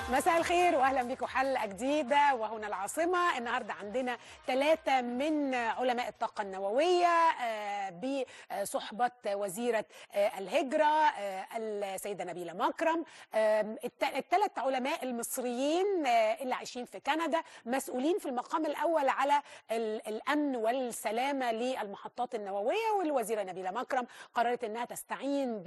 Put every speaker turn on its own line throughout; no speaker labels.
مساء الخير واهلا بكم حلقه جديده وهنا العاصمه النهارده عندنا ثلاثه من علماء الطاقه النوويه آه، بصحبه وزيره آه، الهجره آه، السيده نبيله مكرم الثلاث علماء المصريين آه، اللي عايشين في كندا مسؤولين في المقام الاول على ال- الامن والسلامه للمحطات النوويه والوزيره نبيله مكرم قررت انها تستعين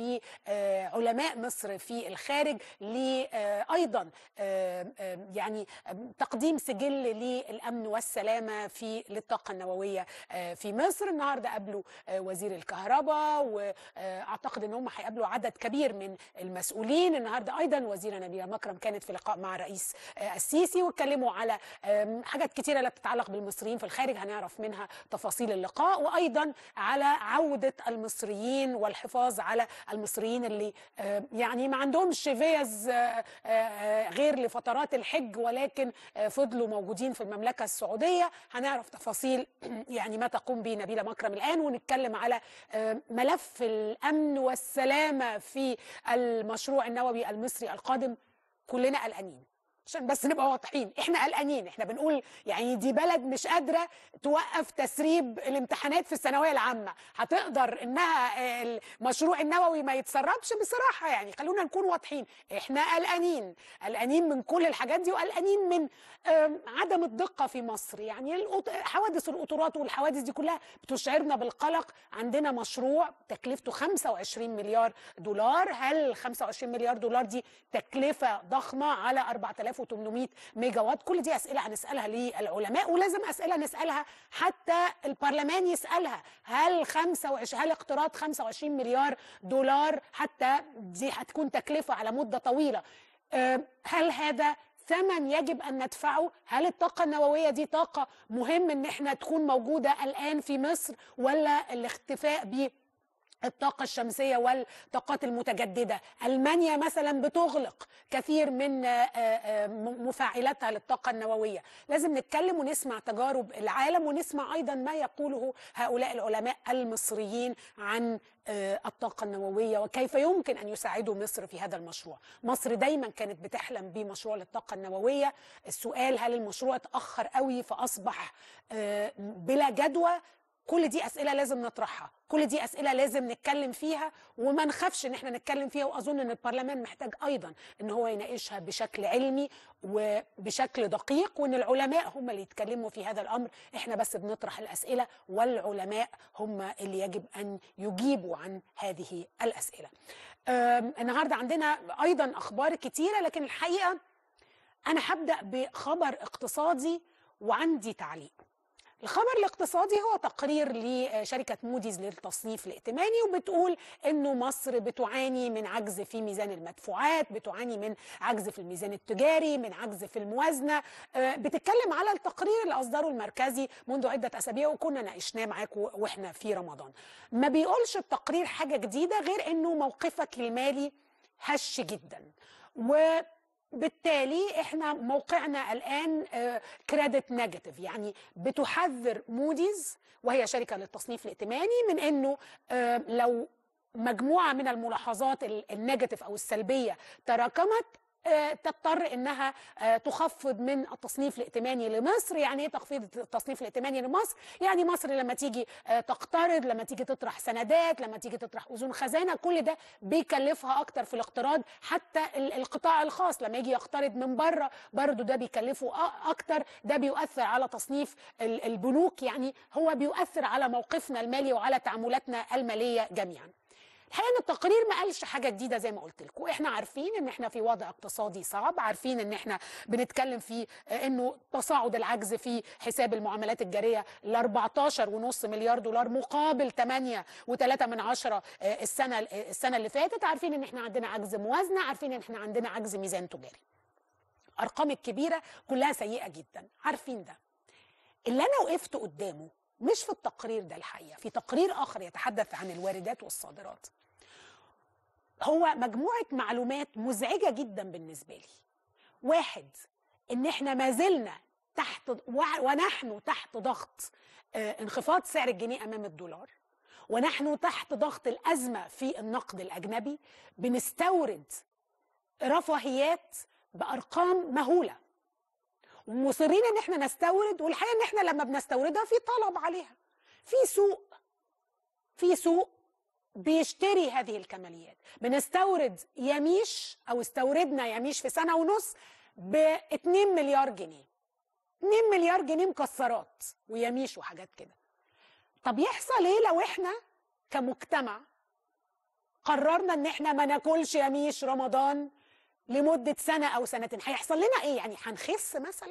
بعلماء مصر في الخارج ل آه، ايضا آه، آه، يعني آه، تقديم سجل للامن والسلامه في للطاقه النوويه آه، في مصر النهارده قابلوا آه، وزير الكهرباء واعتقد ان هم هيقابلوا عدد كبير من المسؤولين النهارده ايضا وزيره نبيله مكرم كانت في لقاء مع الرئيس آه، السيسي واتكلموا على آم، حاجات كتيره لا تتعلق بالمصريين في الخارج هنعرف منها تفاصيل اللقاء وايضا على عوده المصريين والحفاظ على المصريين اللي آه، يعني ما عندهمش فيز آه، آه، غير لفترات الحج ولكن آه، فضلوا موجودين في المملكه السعوديه هنعرف تفاصيل يعني ما تقوم به نبيله مكرم الان ونتكلم على آه، ملف الامن والسلامه في المشروع النووي المصري القادم كلنا قلقانين عشان بس نبقى واضحين احنا قلقانين احنا بنقول يعني دي بلد مش قادره توقف تسريب الامتحانات في الثانويه العامه هتقدر انها آه، المشروع النووي ما يتسربش بصراحه يعني خلونا نكون واضحين احنا قلقانين قلقانين من كل الحاجات دي وقلقانين من آم، عدم الدقه في مصر يعني القط- حوادث القطورات والحوادث دي كلها بتشعرنا بالقلق عندنا مشروع تكلفته 25 مليار دولار هل 25 مليار دولار دي تكلفه ضخمه على 4800 ميجا وات كل دي اسئله هنسالها للعلماء ولازم اسئله نسالها حتى البرلمان يسالها هل 25 هل اقتراض 25 مليار دولار حتى دي هتكون تكلفه على مده طويله آه، هل هذا ثمن يجب ان ندفعه هل الطاقه النوويه دي طاقه مهم ان احنا تكون موجوده الان في مصر ولا الاختفاء ب الطاقة الشمسية والطاقات المتجددة ألمانيا مثلا بتغلق كثير من آه، آه، م- مفاعلاتها للطاقة النووية لازم نتكلم ونسمع تجارب العالم ونسمع أيضا ما يقوله هؤلاء العلماء المصريين عن آه، الطاقة النووية وكيف يمكن أن يساعدوا مصر في هذا المشروع مصر دايما كانت بتحلم بمشروع للطاقة النووية السؤال هل المشروع اتأخر قوي فأصبح آه، بلا جدوى كل دي اسئله لازم نطرحها كل دي اسئله لازم نتكلم فيها وما نخافش ان احنا نتكلم فيها واظن ان البرلمان محتاج ايضا ان هو يناقشها بشكل علمي وبشكل دقيق وان العلماء هم اللي يتكلموا في هذا الامر احنا بس بنطرح الاسئله والعلماء هم اللي يجب ان يجيبوا عن هذه الاسئله أم، النهارده عندنا ايضا اخبار كتيره لكن الحقيقه انا هبدا بخبر اقتصادي وعندي تعليق الخبر الاقتصادي هو تقرير لشركة موديز للتصنيف الائتماني وبتقول انه مصر بتعاني من عجز في ميزان المدفوعات بتعاني من عجز في الميزان التجاري من عجز في الموازنة آه، بتتكلم على التقرير اللي اصدره المركزي منذ عدة اسابيع وكنا ناقشناه معاكم واحنا في رمضان ما بيقولش التقرير حاجة جديدة غير انه موقفك المالي هش جدا و بالتالي احنا موقعنا الان كريدت نيجاتيف يعني بتحذر موديز وهي شركه للتصنيف الائتماني من انه آه، لو مجموعه من الملاحظات ال- النيجاتيف او السلبيه تراكمت آه، تضطر انها آه، تخفض من التصنيف الائتماني لمصر يعني ايه تخفيض التصنيف الائتماني لمصر يعني مصر لما تيجي آه، تقترض لما تيجي تطرح سندات لما تيجي تطرح اذون خزانه كل ده بيكلفها اكتر في الاقتراض حتى ال- القطاع الخاص لما يجي يقترض من بره برضه ده بيكلفه أ- اكتر ده بيؤثر على تصنيف ال- البنوك يعني هو بيؤثر على موقفنا المالي وعلى تعاملاتنا الماليه جميعا الحقيقه ان التقرير ما قالش حاجه جديده زي ما قلت لكم احنا عارفين ان احنا في وضع اقتصادي صعب عارفين ان احنا بنتكلم في آه، انه تصاعد العجز في حساب المعاملات الجاريه ل 14.5 مليار دولار مقابل 8 و3 من عشرة آه، السنه السنه اللي فاتت عارفين ان احنا عندنا عجز موازنه عارفين ان احنا عندنا عجز ميزان تجاري ارقام الكبيره كلها سيئه جدا عارفين ده اللي انا وقفت قدامه مش في التقرير ده الحقيقه في تقرير اخر يتحدث عن الواردات والصادرات هو مجموعه معلومات مزعجه جدا بالنسبه لي واحد ان احنا ما زلنا تحت وع- ونحن تحت ضغط آه، انخفاض سعر الجنيه امام الدولار ونحن تحت ضغط الازمه في النقد الاجنبي بنستورد رفاهيات بارقام مهوله ومصرين ان احنا نستورد والحقيقه ان احنا لما بنستوردها في طلب عليها في سوق في سوق بيشتري هذه الكماليات بنستورد يميش او استوردنا يميش في سنه ونص ب 2 مليار جنيه 2 مليار جنيه مكسرات ويميش وحاجات كده طب يحصل ايه لو احنا كمجتمع قررنا ان احنا ما ناكلش يميش رمضان لمده سنه او سنتين هيحصل لنا ايه يعني هنخس مثلا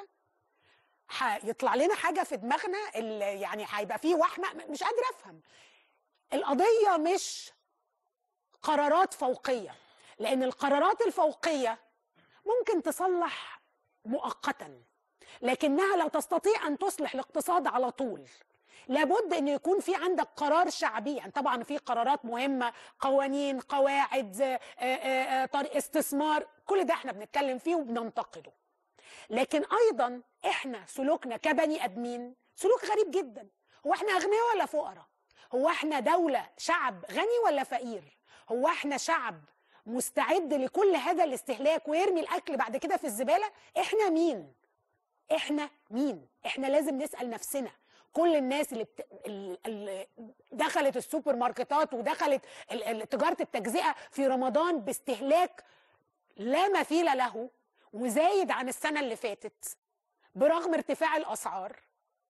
هيطلع لنا حاجه في دماغنا اللي يعني هيبقى فيه وحمه مش قادره افهم القضيه مش قرارات فوقيه لان القرارات الفوقيه ممكن تصلح مؤقتا لكنها لا تستطيع ان تصلح الاقتصاد على طول لابد ان يكون في عندك قرار شعبي يعني طبعا في قرارات مهمه قوانين قواعد آه، آه، آه، طريق استثمار كل ده احنا بنتكلم فيه وبننتقده لكن ايضا احنا سلوكنا كبني ادمين سلوك غريب جدا هو احنا اغنياء ولا فقراء هو احنا دوله شعب غني ولا فقير هو احنا شعب مستعد لكل هذا الاستهلاك ويرمي الاكل بعد كده في الزباله احنا مين احنا مين احنا لازم نسال نفسنا كل الناس اللي, بت... اللي دخلت السوبر ماركتات ودخلت ال- ال- تجاره التجزئه في رمضان باستهلاك لا مثيل له وزايد عن السنه اللي فاتت برغم ارتفاع الاسعار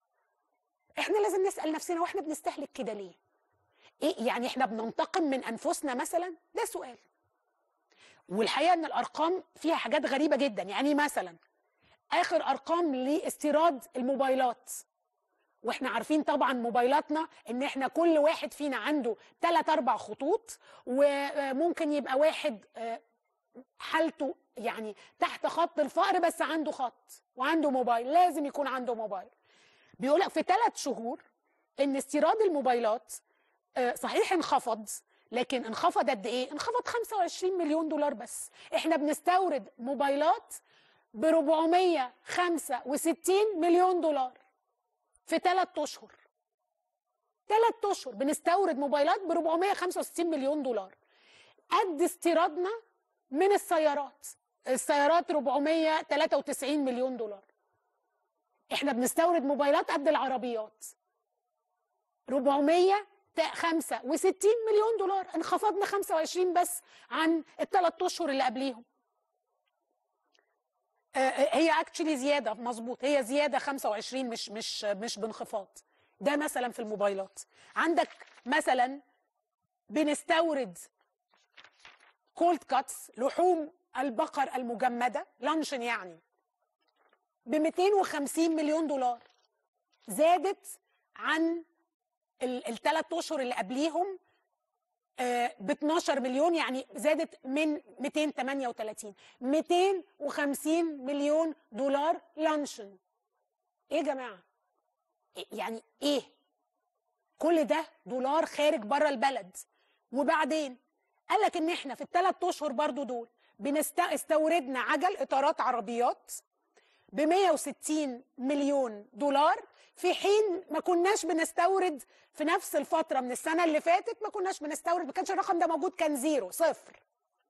احنا لازم نسال نفسنا واحنا بنستهلك كده ليه ايه يعني احنا بننتقم من انفسنا مثلا ده سؤال والحقيقه ان الارقام فيها حاجات غريبه جدا يعني مثلا اخر ارقام لاستيراد الموبايلات واحنا عارفين طبعا موبايلاتنا ان احنا كل واحد فينا عنده ثلاث اربع خطوط وممكن يبقى واحد آه، حالته يعني تحت خط الفقر بس عنده خط وعنده موبايل لازم يكون عنده موبايل بيقول لك في ثلاث شهور ان استيراد الموبايلات آه، صحيح انخفض لكن انخفض قد ايه؟ انخفض 25 مليون دولار بس احنا بنستورد موبايلات ب 465 مليون دولار في ثلاث اشهر ثلاث اشهر بنستورد موبايلات ب 465 مليون دولار قد استيرادنا من السيارات السيارات 493 مليون دولار احنا بنستورد موبايلات قد العربيات 465 مليون دولار انخفضنا 25 بس عن الثلاث اشهر اللي قبليهم آه، آه، هي اكشلي زياده مظبوط هي زياده 25 مش مش مش بانخفاض ده مثلا في الموبايلات عندك مثلا بنستورد كولد كاتس لحوم البقر المجمده لانشن يعني ب 250 مليون دولار زادت عن الثلاث اشهر اللي قبليهم ب 12 مليون يعني زادت من 238 250 مليون دولار لانشن ايه يا جماعه إيه- يعني ايه كل ده دولار خارج بره البلد وبعدين قال لك ان احنا في الثلاث اشهر برضو دول بنست... استوردنا عجل اطارات عربيات ب 160 مليون دولار في حين ما كناش بنستورد في نفس الفترة من السنة اللي فاتت ما كناش بنستورد ما كانش الرقم ده موجود كان زيرو صفر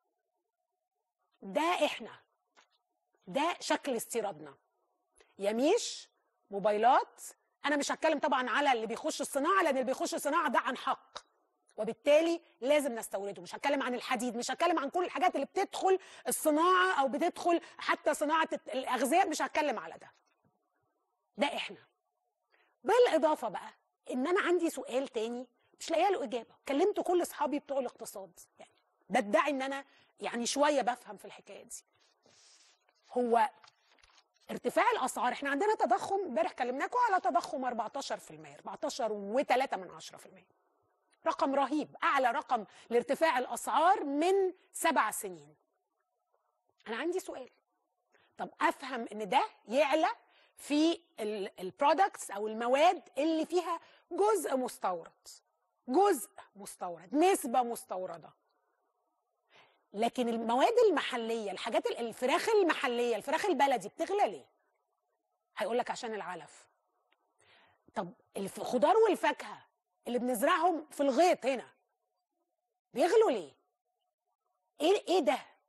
ده احنا ده شكل استيرادنا يميش موبايلات انا مش هتكلم طبعا على اللي بيخش الصناعه لان اللي بيخش الصناعه ده عن حق وبالتالي لازم نستورده مش هتكلم عن الحديد مش هتكلم عن كل الحاجات اللي بتدخل الصناعه او بتدخل حتى صناعه الاغذياء مش هتكلم على ده ده احنا بالاضافه بقى ان انا عندي سؤال تاني مش لاقيه له اجابه كلمت كل اصحابي بتوع الاقتصاد يعني بدعي ان انا يعني شويه بفهم في الحكايه دي هو ارتفاع الاسعار احنا عندنا تضخم امبارح كلمناكم على تضخم 14% 14 و3 من 10% رقم رهيب اعلى رقم لارتفاع الاسعار من سبع سنين انا عندي سؤال طب افهم ان ده يعلى في البرودكتس او المواد اللي فيها جزء مستورد جزء مستورد نسبه مستورده لكن المواد المحليه الحاجات ال- الفراخ المحليه الفراخ البلدي بتغلى ليه هيقول لك عشان العلف طب الف- الخضار والفاكهه اللي بنزرعهم في الغيط هنا بيغلوا ليه ايه ايه ده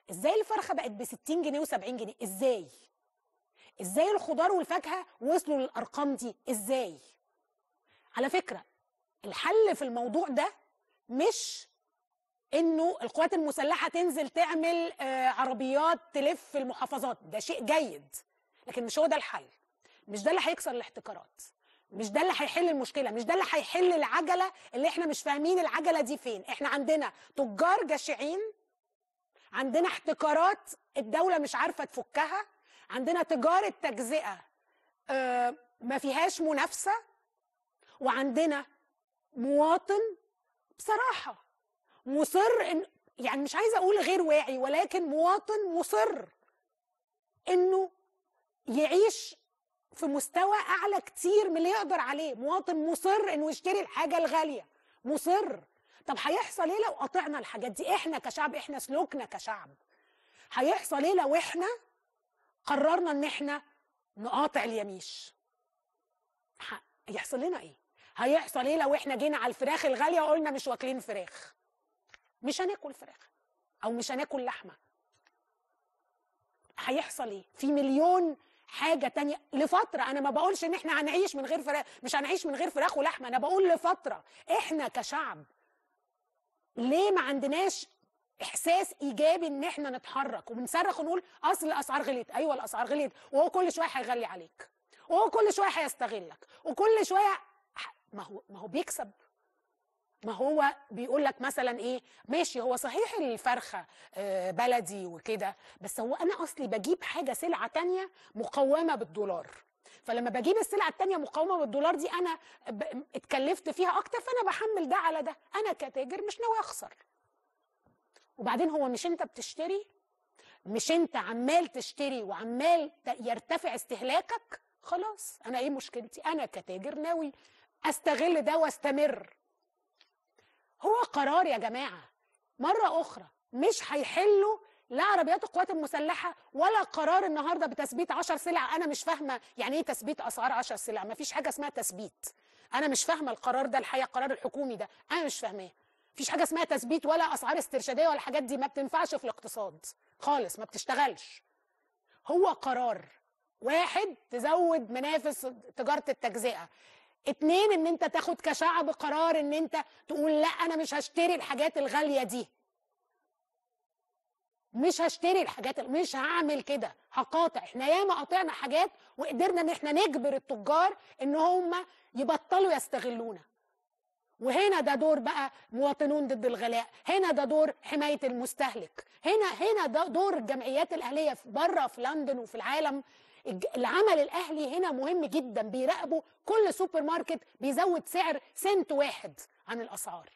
ازاي الفرخه بقت ب 60 جنيه و70 جنيه ازاي ازاي الخضار والفاكهه وصلوا للارقام دي ازاي على فكره الحل في الموضوع ده مش انه القوات المسلحه تنزل تعمل آه، عربيات تلف المحافظات ده شيء جيد لكن مش هو ده الحل مش ده اللي هيكسر الاحتكارات مش ده اللي هيحل المشكله مش ده اللي هيحل العجله اللي احنا مش فاهمين العجله دي فين احنا عندنا تجار جشعين عندنا احتكارات الدوله مش عارفه تفكها عندنا تجاره تجزئه آه، ما فيهاش منافسه وعندنا مواطن بصراحه مصر إن يعني مش عايزه اقول غير واعي ولكن مواطن مصر انه يعيش في مستوى اعلى كتير من اللي يقدر عليه مواطن مصر انه يشتري الحاجه الغاليه مصر طب هيحصل ايه لو قطعنا الحاجات دي احنا كشعب احنا سلوكنا كشعب هيحصل ايه لو احنا قررنا ان احنا نقاطع اليميش ه- هيحصل لنا ايه هيحصل ايه لو احنا جينا على الفراخ الغاليه وقلنا مش واكلين فراخ مش هناكل فراخ او مش هناكل لحمه هيحصل ايه في مليون حاجة تانية لفترة أنا ما بقولش إن إحنا هنعيش من غير فراخ مش هنعيش من غير فراخ ولحمة أنا بقول لفترة إحنا كشعب ليه ما عندناش إحساس إيجابي إن إحنا نتحرك وبنصرخ ونقول أصل الأسعار غليت أيوة الأسعار غليت وهو كل شوية هيغلي عليك وهو كل شوية هيستغلك وكل شوية ح- ما هو ما هو بيكسب ما هو بيقول لك مثلا ايه ماشي هو صحيح الفرخه آه، بلدي وكده بس هو انا اصلي بجيب حاجه سلعه تانية مقومه بالدولار فلما بجيب السلعه التانية مقومه بالدولار دي انا ب- اتكلفت فيها اكتر فانا بحمل ده على ده انا كتاجر مش ناوي اخسر وبعدين هو مش انت بتشتري مش انت عمال تشتري وعمال ت- يرتفع استهلاكك خلاص انا ايه مشكلتي انا كتاجر ناوي استغل ده واستمر هو قرار يا جماعه مره اخرى مش هيحلوا لا عربيات القوات المسلحه ولا قرار النهارده بتثبيت 10 سلع انا مش فاهمه يعني ايه تثبيت اسعار 10 سلع ما فيش حاجه اسمها تثبيت انا مش فاهمه القرار ده الحقيقه القرار الحكومي ده انا مش فاهماه مفيش حاجه اسمها تثبيت ولا اسعار استرشاديه ولا الحاجات دي ما بتنفعش في الاقتصاد خالص ما بتشتغلش هو قرار واحد تزود منافس تجاره التجزئه اتنين ان انت تاخد كشعب قرار ان انت تقول لا انا مش هشتري الحاجات الغاليه دي مش هشتري الحاجات مش هعمل كده هقاطع احنا ياما قاطعنا حاجات وقدرنا ان احنا نجبر التجار ان هم يبطلوا يستغلونا وهنا ده دور بقى مواطنون ضد الغلاء هنا ده دور حمايه المستهلك هنا هنا ده دور الجمعيات الاهليه في بره في لندن وفي العالم الج- العمل الاهلي هنا مهم جدا بيراقبوا كل سوبر ماركت بيزود سعر سنت واحد عن الاسعار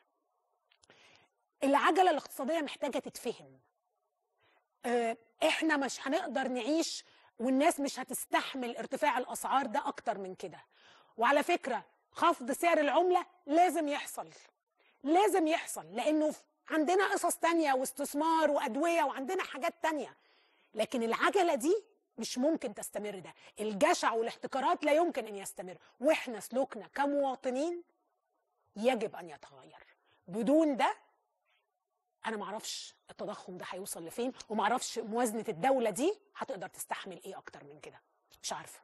العجله الاقتصاديه محتاجه تتفهم آه، احنا مش هنقدر نعيش والناس مش هتستحمل ارتفاع الاسعار ده اكتر من كده وعلى فكره خفض سعر العمله لازم يحصل لازم يحصل لانه ف- عندنا قصص تانية واستثمار وادويه وعندنا حاجات تانية لكن العجله دي مش ممكن تستمر ده الجشع والاحتكارات لا يمكن ان يستمر واحنا سلوكنا كمواطنين يجب ان يتغير بدون ده انا ما اعرفش التضخم ده هيوصل لفين وما اعرفش موازنه الدوله دي هتقدر تستحمل ايه اكتر من كده مش عارفه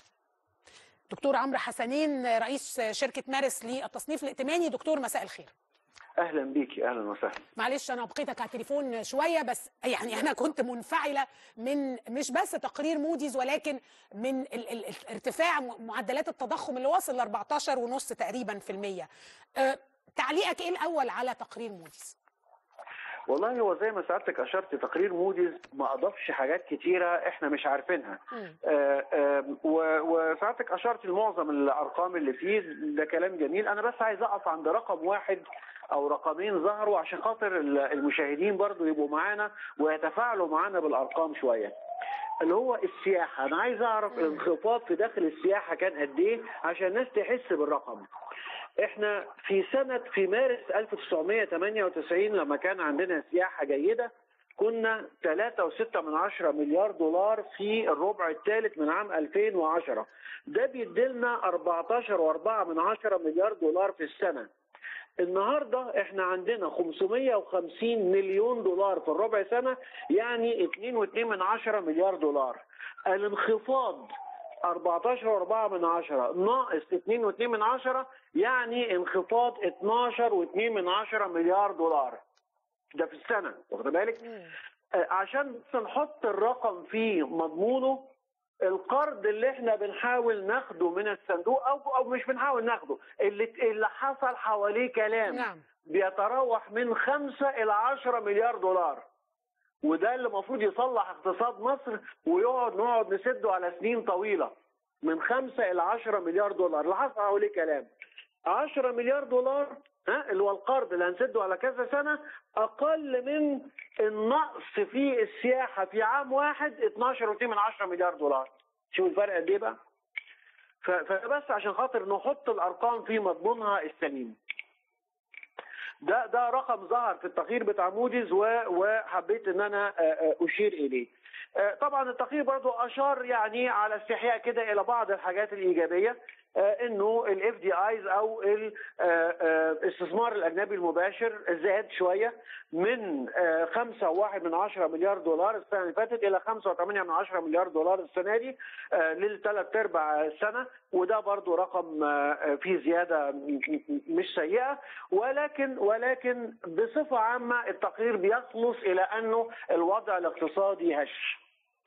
دكتور عمرو حسنين رئيس شركه مارس للتصنيف الائتماني دكتور مساء الخير
اهلا بيكي اهلا وسهلا
معلش انا بقيتك على التليفون شويه بس يعني انا كنت منفعله من مش بس تقرير موديز ولكن من ال ال ارتفاع م- معدلات التضخم اللي واصل ل 14 ونص تقريبا في المية أه تعليقك ايه الاول على تقرير موديز
والله هو زي ما سعادتك اشرت تقرير موديز ما اضافش حاجات كتيره احنا مش عارفينها
مم.
آه، آه، و- وسعادتك اشرت لمعظم الارقام اللي فيه ده كلام جميل انا بس عايز اقف عند رقم واحد او رقمين ظهروا عشان خاطر ال- المشاهدين برضو يبقوا معانا ويتفاعلوا معانا بالارقام شويه اللي هو السياحه انا عايز اعرف الانخفاض في داخل السياحه كان قد ايه عشان الناس تحس بالرقم احنا في سنة في مارس 1998 لما كان عندنا سياحة جيدة كنا 3.6 من عشرة مليار دولار في الربع الثالث من عام 2010 ده بيديلنا 14.4 من عشرة مليار دولار في السنة النهارده احنا عندنا 550 مليون دولار في الربع سنه يعني 2.2 من عشرة مليار دولار الانخفاض 14 و4 من عشرة ناقص 2.2 من عشرة يعني انخفاض 12 و2 من عشرة مليار دولار ده في السنه واخد بالك
مم.
آه، عشان بس نحط الرقم في مضمونه القرض اللي احنا بنحاول ناخده من الصندوق او او مش بنحاول ناخده اللي اللي حصل حواليه كلام
نعم
بيتراوح من 5 الى 10 مليار دولار وده اللي المفروض يصلح اقتصاد مصر ويقعد نقعد نسده على سنين طويله من 5 الى 10 مليار دولار اللي حصل حواليه كلام 10 مليار دولار ها اللي هو القرض اللي هنسده على كذا سنه اقل من النقص في السياحه في عام واحد 12 من 10 مليار دولار شوف الفرق قد ايه بقى ف- فبس عشان خاطر نحط الارقام في مضمونها السليم ده ده رقم ظهر في التقرير بتاع موديز و- وحبيت ان انا آه، آه، اشير اليه. آه، طبعا التقرير برضو اشار يعني على استحياء كده الى بعض الحاجات الايجابيه آه، انه الاف دي ايز او الاستثمار الاجنبي المباشر زاد شويه من 5.1 من 10 مليار دولار السنه اللي فاتت الى 5.8 من 10 مليار دولار السنه دي آه، للثلاث ارباع السنه وده برضو رقم آه، فيه زياده م- م- مش سيئه ولكن ولكن بصفه عامه التقرير بيخلص الى انه الوضع الاقتصادي هش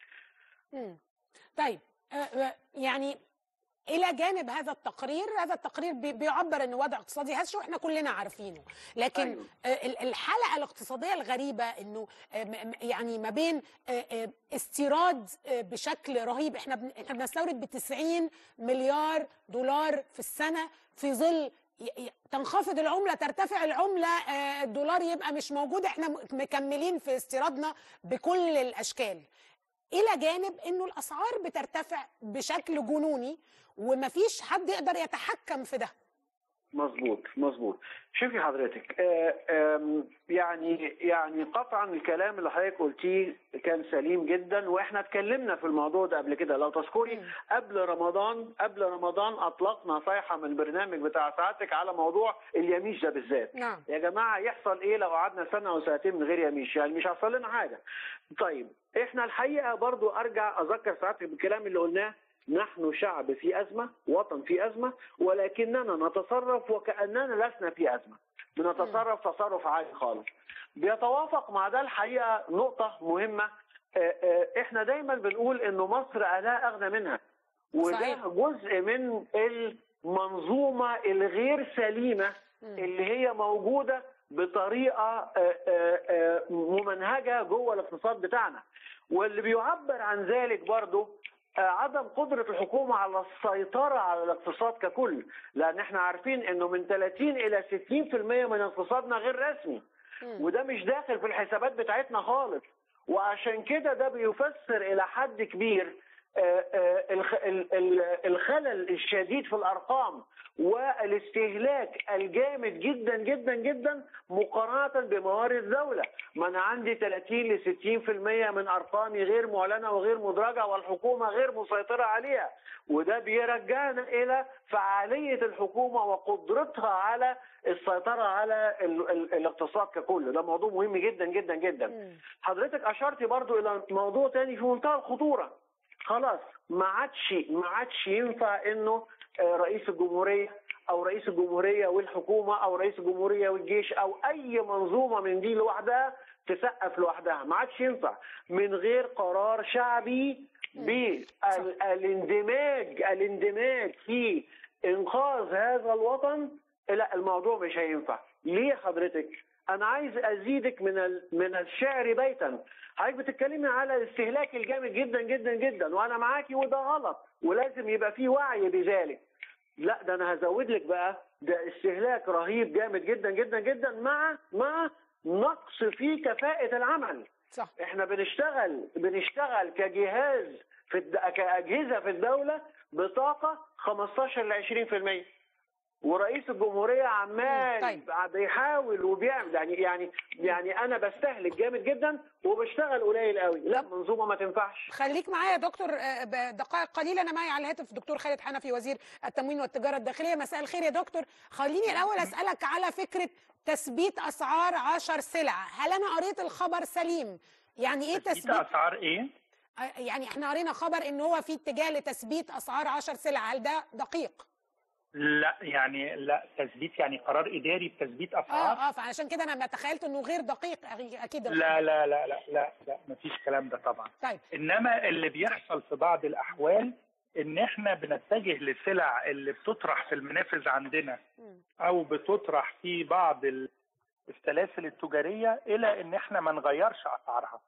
مم. طيب آه، آه، يعني الى جانب هذا التقرير هذا التقرير بي- بيعبر ان وضع اقتصادي هش واحنا كلنا عارفينه لكن
أيوة.
آه، ال- الحلقه الاقتصاديه الغريبه انه آه، م- م- يعني ما بين آه، آه، استيراد آه، بشكل رهيب احنا بن- احنا بنستورد ب 90 مليار دولار في السنه في ظل ي- ي- تنخفض العمله ترتفع العمله آه، الدولار يبقى مش موجود احنا م- مكملين في استيرادنا بكل الاشكال الى جانب انه الاسعار بترتفع بشكل جنوني ومفيش حد يقدر يتحكم في ده
مظبوط مظبوط شوفي حضرتك آه، آم، يعني يعني قطعا الكلام اللي حضرتك قلتيه كان سليم جدا واحنا اتكلمنا في الموضوع ده قبل كده لو تذكري
مم.
قبل رمضان قبل رمضان اطلقنا صيحه من البرنامج بتاع سعادتك على موضوع اليميش ده بالذات
نعم
يا جماعه يحصل ايه لو قعدنا سنه او سنتين من غير يميش يعني مش هيحصل لنا حاجه طيب احنا الحقيقه برضو ارجع اذكر سعادتك بالكلام اللي قلناه نحن شعب في ازمه وطن في ازمه ولكننا نتصرف وكاننا لسنا في ازمه بنتصرف تصرف عادي خالص بيتوافق مع ده الحقيقه نقطه مهمه آه، آه، احنا دايما بنقول انه مصر لا اغنى منها وده
صحيح.
جزء من المنظومه الغير سليمه اللي هي موجوده بطريقه آه، آه، آه، ممنهجه جوه الاقتصاد بتاعنا واللي بيعبر عن ذلك برضه آه، عدم قدرة الحكومة على السيطرة على الاقتصاد ككل لأن احنا عارفين انه من 30 إلى 60% من اقتصادنا غير رسمي
مم.
وده مش داخل في الحسابات بتاعتنا خالص وعشان كده ده بيفسر إلى حد كبير آه، آه، الخ- ال- ال- الخلل الشديد في الأرقام والاستهلاك الجامد جدا جدا جدا مقارنة بموارد الدولة ما أنا عندي 30 ل 60% من أرقامي غير معلنة وغير مدرجة والحكومة غير مسيطرة عليها وده بيرجعنا إلى فعالية الحكومة وقدرتها على السيطرة على ال ال الاقتصاد ككل ده موضوع مهم جدا جدا جدا
مم.
حضرتك أشرتي برضو إلى موضوع تاني في منتهى الخطورة خلاص ما عادش ما عادش ينفع انه آه، رئيس الجمهوريه او رئيس الجمهوريه والحكومه او رئيس الجمهوريه والجيش او اي منظومه من دي لوحدها تسقف لوحدها ما عادش ينفع من غير قرار شعبي بالاندماج الاندماج في انقاذ هذا الوطن لا الموضوع مش هينفع ليه حضرتك انا عايز ازيدك من ال- من الشعر بيتا حضرتك بتتكلمي على الاستهلاك الجامد جدا جدا جدا وانا معاكي وده غلط ولازم يبقى في وعي بذلك لا ده انا هزود لك بقى ده استهلاك رهيب جامد جدا جدا جدا مع مع نقص في كفاءة العمل
صح
احنا بنشتغل بنشتغل كجهاز في الد... كأجهزة في الدولة بطاقة 15 ل 20% ورئيس الجمهوريه عمال
طيب.
بيحاول وبيعمل يعني يعني يعني انا بستهلك جامد جدا وبشتغل قليل قوي لا منظومه ما تنفعش
خليك معايا يا دكتور آه، بدقائق قليله انا معي على الهاتف دكتور خالد حنفي وزير التموين والتجاره الداخليه مساء الخير يا دكتور خليني الاول اسالك على فكره تثبيت اسعار 10 سلع هل انا قريت الخبر سليم يعني ايه
تثبيت
تثبيت
اسعار ايه؟
آه، يعني احنا قرينا خبر ان هو في اتجاه لتثبيت اسعار 10 سلع هل ده دقيق
لا يعني لا تثبيت يعني قرار اداري بتثبيت اسعار
اه اه فعشان كده انا ما تخيلت انه غير دقيق أغي- اكيد
لا لا لا لا لا لا مفيش كلام ده طبعا
طيب
انما اللي بيحصل في بعض الاحوال ان احنا بنتجه لسلع اللي بتطرح في المنافذ عندنا
مم.
او بتطرح في بعض ال- السلاسل التجاريه الى ان احنا ما نغيرش اسعارها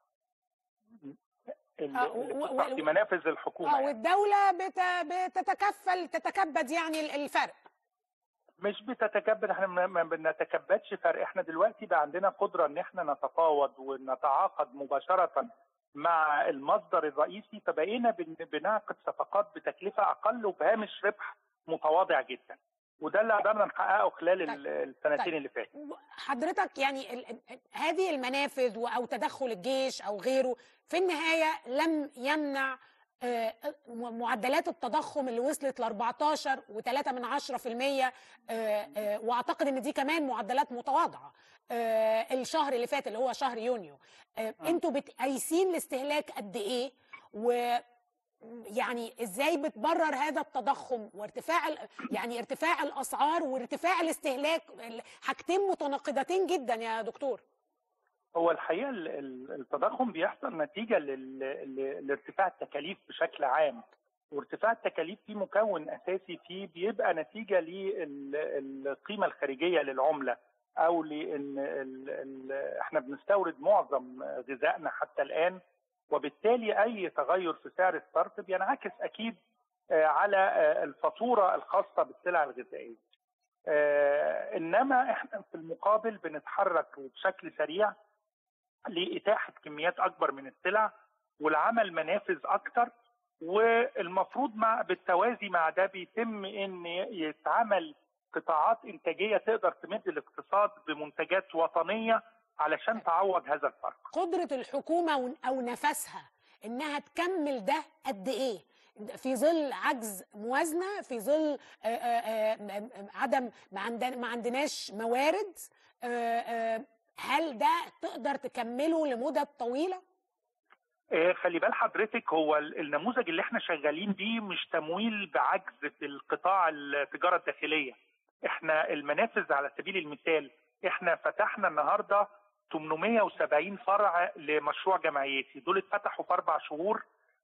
اللي
آه،
اللي
و- و-
بتطرح في
و-
منافذ الحكومه
اه
يعني.
والدوله بت... بتتكفل تتكبد يعني ال- الفرق
مش بتتكبد احنا ما ما بنتكبدش فرق احنا دلوقتي بقى عندنا قدره ان احنا نتفاوض ونتعاقد مباشره مع المصدر الرئيسي فبقينا بن- بنعقد صفقات بتكلفه اقل وبهامش ربح متواضع جدا وده اللي قدرنا نحققه خلال ال- السنتين
طيب.
اللي فاتوا
حضرتك يعني ال... ال- هذه المنافذ و- او تدخل الجيش او غيره في النهايه لم يمنع آه، م- معدلات التضخم اللي وصلت ل 14 و3 من 10% آه، آه، واعتقد ان دي كمان معدلات متواضعه آه، الشهر اللي فات اللي هو شهر يونيو آه، انتوا بتقيسين الاستهلاك قد ايه و يعني ازاي بتبرر هذا التضخم وارتفاع ال- يعني ارتفاع الاسعار وارتفاع الاستهلاك ال- حاجتين متناقضتين جدا يا دكتور
هو الحقيقه ال- ال- التضخم بيحصل نتيجه لل- ل- لارتفاع التكاليف بشكل عام وارتفاع التكاليف فيه مكون اساسي فيه بيبقى نتيجه للقيمه الخارجيه للعمله او لان ال- ال- احنا بنستورد معظم غذائنا حتى الان وبالتالي اي تغير في سعر الصرف بينعكس اكيد آه، على آه، الفاتوره الخاصه بالسلع الغذائيه. آه، انما احنا في المقابل بنتحرك بشكل سريع لاتاحه كميات اكبر من السلع والعمل منافذ اكتر والمفروض مع بالتوازي مع ده بيتم ان يتعمل قطاعات انتاجيه تقدر تمد الاقتصاد بمنتجات وطنيه علشان تعوض هذا الفرق.
قدرة الحكومة ون- او نفسها انها تكمل ده قد ايه في ظل عجز موازنة في ظل آه، آه، آه، م- عدم ما عندنا ما عندناش موارد آه، آه، هل ده تقدر تكمله لمدة طويلة؟
آه، خلي بال حضرتك هو ال- النموذج اللي احنا شغالين بيه مش تمويل بعجز في القطاع التجاره الداخليه. احنا المنافذ على سبيل المثال احنا فتحنا النهارده 870 فرع لمشروع جمعيتي، دول اتفتحوا في اربع شهور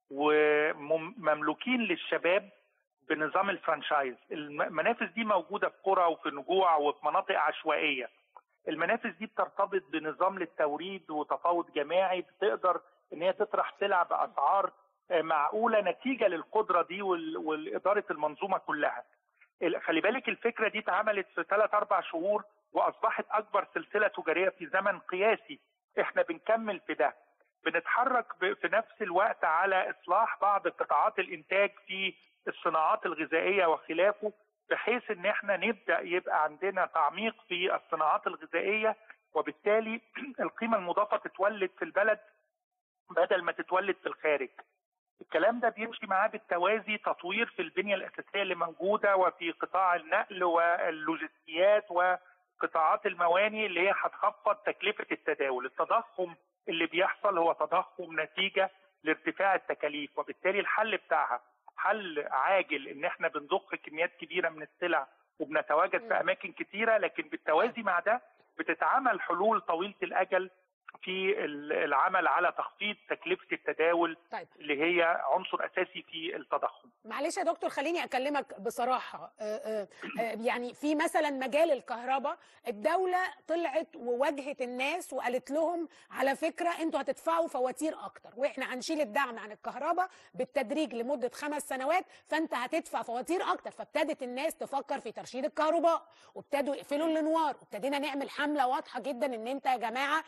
ومملوكين للشباب بنظام الفرانشايز، المنافذ دي موجوده في قرى وفي نجوع وفي مناطق عشوائيه. المنافذ دي بترتبط بنظام للتوريد وتفاوض جماعي بتقدر ان هي تطرح سلع باسعار آه، معقوله نتيجه للقدره دي وال- والاداره المنظومه كلها. ال- خلي بالك الفكره دي اتعملت في ثلاث اربع شهور واصبحت اكبر سلسله تجاريه في زمن قياسي. احنا بنكمل في ده. بنتحرك ب- في نفس الوقت على اصلاح بعض قطاعات الانتاج في الصناعات الغذائيه وخلافه بحيث ان احنا نبدا يبقى عندنا تعميق في الصناعات الغذائيه وبالتالي القيمه المضافه تتولد في البلد بدل ما تتولد في الخارج. الكلام ده بيمشي معاه بالتوازي تطوير في البنيه الاساسيه اللي موجوده وفي قطاع النقل واللوجستيات وقطاعات المواني اللي هي هتخفض تكلفه التداول، التضخم اللي بيحصل هو تضخم نتيجه لارتفاع التكاليف وبالتالي الحل بتاعها حل عاجل ان احنا بنضخ كميات كبيره من السلع وبنتواجد في اماكن كتيره لكن بالتوازي مع ده بتتعمل حلول طويله الاجل في ال- العمل على تخفيض تكلفه التداول
طيب
اللي هي عنصر اساسي في التضخم.
معلش يا دكتور خليني اكلمك بصراحه آه، آه، آه، يعني في مثلا مجال الكهرباء الدوله طلعت وواجهت الناس وقالت لهم على فكره انتوا هتدفعوا فواتير اكتر واحنا هنشيل الدعم عن الكهرباء بالتدريج لمده خمس سنوات فانت هتدفع فواتير اكتر فابتدت الناس تفكر في ترشيد الكهرباء وابتدوا يقفلوا الانوار وابتدينا نعمل حمله واضحه جدا ان انت يا جماعه خلي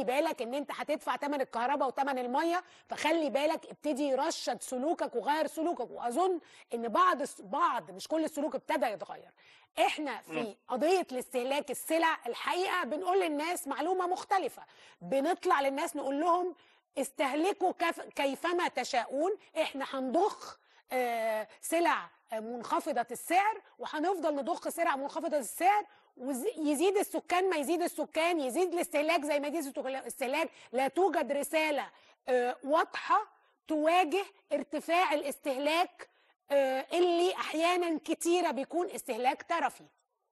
خلي بالك ان انت هتدفع ثمن الكهرباء وثمن الميه فخلي بالك ابتدي رشد سلوكك وغير سلوكك واظن ان بعض بعض مش كل السلوك ابتدى يتغير احنا في قضيه الاستهلاك السلع الحقيقه بنقول للناس معلومه مختلفه بنطلع للناس نقول لهم استهلكوا كيف كيفما تشاءون احنا هنضخ آه، سلع آه، منخفضة السعر وهنفضل نضخ سلع منخفضة السعر ويزيد السكان ما يزيد السكان يزيد الاستهلاك زي ما يزيد الاستهلاك لا توجد رسالة آه، واضحة تواجه ارتفاع الاستهلاك آه، اللي احيانا كتيرة بيكون استهلاك ترفي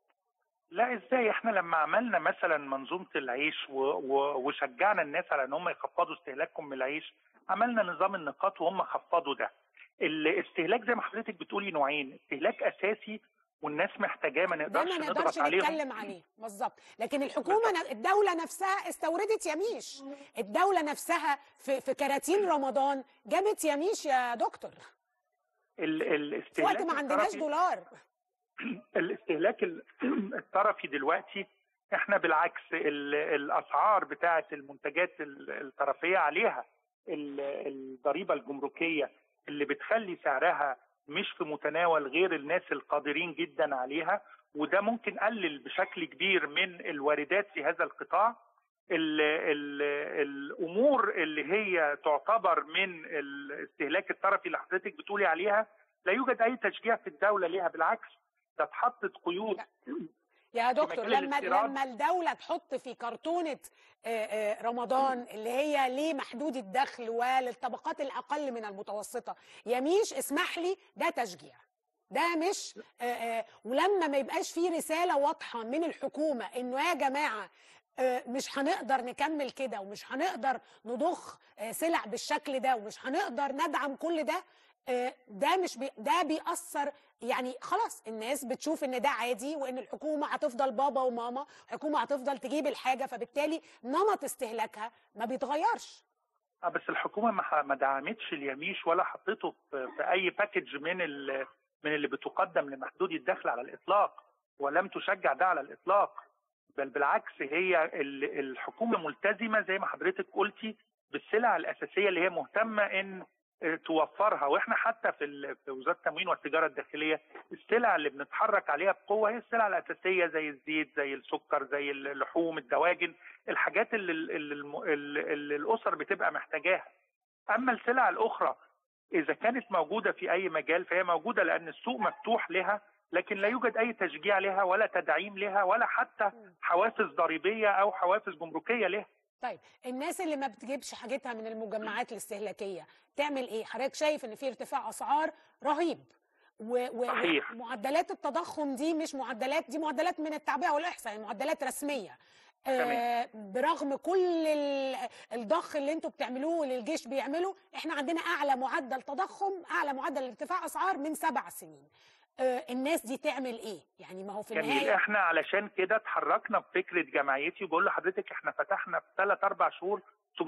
لا ازاي احنا لما عملنا مثلا منظومه العيش و... و... وشجعنا الناس على ان هم يخفضوا استهلاكهم من العيش عملنا نظام النقاط وهم خفضوا ده الاستهلاك زي ما حضرتك بتقولي نوعين استهلاك اساسي والناس محتاجاه ما
ده
نقدرش
ما
نضغط
نقدرش
عليهم
نتكلم عليه بالظبط لكن الحكومه ن- الدوله نفسها استوردت يميش الدوله نفسها في في كراتين رمضان جابت يميش يا دكتور
ال...
في
الاستهلاك
وقت ما عندناش
الطرفي-
دولار
الاستهلاك ال- الطرفي دلوقتي احنا بالعكس ال- الاسعار بتاعه المنتجات ال- الطرفيه عليها ال- الضريبه الجمركيه اللي بتخلي سعرها مش في متناول غير الناس القادرين جدا عليها وده ممكن قلل بشكل كبير من الواردات في هذا القطاع ال ال الامور اللي هي تعتبر من الاستهلاك الطرفي اللي حضرتك بتقولي عليها لا يوجد اي تشجيع في الدوله ليها بالعكس ده اتحطت قيود
يا دكتور
مجال
لما
الاستيراد.
لما الدوله تحط في كرتونه آه، آه، رمضان اللي هي لمحدود الدخل وللطبقات الاقل من المتوسطه يميش اسمح لي ده تشجيع ده مش آه، آه، ولما ما يبقاش في رساله واضحه من الحكومه انه يا جماعه آه، مش هنقدر نكمل كده ومش هنقدر نضخ آه، سلع بالشكل ده ومش هنقدر ندعم كل ده آه، ده مش بي ده بيأثر يعني خلاص الناس بتشوف ان ده عادي وان الحكومه هتفضل بابا وماما الحكومه هتفضل تجيب الحاجه فبالتالي نمط استهلاكها ما بيتغيرش
اه بس الحكومه ما ح- ما دعمتش اليميش ولا حطته في في اي باكج من ال- من اللي بتقدم لمحدودي الدخل على الاطلاق ولم تشجع ده على الاطلاق بل بالعكس هي ال- الحكومه ملتزمه زي ما حضرتك قلتي بالسلع الاساسيه اللي هي مهتمه ان آه، توفرها واحنا حتى في ال- في وزاره التموين والتجاره الداخليه السلع اللي بنتحرك عليها بقوه هي السلع الاساسيه زي الزيت زي السكر زي اللحوم الدواجن الحاجات اللي, اللي, الم- اللي, اللي الاسر بتبقى محتاجاها اما السلع الاخرى اذا كانت موجوده في اي مجال فهي موجوده لان السوق مفتوح لها لكن لا يوجد اي تشجيع لها ولا تدعيم لها ولا حتى حوافز ضريبيه او حوافز جمركيه لها
طيب الناس اللي ما بتجيبش حاجتها من المجمعات الاستهلاكيه تعمل ايه حضرتك شايف ان في ارتفاع اسعار رهيب و- و-
صحيح.
ومعدلات التضخم دي مش معدلات دي معدلات من التعبئه والاحصاء يعني معدلات رسميه آه
تمام.
برغم كل ال- الضخ اللي انتوا بتعملوه واللي الجيش بيعمله احنا عندنا اعلى معدل تضخم اعلى معدل ارتفاع اسعار من سبع سنين آه الناس دي تعمل ايه يعني ما هو في
جميل
النهايه
احنا علشان كده اتحركنا بفكره جمعيتي وبقول لحضرتك احنا فتحنا في ثلاث اربع شهور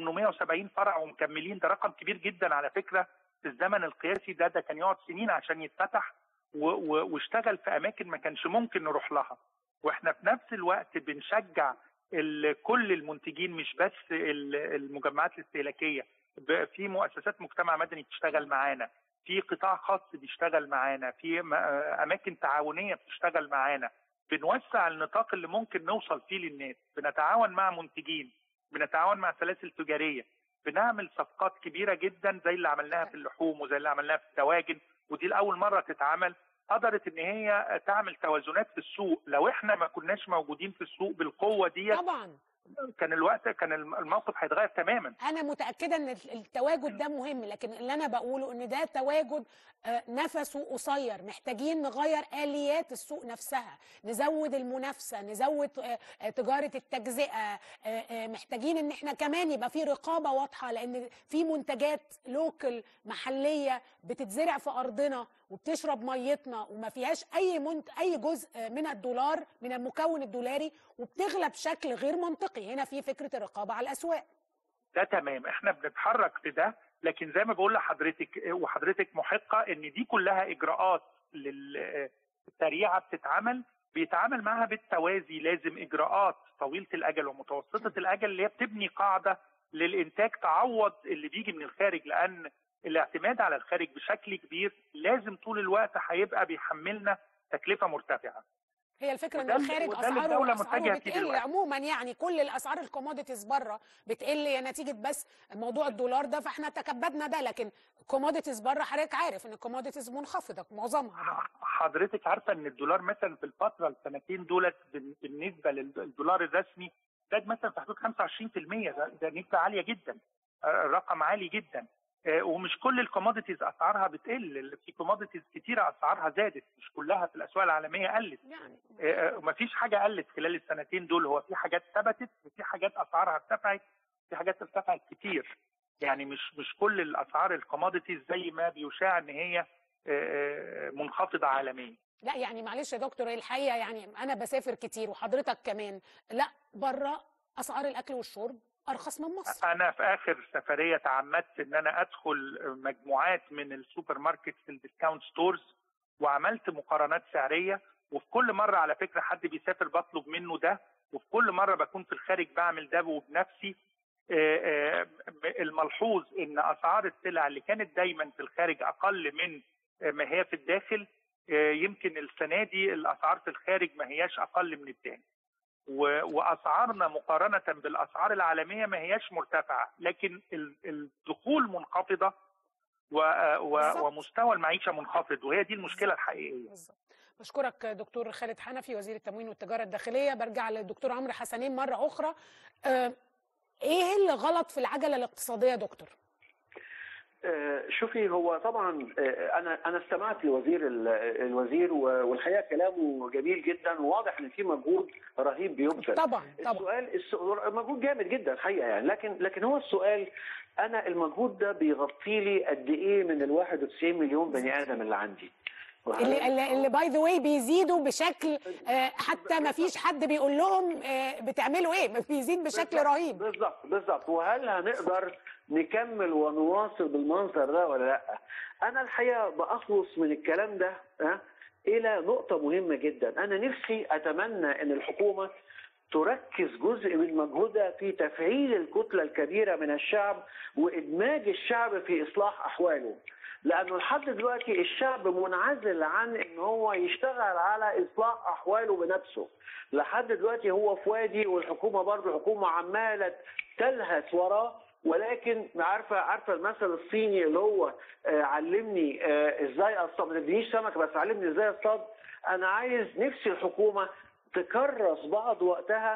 870 فرع ومكملين ده رقم كبير جدا على فكره في الزمن القياسي ده ده كان يقعد سنين عشان يتفتح و- و- واشتغل في اماكن ما كانش ممكن نروح لها واحنا في نفس الوقت بنشجع ال- كل المنتجين مش بس ال- المجمعات الاستهلاكيه ب- في مؤسسات مجتمع مدني بتشتغل معانا في قطاع خاص بيشتغل معانا في م- اماكن تعاونيه بتشتغل معانا بنوسع النطاق اللي ممكن نوصل فيه للناس بنتعاون مع منتجين بنتعاون مع سلاسل تجاريه بنعمل صفقات كبيره جدا زي اللي عملناها في اللحوم وزي اللي عملناها في الدواجن ودي لاول مره تتعمل قدرت ان هي تعمل توازنات في السوق لو احنا ما كناش موجودين في السوق بالقوه دي
طبعا
كان الوقت كان الموقف هيتغير تماما
انا متاكده ان التواجد ده مهم لكن اللي انا بقوله ان ده تواجد آه، نفسه قصير محتاجين نغير اليات السوق نفسها نزود المنافسه نزود آه، آه، تجاره التجزئه آه، آه، محتاجين ان احنا كمان يبقى في رقابه واضحه لان في منتجات لوكل محليه بتتزرع في ارضنا وبتشرب ميتنا وما فيهاش اي منت اي جزء من الدولار من المكون الدولاري وبتغلى بشكل غير منطقي هنا في فكره الرقابه على الاسواق
ده تمام احنا بنتحرك في ده لكن زي ما بقول لحضرتك وحضرتك محقه ان دي كلها اجراءات للسريعه بتتعمل بيتعامل معها بالتوازي لازم اجراءات طويله الاجل ومتوسطه الاجل اللي هي بتبني قاعده للانتاج تعوض اللي بيجي من الخارج لان الاعتماد على الخارج بشكل كبير لازم طول الوقت هيبقى بيحملنا تكلفه مرتفعه.
هي الفكره ان
وده اللي-
الخارج
وده اللي
اسعاره
الدولة
اسعاره
متجهة فيه
بتقل
دلوقتي.
عموما يعني كل الاسعار الكوموديتيز بره بتقل يا نتيجه بس موضوع الدولار ده فاحنا تكبدنا ده لكن كوموديتيز بره حضرتك عارف ان الكوموديتيز منخفضه معظمها بره.
حضرتك عارفه ان الدولار مثلا في الفتره السنتين دولت بال- بالنسبه للدولار الرسمي زاد مثلا في حدود 25% ده, ده نسبه عاليه جدا آه، رقم عالي جدا آه، ومش كل الكوموديتيز اسعارها بتقل في كوموديتيز كتيره اسعارها زادت مش كلها في الاسواق العالميه قلت
يعني
ما فيش حاجه قلت خلال السنتين دول هو في حاجات ثبتت وفي حاجات اسعارها ارتفعت في حاجات ارتفعت كتير يعني مش مش كل الاسعار الكوموديتيز زي ما بيشاع ان هي آه، آه، منخفضه عالميا
لا يعني معلش يا دكتور الحقيقه يعني انا بسافر كتير وحضرتك كمان لا بره اسعار الاكل والشرب ارخص من مصر
انا في اخر سفريه تعمدت ان انا ادخل مجموعات من السوبر ماركت في الديسكاونت ستورز وعملت مقارنات سعريه وفي كل مره على فكره حد بيسافر بطلب منه ده وفي كل مره بكون في الخارج بعمل ده وبنفسي آه، آه، الملحوظ ان اسعار السلع اللي كانت دايما في الخارج اقل من آه، ما هي في الداخل آه، يمكن السنه دي الاسعار في الخارج ما هياش اقل من الداخل و- واسعارنا مقارنه بالاسعار العالميه ما هياش مرتفعه لكن ال- الدخول منخفضه و- و-
بالظبط.
ومستوى المعيشه منخفض وهي دي المشكله الحقيقيه
بالظبط بشكرك دكتور خالد حنفي وزير التموين والتجاره الداخليه برجع للدكتور عمرو حسنين مره اخرى آه، ايه اللي غلط في العجله الاقتصاديه يا دكتور
آه، شوفي هو طبعا آه، انا انا استمعت لوزير ال- الوزير و- والحقيقه كلامه جميل جدا وواضح ان في مجهود رهيب بيبذل
طبعا طبعا
السؤال السؤال مجهود جامد جدا الحقيقه يعني لكن لكن هو السؤال انا المجهود ده بيغطي لي قد ايه من ال 91 مليون بني ادم اللي عندي
اللي اللي, اللي باي ذا واي بيزيدوا بشكل آه، حتى ما فيش حد بيقول لهم آه، بتعملوا ايه ما بيزيد بشكل رهيب
بالظبط بالظبط وهل هنقدر نكمل ونواصل بالمنظر ده ولا لا انا الحقيقه باخلص من الكلام ده ها الى نقطه مهمه جدا انا نفسي اتمنى ان الحكومه تركز جزء من مجهودها في تفعيل الكتله الكبيره من الشعب وادماج الشعب في اصلاح احواله لانه لحد دلوقتي الشعب منعزل عن ان هو يشتغل على اصلاح احواله بنفسه لحد دلوقتي هو في وادي والحكومه برضه حكومه عماله تلهث وراه ولكن عارفه عارفه المثل الصيني اللي هو آه علمني آه ازاي اصطاد ما تدينيش سمك بس علمني ازاي اصطاد انا عايز نفسي الحكومه تكرس بعض وقتها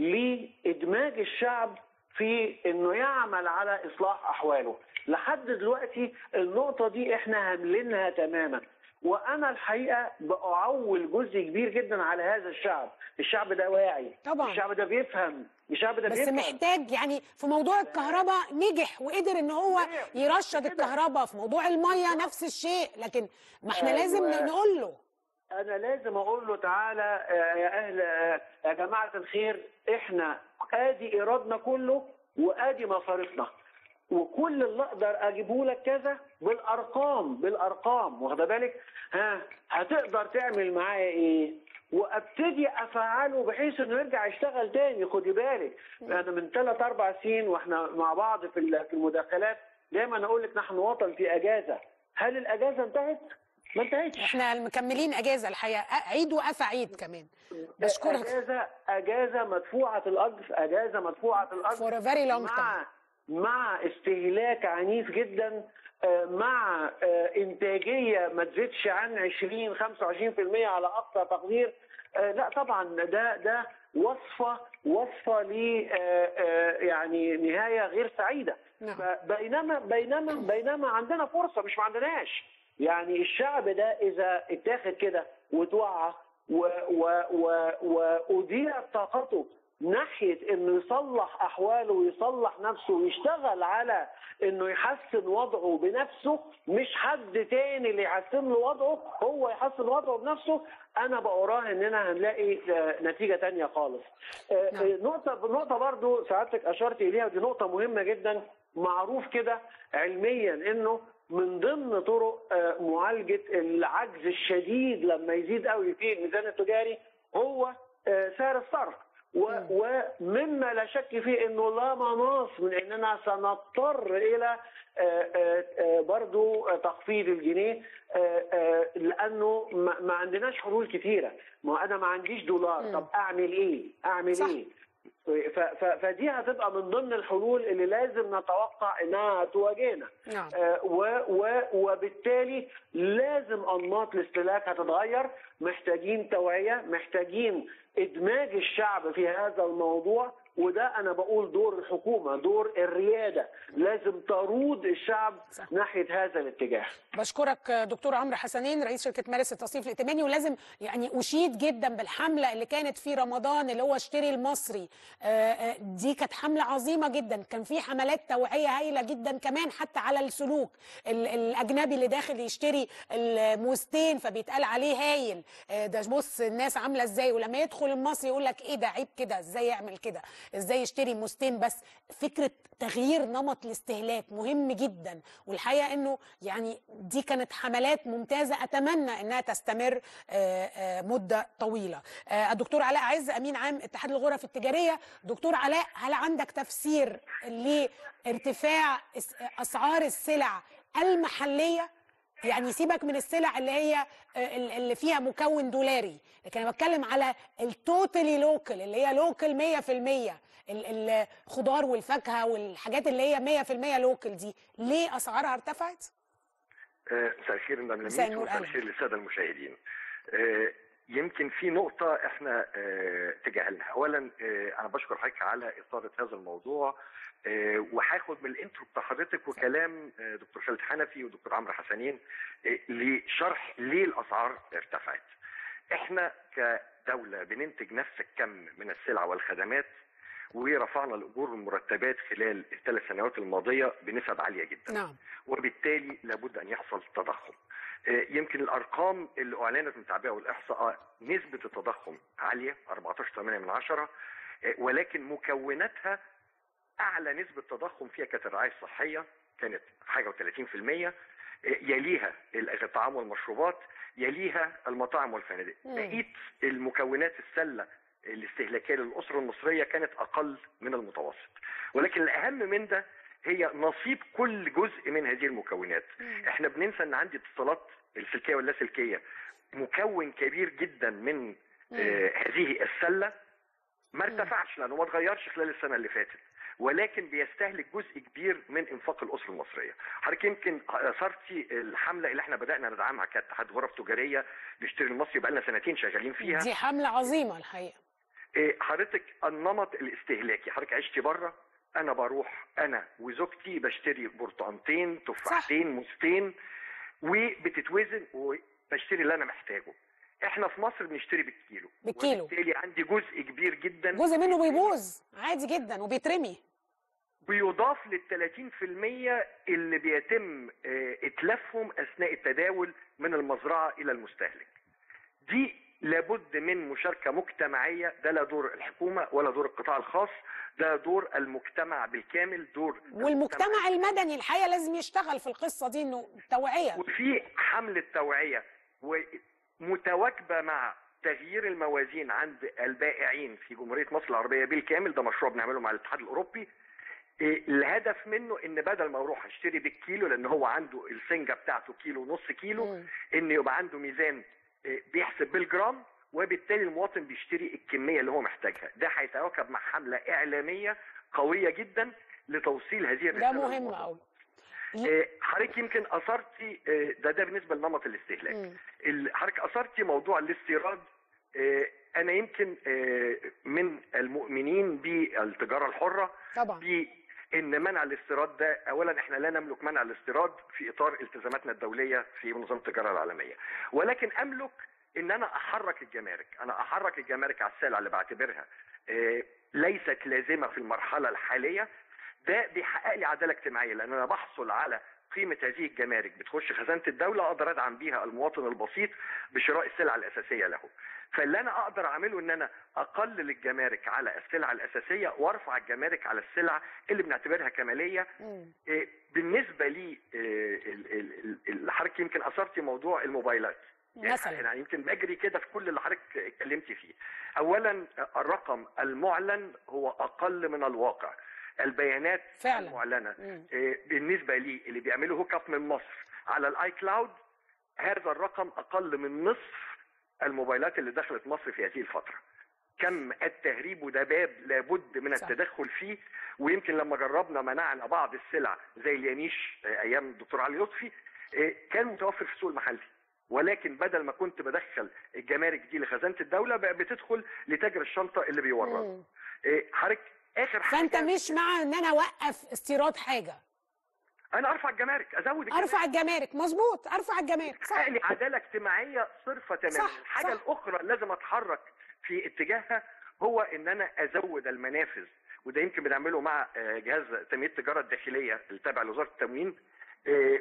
لادماج الشعب في انه يعمل على اصلاح احواله لحد دلوقتي النقطه دي احنا هاملينها تماما وانا الحقيقه باعول جزء كبير جدا على هذا الشعب الشعب ده واعي
طبعا.
الشعب ده بيفهم الشعب ده
بس
بيفهم
محتاج يعني في موضوع الكهرباء نجح وقدر ان هو يرشد الكهرباء في موضوع الميه نفس الشيء لكن ما احنا
أيوة.
لازم نقول له
انا لازم اقول له تعالى آه، يا اهل آه، يا جماعه الخير احنا ادي ايرادنا كله وادي مصاريفنا وكل اللي اقدر اجيبه لك كذا بالارقام بالارقام واخده بالك ها هتقدر تعمل معايا ايه وابتدي افعله بحيث انه يرجع يشتغل تاني خدي بالك انا من ثلاث اربع سنين واحنا مع بعض في ال- في المداخلات دايما اقول لك نحن وطن في اجازه هل الاجازه انتهت؟ ما انتهتش
احنا مكملين اجازه الحقيقه أ- عيد وقفا عيد كمان بشكرك
اجازه اجازه مدفوعه الاجر اجازه مدفوعه الاجر
for a very long time
مع مع استهلاك عنيف جدا آه، مع آه، انتاجيه ما تزيدش عن 20 25% على اقصى تقدير آه، لا طبعا ده ده وصفه وصفه ل آه، آه، يعني نهايه غير سعيده
نعم.
بينما بينما بينما عندنا فرصه مش ما عندناش يعني الشعب ده اذا اتاخد كده وتوعى و و و وأديرت طاقته ناحية انه يصلح احواله ويصلح نفسه ويشتغل على انه يحسن وضعه بنفسه مش حد تاني اللي يحسن له وضعه هو يحسن وضعه بنفسه انا بأراه اننا هنلاقي آه، نتيجة تانية خالص آه،
نعم.
آه، نقطة نقطة برضو سعادتك اشرت اليها ودي نقطة مهمة جدا معروف كده علميا انه من ضمن طرق آه، معالجة العجز الشديد لما يزيد قوي في الميزان التجاري هو آه، سعر الصرف و- ومما لا شك فيه انه لا مناص من اننا سنضطر الى آه، آه، آه، برضو تخفيض الجنيه آه، آه، لانه ما ما عندناش حلول كثيره ما انا ما عنديش دولار
مم.
طب اعمل ايه اعمل
صح.
ايه ف- ف- فدي هتبقى من ضمن الحلول اللي لازم نتوقع انها تواجهنا
نعم
آه، و و وبالتالي لازم انماط الاستهلاك هتتغير محتاجين توعيه محتاجين ادماج الشعب في هذا الموضوع وده انا بقول دور الحكومه دور الرياده لازم ترود الشعب
صح.
ناحيه هذا الاتجاه
بشكرك دكتور عمرو حسنين رئيس شركه مارس التصنيف الائتماني ولازم يعني اشيد جدا بالحمله اللي كانت في رمضان اللي هو اشتري المصري آه، آه، دي كانت حمله عظيمه جدا كان في حملات توعيه هايله جدا كمان حتى على السلوك ال- الاجنبي اللي داخل يشتري الموستين فبيتقال عليه هايل آه، ده بص الناس عامله ازاي ولما يدخل المصري يقول لك ايه ده عيب كده ازاي يعمل كده ازاي يشتري موستين بس فكره تغيير نمط الاستهلاك مهم جدا والحقيقه انه يعني دي كانت حملات ممتازه اتمنى انها تستمر آه، آه، مده طويله آه، الدكتور علاء عز امين عام اتحاد الغرف التجاريه دكتور علاء هل عندك تفسير لارتفاع اس- اسعار السلع المحليه يعني سيبك من السلع اللي هي آه، ال- اللي فيها مكون دولاري لكن انا بتكلم على التوتالي لوكال اللي هي لوكال 100% ال- الخضار والفاكهه والحاجات اللي هي 100% لوكال دي ليه اسعارها ارتفعت؟
آه، مساء الخير مدام
مساء
لميس
النور،
ومساء
أهلا.
الخير للساده المشاهدين. آه، يمكن في نقطة احنا آه، تجاهلناها، أولا آه، أنا بشكر حضرتك على إثارة هذا الموضوع آه، وهاخد من الانترو بتاع حضرتك وكلام آه، دكتور خالد حنفي ودكتور عمرو حسنين آه، لشرح ليه الأسعار ارتفعت. احنا كدولة بننتج نفس الكم من السلع والخدمات ورفعنا الأجور والمرتبات خلال الثلاث سنوات الماضية بنسب عالية جدا.
نعم
وبالتالي لابد ان يحصل تضخم. آه، يمكن الارقام اللي اعلنت من التعبئه والاحصاء نسبه التضخم عاليه 14.8 من عشرة آه، ولكن مكوناتها اعلى نسبه تضخم فيها كانت الرعايه الصحيه كانت حاجه و30% يليها الطعام والمشروبات يليها المطاعم والفنادق
مم.
بقيه المكونات السله الاستهلاكيه للاسره المصريه كانت اقل من المتوسط ولكن الاهم من ده هي نصيب كل جزء من هذه المكونات احنا بننسى ان عندي اتصالات السلكيه واللاسلكيه مكون كبير جدا من آه هذه السله ما ارتفعش لانه ما اتغيرش خلال السنه اللي فاتت ولكن بيستهلك جزء كبير من انفاق الاسره المصريه. حضرتك يمكن اثرتي الحمله اللي احنا بدانا ندعمها كاتحاد غرف تجاريه نشتري المصري بقى لنا سنتين شغالين فيها.
دي حمله عظيمه الحقيقه
إيه، حضرتك النمط الاستهلاكي حضرتك عشتي بره انا بروح انا وزوجتي بشتري برتقانتين تفاحتين موزتين وبتتوزن وبشتري اللي انا محتاجه احنا في مصر بنشتري بالكيلو
بالكيلو.
وبالتالي عندي جزء كبير جدا
جزء منه بيبوظ عادي جدا وبيترمي
بيضاف لل 30% اللي بيتم آه، اتلافهم اثناء التداول من المزرعه الى المستهلك. دي لابد من مشاركه مجتمعيه ده لا دور الحكومه ولا دور القطاع الخاص ده دور المجتمع بالكامل دور
والمجتمع المدني الحقيقه لازم يشتغل في القصه دي انه توعيه
وفي حملة توعية ومتواكبة مع تغيير الموازين عند البائعين في جمهورية مصر العربية بالكامل ده مشروع بنعمله مع الاتحاد الأوروبي إيه، الهدف منه ان بدل ما اروح اشتري بالكيلو لان هو عنده السنجه بتاعته كيلو ونص كيلو
مم.
ان يبقى عنده ميزان إيه، بيحسب بالجرام وبالتالي المواطن بيشتري الكميه اللي هو محتاجها ده هيتواكب مع حمله اعلاميه قويه جدا لتوصيل هذه
ده
الرساله
مهم
للمواطن.
قوي
آه، حضرتك يمكن اثرتي آه، ده ده بالنسبه لنمط الاستهلاك
مم.
ال- حضرتك اثرتي موضوع الاستيراد آه، انا يمكن آه، من المؤمنين بالتجاره الحره
طبعا
بان منع الاستيراد ده اولا احنا لا نملك منع الاستيراد في اطار التزاماتنا الدوليه في منظمه التجاره العالميه ولكن املك ان انا احرك الجمارك انا احرك الجمارك على السلع اللي بعتبرها آه، ليست لازمه في المرحله الحاليه ده بيحقق لي عداله اجتماعيه لان انا بحصل على قيمه هذه الجمارك بتخش خزانه الدوله اقدر ادعم بيها المواطن البسيط بشراء السلع الاساسيه له. فاللي انا اقدر اعمله ان انا اقلل الجمارك على السلع الاساسيه وارفع الجمارك على السلع اللي بنعتبرها كماليه
مم.
إيه، بالنسبه لي إيه، ال- ال- ال- ال- حضرتك يمكن اثرتي موضوع الموبايلات يعني
مثلا
انا يمكن بجري كده في كل اللي حضرتك اتكلمت فيه اولا الرقم المعلن هو اقل من الواقع البيانات
فعلا.
المعلنه
مم.
آه، بالنسبه لي اللي بيعملوا هوك اب من مصر على الاي كلاود هذا الرقم اقل من نصف الموبايلات اللي دخلت مصر في هذه الفتره كم التهريب وده باب لابد من
صح.
التدخل فيه ويمكن لما جربنا منعنا بعض السلع زي اليانيش آه، ايام الدكتور علي لطفي آه، كان متوفر في السوق المحلي ولكن بدل ما كنت بدخل الجمارك دي لخزانه الدوله بقى بتدخل لتاجر الشنطه اللي بيورد
مم.
إيه، حضرتك اخر حاجه
فانت مش مع ان انا اوقف استيراد حاجه
انا ارفع الجمارك ازود الجمارك
ارفع الجمارك مظبوط ارفع الجمارك صح
حقق لي عداله اجتماعيه صرفه تماما
صح،
الحاجه
صح.
الاخرى لازم اتحرك في اتجاهها هو ان انا ازود المنافذ وده يمكن بنعمله مع آه، جهاز تنميه التجاره الداخليه التابع لوزاره التموين آه،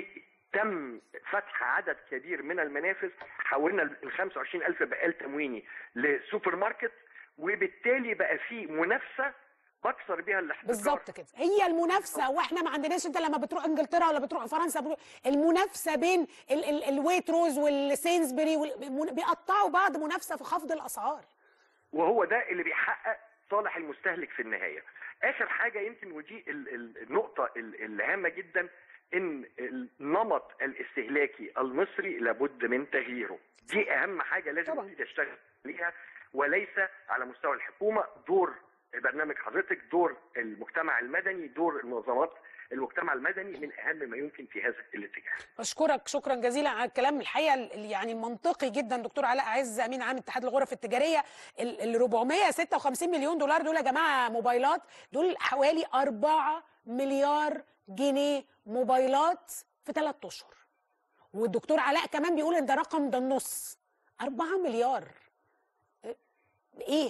وتم فتح عدد كبير من المنافذ حولنا ال 25000 بقال تمويني لسوبر ماركت وبالتالي بقى في منافسه بكسر بيها الاحتكار
بالظبط كده هي المنافسه واحنا ما عندناش انت لما بتروح انجلترا ولا بتروح فرنسا بتروح المنافسه بين ال- ال- الويتروز والسينسبري وال- بيقطعوا بعض منافسه في خفض الاسعار
وهو ده اللي بيحقق صالح المستهلك في النهايه. اخر حاجه يمكن ودي ال- ال- النقطه ال- الهامه جدا ان النمط الاستهلاكي المصري لابد من تغييره. دي اهم حاجه لازم
طبعاً.
نبتدي اشتغل عليها وليس على مستوى الحكومه دور برنامج حضرتك دور المجتمع المدني دور المنظمات المجتمع المدني من اهم ما يمكن في هذا الاتجاه.
بشكرك شكرا جزيلا على الكلام الحقيقه ال- يعني منطقي جدا دكتور علاء عز امين عام اتحاد الغرف التجاريه ال ال 456 مليون دولار دول يا جماعه موبايلات دول حوالي 4 مليار جنيه موبايلات في ثلاث اشهر والدكتور علاء كمان بيقول ان ده رقم ده النص 4 مليار إيه- ايه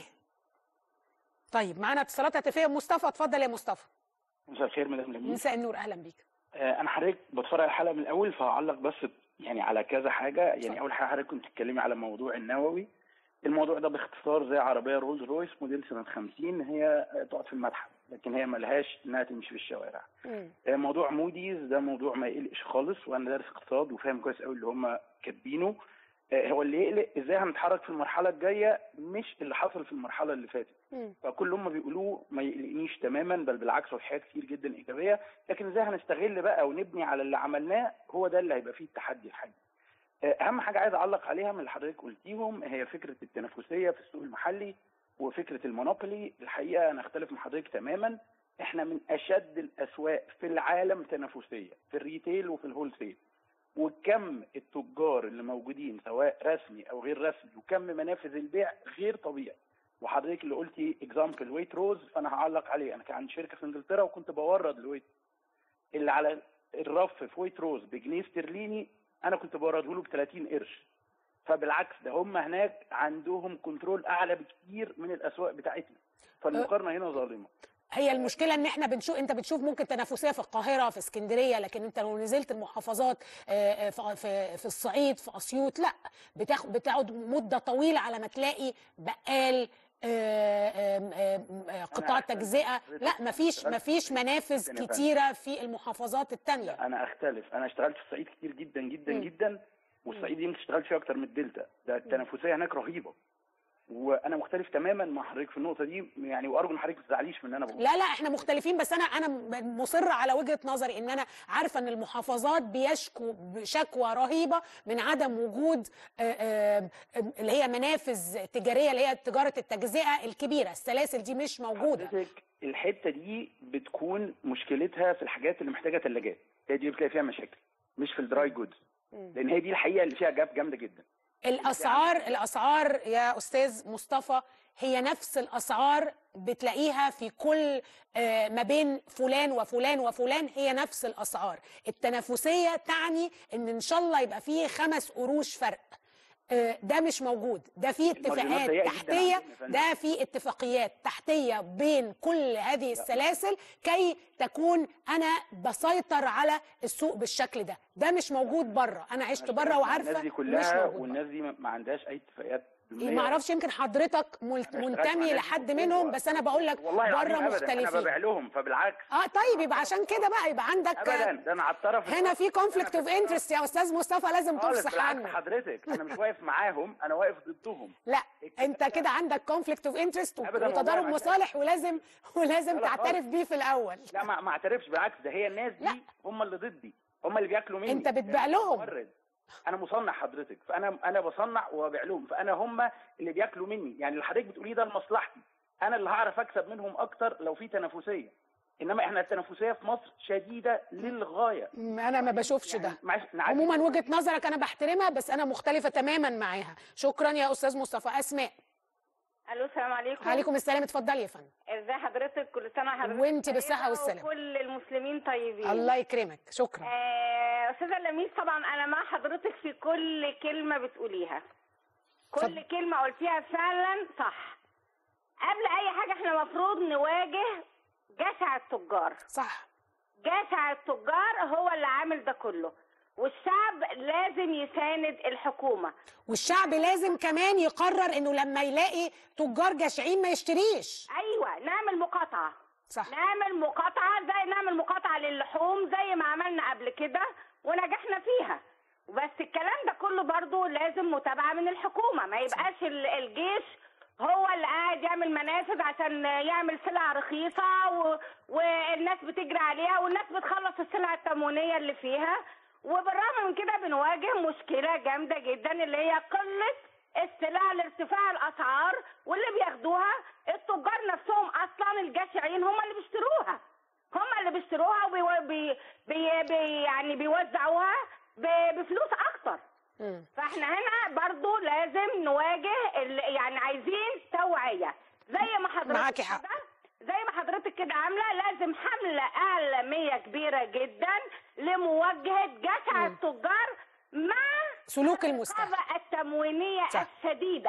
طيب معانا اتصالات هاتفيه مصطفى اتفضل يا مصطفى
مساء الخير مدام لميس
مساء النور اهلا بيك
آه، انا حضرتك بتفرج على الحلقه من الاول فهعلق بس يعني على كذا حاجه يعني اول حاجه حضرتك كنت بتتكلمي على موضوع النووي الموضوع ده باختصار زي عربيه رولز رويس موديل سنه 50 هي آه، تقعد في المتحف لكن هي ملهاش انها تمشي في الشوارع
مم.
آه، موضوع موديز ده موضوع ما يقلقش خالص وانا دارس اقتصاد وفاهم كويس قوي اللي هم كاتبينه آه، هو اللي يقلق ازاي هنتحرك في المرحله الجايه مش اللي حصل في المرحله اللي فاتت
مم.
فكل هم بيقولوه ما يقلقنيش تماما بل بالعكس هو في حاجات كتير جدا ايجابيه لكن ازاي هنستغل بقى ونبني على اللي عملناه هو ده اللي هيبقى فيه التحدي الحقيقي. آه، اهم حاجه عايز اعلق عليها من اللي حضرتك قلتيهم هي فكره التنافسيه في السوق المحلي وفكره المونوبولي الحقيقه انا اختلف مع حضرتك تماما احنا من اشد الاسواق في العالم تنافسيه في الريتيل وفي الهولسيل وكم التجار اللي موجودين سواء رسمي او غير رسمي وكم منافذ البيع غير طبيعي وحضرتك اللي قلتي اكزامبل ويت روز فانا هعلق عليه انا كان عندي شركه في انجلترا وكنت بورد الويت اللي على الرف في ويت روز بجنيه استرليني انا كنت بورده له ب 30 قرش فبالعكس ده هم هناك عندهم كنترول اعلى بكتير من الاسواق بتاعتنا فالمقارنه هنا ظالمه
هي المشكله ان احنا بنشوف انت بتشوف ممكن تنافسيه في القاهره في اسكندريه لكن انت لو نزلت المحافظات آه، آه، في في في الصعيد في اسيوط لا بتاخد بتقعد مده طويله على ما تلاقي بقال آه، آم، آم، آه، قطاع
أختلف.
تجزئه لا مفيش مفيش منافذ
أنا فاهم.
كتيره في المحافظات التانية
انا اختلف انا اشتغلت في الصعيد كتير جدا جدا
مم.
جدا والصعيد يمكن اشتغلت فيه اكتر من الدلتا ده التنافسيه هناك رهيبه وانا مختلف تماما مع حضرتك في النقطه دي يعني وارجو ان حضرتك ما تزعليش من اللي انا بقوله
لا لا احنا مختلفين بس انا انا مصره على وجهه نظري ان انا عارفه ان المحافظات بيشكوا بشكوى رهيبه من عدم وجود آه، آه، اللي هي منافذ تجاريه اللي هي تجاره التجزئه الكبيره السلاسل دي مش موجوده
حضرتك الحته دي بتكون مشكلتها في الحاجات اللي محتاجه ثلاجات هي دي بتلاقي فيها مشاكل مش في الدراي جودز لان هي دي الحقيقه اللي فيها جاب جامده جدا
الاسعار الاسعار يا استاذ مصطفى هي نفس الاسعار بتلاقيها في كل آه، ما بين فلان وفلان وفلان هي نفس الاسعار التنافسيه تعني ان ان شاء الله يبقى فيه خمس قروش فرق آه، ده مش موجود ده في
المارجنات
اتفاقات
ضيقة جداً
تحتيه
عندنا يا فندم.
ده في اتفاقيات تحتيه بين كل هذه السلاسل كي تكون انا بسيطر على السوق بالشكل ده ده مش موجود بره انا عشت بره وعارفه
الناس دي
مش
كلها
موجود
والناس دي ما ما عندهاش اي اتفاقيات
إيه
ضمنية.
ما اعرفش يمكن حضرتك مل-
اشتغلت مع
منتمي
ناس
لحد
كتير
منهم
و-
بس انا بقول لك
والله العظيم
بره
أبداً، انا
مختلفين
ببيع لهم فبالعكس
اه طيب يبقى عشان كده بقى يبقى عندك
ابدا ده انا على الطرف
هنا في كونفليكت اوف
أنا في
انترست يا استاذ مصطفى لازم
خالص
تفصح
بالعكس
عنه
حضرتك انا مش واقف معاهم انا واقف ضدهم
لا انت كده عندك كونفليكت اوف انترست
أبداً والله
وتضارب
ما عندي.
مصالح ولازم ولازم
لا لا
تعترف
خالص.
بيه في الاول
لا ما ما اعترفش بالعكس ده هي الناس
لا.
دي هم اللي ضدي هم اللي بياكلوا مني
أنت بتبيع
يعني
لهم.
مورد. انا مصنع حضرتك فانا انا بصنع وببيع لهم فانا هم اللي بياكلوا مني يعني اللي حضرتك بتقوليه ده لمصلحتي انا اللي هعرف اكسب منهم اكتر لو في تنافسيه انما احنا التنافسيه في مصر شديده للغايه
م- انا ما بشوفش ده
يعني معلش نعدي-
عموما وجهه نظرك انا بحترمها بس انا مختلفه تماما معاها شكرا يا استاذ مصطفى اسماء
الو السلام عليكم
عليكم السلام اتفضلي يا فندم
ازي حضرتك كل سنه وحضرتك
وانتي
طيبة
بالصحة والسلامة.
وكل المسلمين طيبين
الله يكرمك شكرا
آه، استاذه لميس طبعا انا مع حضرتك في كل كلمه بتقوليها كل
اتفضل.
كلمه قلتيها فعلا صح قبل اي حاجه احنا المفروض نواجه جشع التجار
صح
جشع التجار هو اللي عامل ده كله والشعب لازم يساند الحكومه
والشعب لازم كمان يقرر انه لما يلاقي تجار جشعين ما يشتريش
ايوه نعمل مقاطعه
صح
نعمل مقاطعة زي نعمل مقاطعة للحوم زي ما عملنا قبل كده ونجحنا فيها بس الكلام ده كله برضو لازم متابعة من الحكومة ما يبقاش ال- الجيش هو اللي قاعد يعمل منافذ عشان يعمل سلع رخيصة و... والناس بتجري عليها والناس بتخلص السلع التموينية اللي فيها وبالرغم من كده بنواجه مشكلة جامدة جدا اللي هي قلة السلع لارتفاع الاسعار واللي بياخدوها التجار نفسهم اصلا الجشعين هم اللي بيشتروها هم اللي بيشتروها وبي بي بي بي يعني بيوزعوها ب- بفلوس اكتر
مم.
فاحنا هنا برضو لازم نواجه ال- يعني عايزين توعية زي ما حضرتك
معاكي حق.
كده زي ما حضرتك كده عاملة لازم حملة إعلامية كبيرة جدا لمواجهة جشع التجار مع
سلوك المستهلك
الرقابة التموينية
صح.
الشديدة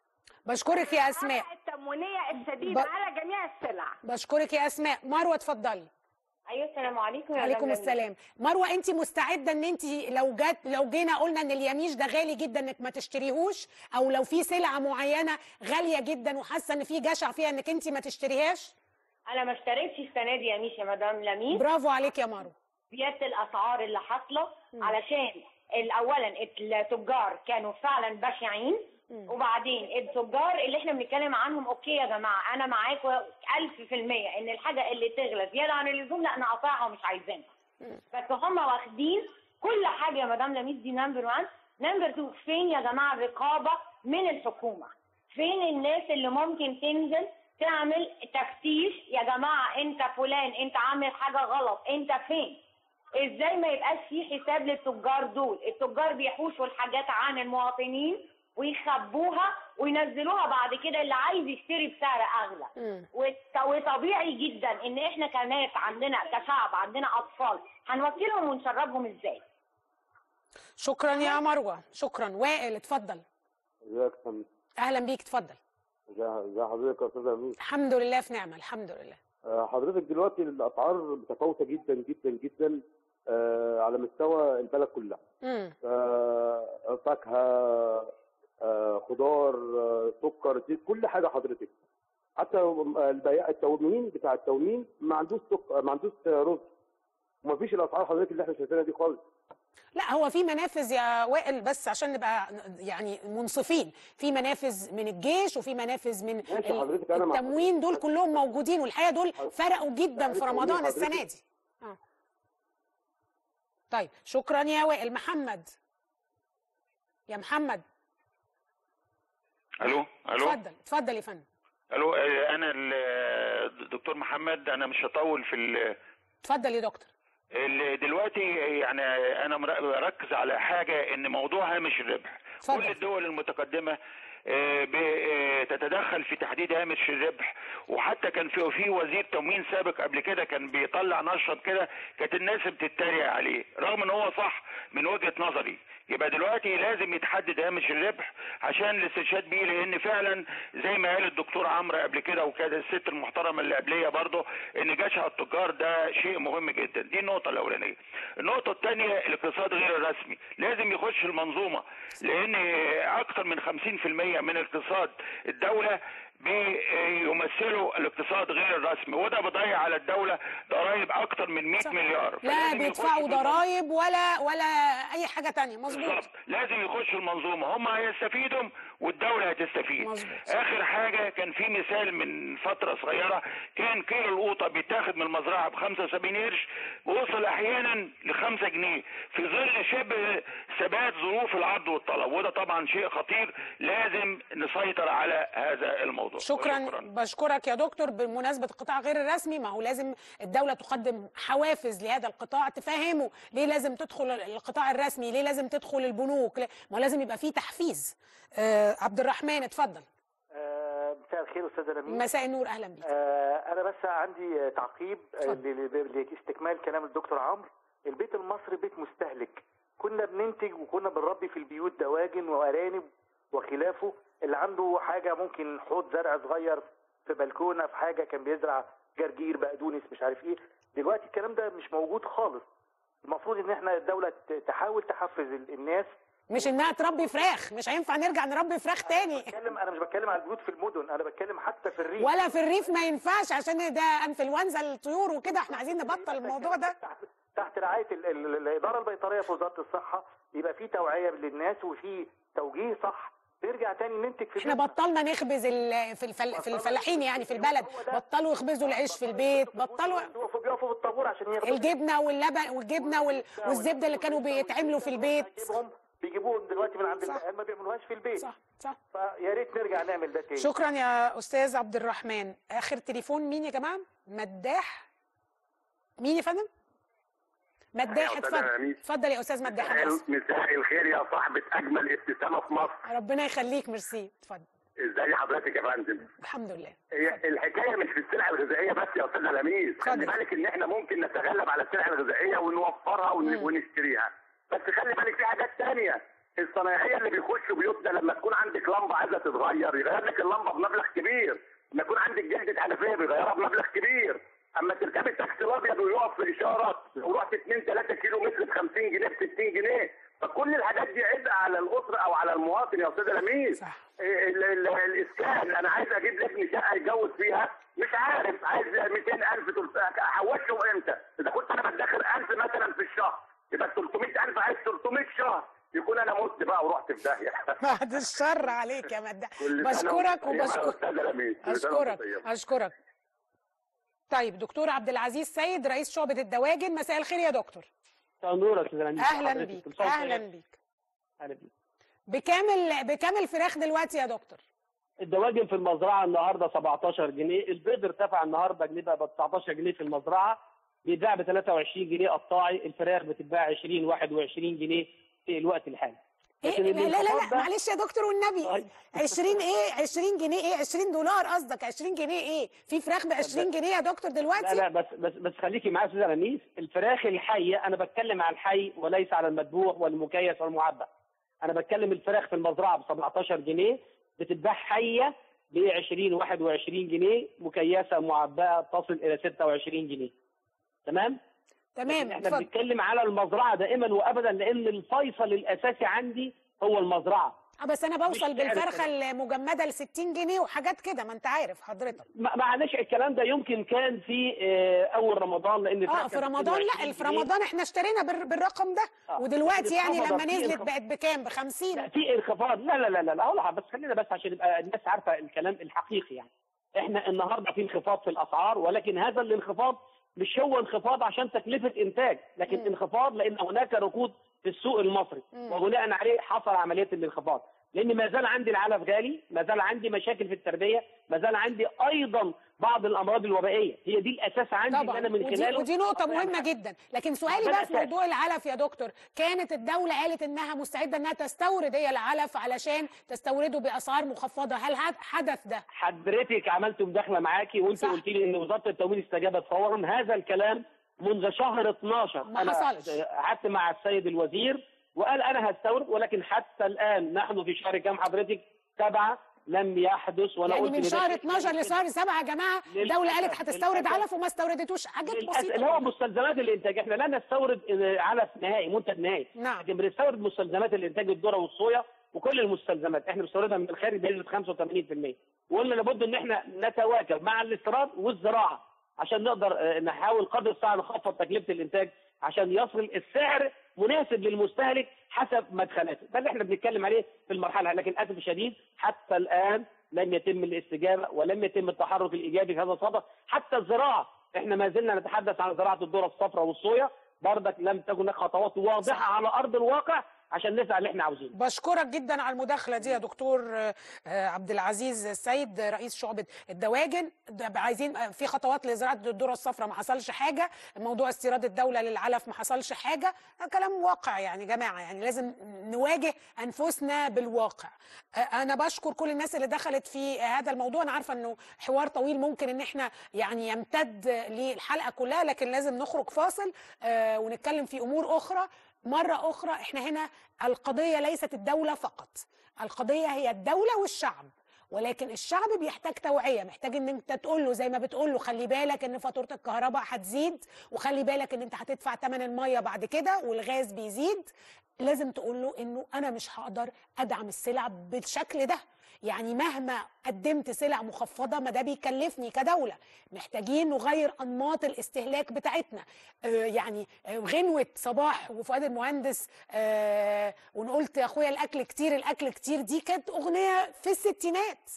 بشكرك يا اسماء
الرقابة التموينية الشديدة
ب-
على جميع السلع
بشكرك يا اسماء مروه اتفضلي
ايوه السلام عليكم
عليكم السلام مروه انت مستعده ان انت لو جت لو جينا قلنا ان اليميش ده غالي جدا انك ما تشتريهوش او لو في سلعه معينه غاليه جدا وحاسه ان في جشع فيها انك انت ما تشتريهاش
انا ما اشتريتش السنه دي يا ميس يا مدام لميس
برافو عليك يا مروه
زياده الاسعار اللي حاصله علشان ال- اولا التجار كانوا فعلا بشعين وبعدين التجار اللي احنا بنتكلم عنهم اوكي يا جماعه انا معاكم ألف في المية ان الحاجه اللي تغلى زياده عن اللزوم لا انا قاطعها ومش عايزينها بس هم واخدين كل حاجه يا مدام لميس دي نمبر 1 نمبر 2 فين يا جماعه الرقابه من الحكومه فين الناس اللي ممكن تنزل تعمل تفتيش يا جماعه انت فلان انت عامل حاجه غلط انت فين ازاي ما يبقاش في حساب للتجار دول التجار بيحوشوا الحاجات عن المواطنين ويخبوها وينزلوها بعد كده اللي عايز يشتري بسعر اغلى
مم.
وط- وطبيعي جدا ان احنا كناس عندنا كشعب عندنا اطفال هنوكلهم ونشربهم ازاي
شكرا يا مروه شكرا وائل اتفضل
ازيك يا فندم؟
اهلا بيك اتفضل
ازي ازي حضرتك يا استاذ امين
الحمد لله في نعمه الحمد لله
آه، حضرتك دلوقتي الاسعار متفاوته جدا جدا جدا آه، على مستوى البلد كلها
امم
آه، فاكهه آه، خضار آه، سكر زيت كل حاجه حضرتك حتى البياع التومين بتاع التومين ما عندوش سكر ما عندوش رز ومفيش الاسعار حضرتك اللي احنا شايفينها دي خالص
لا هو في منافذ يا وائل بس عشان نبقى يعني منصفين في منافذ من الجيش وفي منافذ من
ماشي
ال-
حضرتك، أنا مع
التموين دول كلهم موجودين والحقيقه دول فرقوا جدا في
حضرتك
رمضان
حضرتك-
السنه دي آه. طيب شكرا يا وائل محمد يا محمد
الو الو
اتفضل اتفضل يا فندم
الو آه، انا ال- الدكتور محمد انا مش هطول في ال-
اتفضل يا دكتور
ال- دلوقتي يعني انا مر- مركز على حاجه ان موضوع هامش الربح
اتفضل.
كل الدول المتقدمه آه، ب- آه، تتدخل في تحديد هامش الربح وحتى كان في في وزير تموين سابق قبل كده كان بيطلع نشط كده كانت الناس بتتريق عليه رغم ان هو صح من وجهه نظري يبقى دلوقتي لازم يتحدد هامش الربح عشان الاستشهاد بيه لان فعلا زي ما قال الدكتور عمرو قبل كده وكانت الست المحترمه اللي قبليه برضه ان جشع التجار ده شيء مهم جدا دي النقطه الاولانيه النقطه الثانيه الاقتصاد غير الرسمي لازم يخش المنظومه لان اكثر من 50% من اقتصاد الدوله بيمثلوا الاقتصاد غير الرسمي وده بيضيع على الدوله ضرائب اكثر من 100
صح.
مليار
لا
فلازم
بيدفعوا
يخش في المنظومة.
ضرايب ولا ولا اي حاجه تانية مظبوط
بالظبط لازم يخشوا المنظومه هم هيستفيدوا والدوله هتستفيد
مظبوط.
اخر حاجه كان في مثال من فتره صغيره كان كيلو القوطه بيتاخد من المزرعه ب 75 قرش ووصل احيانا ل 5 جنيه في ظل شبه ثبات ظروف العرض والطلب وده طبعا شيء خطير لازم نسيطر على هذا الموضوع
شكرا
وشكراً.
بشكرك يا دكتور بمناسبه القطاع غير الرسمي ما هو لازم الدوله تقدم حوافز لهذا القطاع تفهمه ليه لازم تدخل القطاع الرسمي ليه لازم تدخل البنوك ليه- ما هو لازم يبقى فيه تحفيز آه عبد الرحمن اتفضل
آه، مساء الخير استاذ نبيل
مساء النور اهلا بيك
آه، انا بس عندي آه، تعقيب آه،
اتفضل.
ل- ل- لاستكمال كلام الدكتور عمرو البيت المصري بيت مستهلك كنا بننتج وكنا بنربي في البيوت دواجن وارانب وخلافه اللي عنده حاجه ممكن حوض زرع صغير في بلكونه في حاجه كان بيزرع جرجير بقدونس مش عارف ايه دلوقتي الكلام ده مش موجود خالص المفروض ان احنا الدوله ت- تحاول تحفز ال- الناس
مش انها تربي فراخ مش هينفع نرجع نربي فراخ تاني
بتكلم انا مش بتكلم على البيوت في المدن انا بتكلم حتى في الريف
ولا في الريف ما ينفعش عشان ده انفلونزا الطيور وكده احنا عايزين نبطل الموضوع ده
تحت تحت رعايه ال- ال- الاداره البيطريه في وزاره الصحه يبقى في توعيه للناس وفي توجيه صح نرجع تاني ننتج في
احنا
بيتنا.
بطلنا نخبز ال- في الفل... في الفلاحين يعني في البلد بطلوا يخبزوا العيش في البيت بطلوا
بيقفوا بيقفوا في الطابور عشان ياخدوا
الجبنه واللبن والجبنه وال... والزبده اللي كانوا بيتعملوا في البيت
يجيبهم بيجيبوهم دلوقتي من عند
صح.
البقال ما بيعملوهاش في البيت
صح صح
فيا ريت نرجع نعمل ده تاني
شكرا يا استاذ عبد الرحمن اخر تليفون مين يا جماعه مداح مين يا فندم مداح
يا أستاذ
اتفضل
أمير.
اتفضل يا استاذ مداح أنا آسف.
مساء الخير يا صاحبة أجمل ابتسامة في مصر
ربنا يخليك ميرسي اتفضل
ازاي حضرتك يا فندم
الحمد لله
هي الحكايه مش في السلع الغذائيه بس يا استاذ لميس خلي
اتفضل.
بالك ان احنا ممكن نتغلب على السلع الغذائيه ونوفرها ون- ونشتريها بس خلي بالك في حاجات تانية الصنايعيه اللي بيخشوا بيوتنا لما تكون عندك لمبه عايزه تتغير يغير لك اللمبه بمبلغ كبير لما يكون عندك جلده حنفيه بيغيرها بمبلغ كبير اما تركبي التاكسي الابيض ويقف في اشاره ورحت 2 3 كيلو متر ب 50 جنيه ب 60 جنيه فكل الحاجات دي عبء على الاسره او على المواطن يا استاذ لميس
صح.
ال- ال- الاسكان انا عايز اجيب لابني شقه يتجوز فيها مش عارف عايز 200000 تلت- احوشهم امتى؟ اذا كنت انا بدخل 1000 مثلا في الشهر يبقى 300000 عايز 300 شهر يكون انا مت بقى ورحت في داهيه
بعد الشر عليك يا مداح
كل سنة
بشكرك
وأنت طيبة يا
وبشكر
أستاذة لميس. كل سنة وأنت
اشكرك
طيبة.
اشكرك طيب دكتور عبد العزيز سيد رئيس شعبة الدواجن مساء الخير يا دكتور
نور يا استاذ لميس
اهلا
حضرتك
بيك
كل سنة وأنت
اهلا
طيب.
بيك
اهلا بيك
بكام ال... بكام الفراخ دلوقتي يا دكتور
الدواجن في المزرعه النهارده 17 جنيه البيض ارتفع النهارده جنيه بقى ب 19 جنيه في المزرعه بيتباع ب 23 جنيه قطاعي الفراخ بتتباع 20 21 جنيه في الوقت الحالي
ايه
لكن
لا لا لا,
الانخفاض ده-
معلش يا دكتور والنبي
طيب.
20 ايه 20 جنيه ايه 20 دولار قصدك 20 جنيه ايه في فراخ ب 20 جنيه يا دكتور دلوقتي
لا لا بس بس بس خليكي معايا يا استاذ لميس الفراخ الحيه انا بتكلم على الحي وليس على المذبوح والمكيس والمعبأ انا بتكلم الفراخ في المزرعه ب 17 جنيه بتتباع حيه ب 20 21 جنيه مكيسه معبأه تصل الى 26 جنيه تمام
تمام
احنا
اتفضل
بنتكلم على المزرعه دائما وابدا لان الفيصل الاساسي عندي هو المزرعه
اه بس انا بوصل
مش سعر
بالفرخه المجمده ل 60 جنيه وحاجات كده ما انت عارف حضرتك
ما- معلش الكلام ده يمكن كان في آه، اول رمضان لان
اه
الفرخة
في
ب
رمضان
22
لا في
جنيه.
رمضان احنا اشترينا بال- بالرقم ده
آه.
ودلوقتي يعني
انخفضت
لما
في
نزلت
انخفاض.
بقت بكام ب 50
لا في انخفاض لا لا لا لا لا والله بس خلينا بس عشان يبقى الناس عارفه الكلام الحقيقي يعني احنا النهارده في انخفاض في الاسعار ولكن هذا الانخفاض مش هو انخفاض عشان تكلفه انتاج لكن
مم.
انخفاض لان هناك ركود في السوق المصري
مم.
وبناء عليه حصل عمليه الانخفاض لان ما زال عندي العلف غالي ما زال عندي مشاكل في التربيه ما زال عندي ايضا بعض الامراض الوبائيه هي دي الاساس عندي اللي
طبعا
انا من
ودي,
خلاله
ودي نقطة
أقدر أعمل
مهمة
حاجة.
جدا لكن سؤالي
ده
بقى في
الأساس.
موضوع العلف يا دكتور كانت الدولة قالت انها مستعدة انها تستورد هي العلف علشان تستورده باسعار مخفضة هل هذا حدث ده
حضرتك عملت مداخله معاكي وانت
صح.
قلت لي ان وزاره التموين استجابت فورا هذا الكلام منذ شهر 12
ما
انا
حصلش.
قعدت مع السيد الوزير وقال انا هستورد ولكن حتى الان نحن في شهر كام حضرتك؟ سبعه لم يحدث ولا
يعني
قلت
من
لده
شهر
شيء
12
يعني
لشهر 7 يا جماعه الدوله
للأسف-
قالت هتستورد
للأسف-
علف وما استوردتوش حاجات
للأسف
بسيطه
اللي هو مستلزمات الانتاج احنا لا نستورد علف نهائي منتج نهائي
نعم
لكن بنستورد مستلزمات الانتاج الذره والصويا وكل المستلزمات احنا بنستوردها من الخارج بنسبه 85% وقلنا لابد ان احنا نتواكب مع الاستيراد والزراعه عشان نقدر آه، نحاول قدر الساعه نخفض تكلفه الانتاج عشان يصل السعر مناسب للمستهلك حسب مدخلاته ده اللي احنا بنتكلم عليه في المرحله لكن للاسف الشديد حتى الان لم يتم الاستجابه ولم يتم التحرك الايجابي في هذا الصدد حتى الزراعه احنا ما زلنا نتحدث عن زراعه الذره الصفراء والصويا برضك لم تكن هناك خطوات واضحه على ارض الواقع عشان نسعى اللي احنا عاوزينه
بشكرك جدا على المداخله دي يا دكتور آه، آه، عبد العزيز السيد رئيس شعبه الدواجن ده عايزين آه، في خطوات لزراعه الذره الصفراء ما حصلش حاجه موضوع استيراد الدوله للعلف ما حصلش حاجه ده كلام واقع يعني يا جماعه يعني لازم نواجه انفسنا بالواقع آه، انا بشكر كل الناس اللي دخلت في هذا الموضوع انا عارفه انه حوار طويل ممكن ان احنا يعني يمتد للحلقه كلها لكن لازم نخرج فاصل آه، ونتكلم في امور اخرى مرة أخرى إحنا هنا القضية ليست الدولة فقط القضية هي الدولة والشعب ولكن الشعب بيحتاج توعية محتاج ان انت تقول له زي ما بتقول له خلي بالك ان فاتورة الكهرباء هتزيد وخلي بالك ان انت هتدفع ثمن المية بعد كده والغاز بيزيد لازم تقول له انه انا مش هقدر ادعم السلع بالشكل ده يعني مهما قدمت سلع مخفضة ما ده بيكلفني كدولة محتاجين نغير أنماط الاستهلاك بتاعتنا آه يعني آه غنوة صباح وفؤاد المهندس آه ونقولت يا أخويا الأكل كتير الأكل كتير دي كانت أغنية في الستينات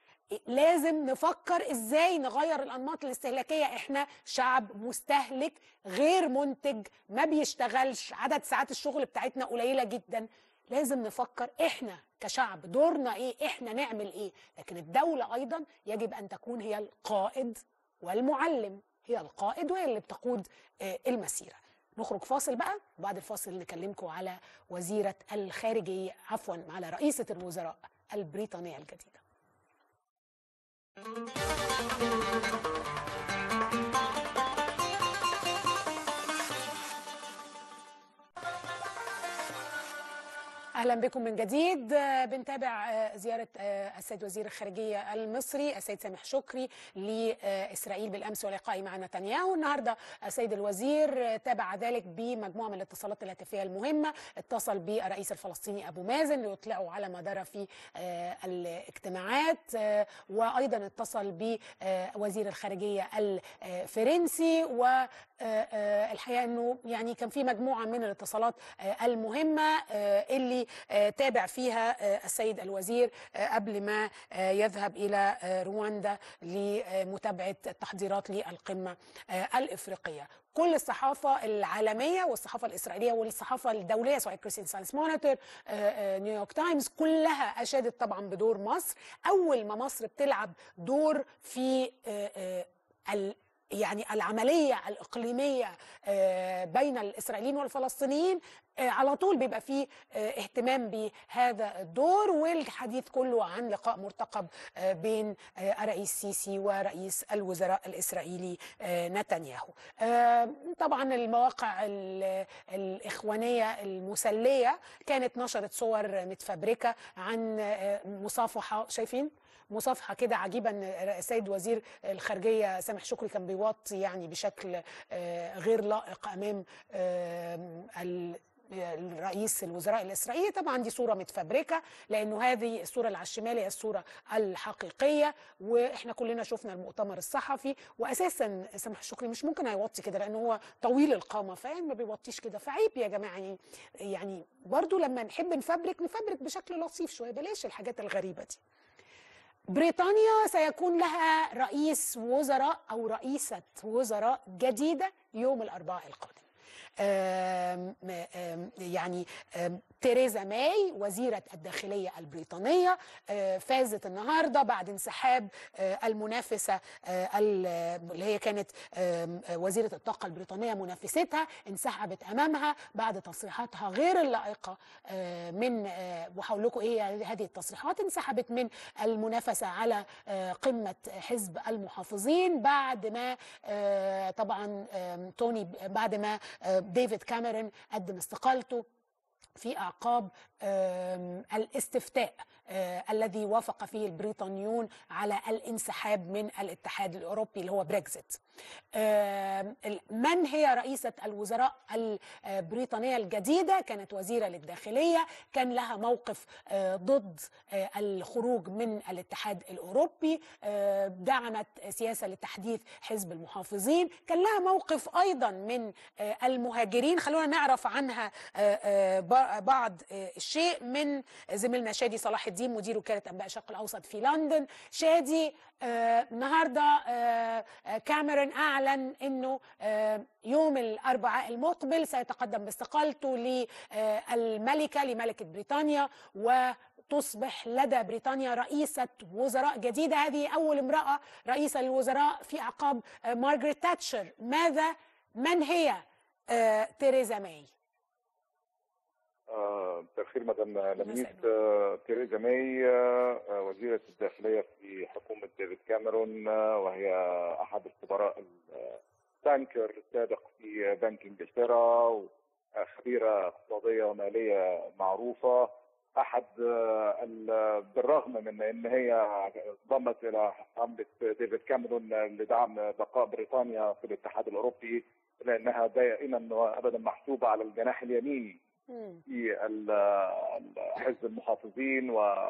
لازم نفكر ازاي نغير الانماط الاستهلاكيه احنا شعب مستهلك غير منتج ما بيشتغلش عدد ساعات الشغل بتاعتنا قليله جدا لازم نفكر احنا كشعب دورنا ايه احنا نعمل ايه لكن الدوله ايضا يجب ان تكون هي القائد والمعلم هي القائد وهي اللي بتقود آه، المسيره نخرج فاصل بقى وبعد الفاصل نكلمكم على وزيره الخارجيه عفوا على رئيسه الوزراء البريطانيه الجديده اهلا بكم من جديد آه، بنتابع آه، زياره آه، السيد وزير الخارجيه المصري السيد سامح شكري لاسرائيل بالامس ولقائه مع نتنياهو النهارده السيد الوزير آه، تابع ذلك بمجموعه من الاتصالات الهاتفيه المهمه اتصل بالرئيس الفلسطيني ابو مازن ليطلعه على ما جرى في آه، الاجتماعات آه، وايضا اتصل بوزير الخارجيه الفرنسي والحقيقه انه يعني كان في مجموعه من الاتصالات آه، المهمه آه، اللي آه، تابع فيها آه، السيد الوزير آه، قبل ما آه، يذهب الى آه، رواندا لمتابعه التحضيرات للقمه آه، الافريقيه كل الصحافه العالميه والصحافه الاسرائيليه والصحافه الدوليه سواء كريستيان ساينس مونيتور نيويورك تايمز كلها اشادت طبعا بدور مصر اول ما مصر بتلعب دور في آه، آه، ال يعني العملية الإقليمية آه، بين الإسرائيليين والفلسطينيين آه، على طول بيبقى فيه آه، اهتمام بهذا الدور والحديث كله عن لقاء مرتقب آه، بين آه، الرئيس السيسي ورئيس الوزراء الإسرائيلي آه، نتنياهو آه، طبعا المواقع ال- الإخوانية المسلية كانت نشرت صور متفبركة عن آه، مصافحة شايفين؟ مصافحه كده عجيبه ان السيد وزير الخارجيه سامح شكري كان بيوطي يعني بشكل آه، غير لائق امام آه، ال- الرئيس الوزراء الاسرائيلي طبعا دي صوره متفبركه لانه هذه الصوره اللي على الشمال هي الصوره الحقيقيه واحنا كلنا شفنا المؤتمر الصحفي واساسا سامح شكري مش ممكن هيوطي كده لانه هو طويل القامه فاهم ما بيوطيش كده فعيب يا جماعه يعني يعني برضو لما نحب نفبرك نفبرك بشكل لطيف شويه بلاش الحاجات الغريبه دي بريطانيا سيكون لها رئيس وزراء او رئيسه وزراء جديده يوم الاربعاء القادم آم، آم، يعني آم، تيريزا ماي وزيرة الداخلية البريطانية آه، فازت النهاردة بعد انسحاب آه، المنافسة آه، ال- اللي هي كانت آم، آه، وزيرة الطاقة البريطانية منافستها انسحبت أمامها بعد تصريحاتها غير اللائقة آه، من آه، وهقول لكم إيه هذه التصريحات انسحبت من المنافسة على آه، قمة حزب المحافظين بعد ما آه، طبعا آم، توني بعد ما آه، ديفيد كاميرون قدم استقالته في اعقاب آم، الاستفتاء آه، الذي وافق فيه البريطانيون على الانسحاب من الاتحاد الاوروبي اللي هو بريكزيت. آم، ال- من هي رئيسه الوزراء البريطانيه الجديده؟ كانت وزيره للداخليه، كان لها موقف آه، ضد آه، الخروج من الاتحاد الاوروبي، آه، دعمت سياسه لتحديث حزب المحافظين، كان لها موقف ايضا من آه، المهاجرين، خلونا نعرف عنها آه، آه، ب- بعض آه، الشيء من زميلنا شادي صلاح الدين مدير وكاله انباء الشرق الاوسط في لندن شادي آه، النهارده آه، آه، كاميرون اعلن انه آه، يوم الاربعاء المقبل سيتقدم باستقالته للملكه لملكه بريطانيا وتصبح لدى بريطانيا رئيسة وزراء جديدة هذه أول امرأة رئيسة للوزراء في أعقاب آه، مارغريت تاتشر ماذا من هي آه، تيريزا ماي
آه، مساء الخير مدام لميس آه، تيريزا ماي آه، آه، وزيرة الداخلية في حكومة ديفيد كاميرون آه، وهي أحد الخبراء البانكر السابق في بنك إنجلترا وخبيرة اقتصادية ومالية معروفة أحد آه، ال- بالرغم من أن هي انضمت إلى حملة ديفيد كاميرون لدعم بقاء بريطانيا في الاتحاد الأوروبي إلا أنها دائما وأبدا محسوبة على الجناح اليميني في ال- ال- حزب المحافظين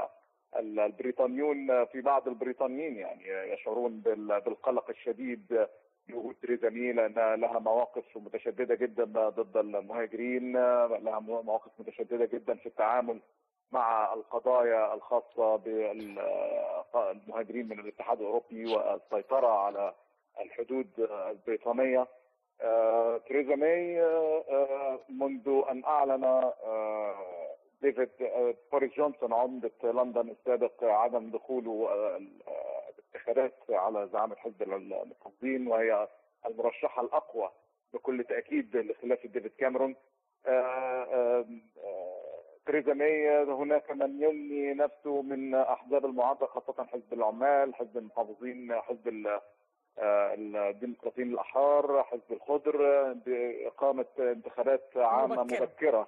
والبريطانيون في بعض البريطانيين يعني يشعرون بال- بالقلق الشديد بوجود تريزا مي لانها لها مواقف متشدده جدا ضد المهاجرين لها مواقف متشدده جدا في التعامل مع القضايا الخاصه بالمهاجرين من الاتحاد الاوروبي والسيطره على الحدود البريطانيه آه، تريزا ماي آه، آه، منذ ان اعلن آه، ديفيد آه، بوريس جونسون عمدة لندن السابق عدم دخوله آه، آه، الانتخابات على زعامة حزب المحافظين وهي المرشحة الأقوى بكل تأكيد لخلاف ديفيد كاميرون آه، آه، آه، تريزا ماي هناك من يمني نفسه من أحزاب المعارضة خاصة حزب العمال حزب المحافظين حزب ال- آه، الديمقراطيين الأحرار حزب الخضر آه، بإقامة انتخابات عامة
مبكرة.
مبكرة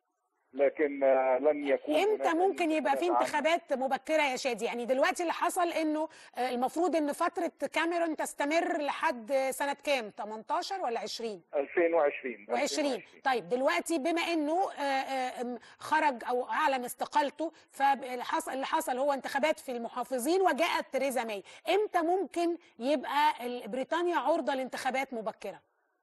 لكن آه، لن يكون
امتى
هناك
ممكن يبقى في
عامة.
انتخابات مبكره يا شادي يعني دلوقتي اللي حصل انه آه، المفروض ان فتره كاميرون تستمر لحد سنه كام 18 ولا 20
2020
و20 طيب دلوقتي بما انه آه، آه، م- خرج او اعلن استقالته فاللي حصل اللي حصل هو انتخابات في المحافظين وجاءت تريزا ماي امتى ممكن يبقى ال- بريطانيا عرضه لانتخابات مبكره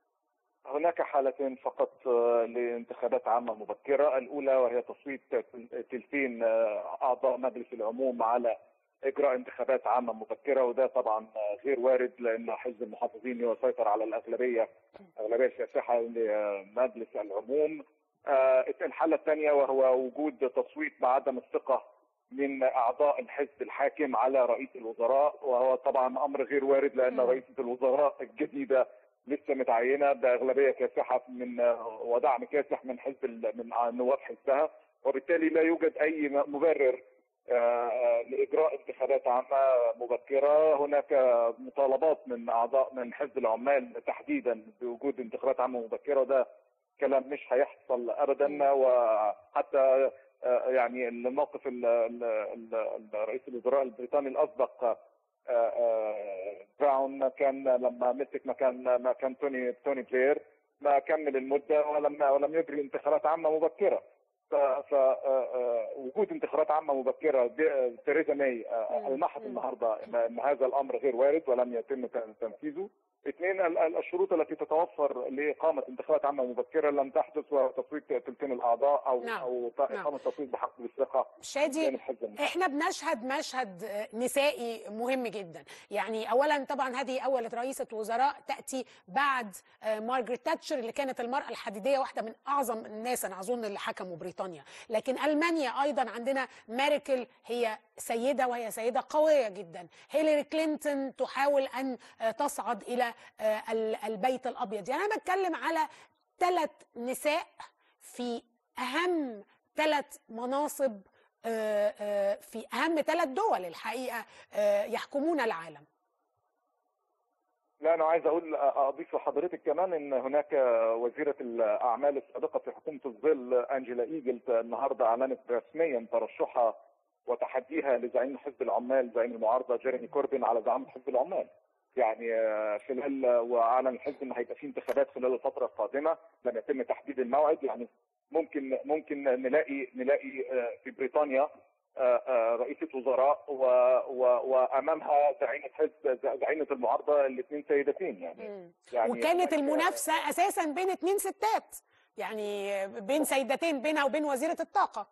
هناك حالتين فقط آه، لانتخابات عامة مبكرة الأولى وهي تصويت تلتين آه، أعضاء مجلس العموم على إجراء انتخابات عامة مبكرة وده طبعا آه، غير وارد لأن حزب المحافظين يسيطر على الأغلبية أغلبية الشاسعة لمجلس العموم آه، الحالة الثانية وهو وجود تصويت بعدم الثقة من أعضاء الحزب الحاكم على رئيس الوزراء وهو طبعا أمر غير وارد لأن رئيسة الوزراء الجديدة لسه متعينه باغلبيه كاسحه من ودعم كاسح من حزب ال- من نواب حزبها وبالتالي لا يوجد اي مبرر آه، لاجراء انتخابات عامه مبكره هناك مطالبات من اعضاء من حزب العمال تحديدا بوجود انتخابات عامه مبكره ده كلام مش هيحصل ابدا وحتى آه، يعني الموقف ال- ال- ال- رئيس الوزراء البريطاني الاسبق آه، آه، براون كان لما مسك مكان مكان توني توني بلير ما كمل المده ولم ولم يجري انتخابات عامه مبكره فوجود انتخابات عامه مبكره دي- تheresa ماي آه، المحت النهارده ان إن هذا الامر غير وارد ولم يتم تن- تنفيذه اثنين ال- ال- الشروط التي تتوفر لاقامه انتخابات عامه مبكره لم تحدث وهو تصويت ثلثين الاعضاء او
نعم.
او
نعم.
اقامه تصويت بحق بالثقه
شادي
جانب حزب المحافظ.
احنا بنشهد مشهد آه، نسائي مهم جدا يعني اولا طبعا هذه اول رئيسه وزراء تاتي بعد آه، مارغريت تاتشر اللي كانت المراه الحديديه واحده من اعظم الناس انا اظن اللي حكموا بريطانيا لكن المانيا ايضا عندنا ميركل هي سيده وهي سيده قويه جدا هيلاري كلينتون تحاول ان آه، تصعد الى آه، ال- البيت الابيض يعني انا بتكلم على ثلاث نساء في اهم ثلاث مناصب آه، آه، في اهم ثلاث دول الحقيقه آه، يحكمون العالم
لا انا عايز اقول اضيف لحضرتك كمان ان هناك وزيره الاعمال السابقه في حكومه الظل انجيلا ايجل النهارده اعلنت رسميا ترشحها وتحديها لزعيم حزب العمال زعيم المعارضه جيريمي كوربين على زعامه حزب العمال. يعني آه، خلال واعلن الحزب ان هيبقى في انتخابات خلال الفتره القادمه لم يتم تحديد الموعد يعني ممكن ممكن نلاقي نلاقي آه، في بريطانيا آه، آه، رئيسة وزراء و... و... وامامها زعيمة حزب زعيمة المعارضة الاثنين سيدتين يعني, يعني
وكانت المنافسه اساسا بين اتنين ستات يعني بين سيدتين بينها وبين وزيره الطاقه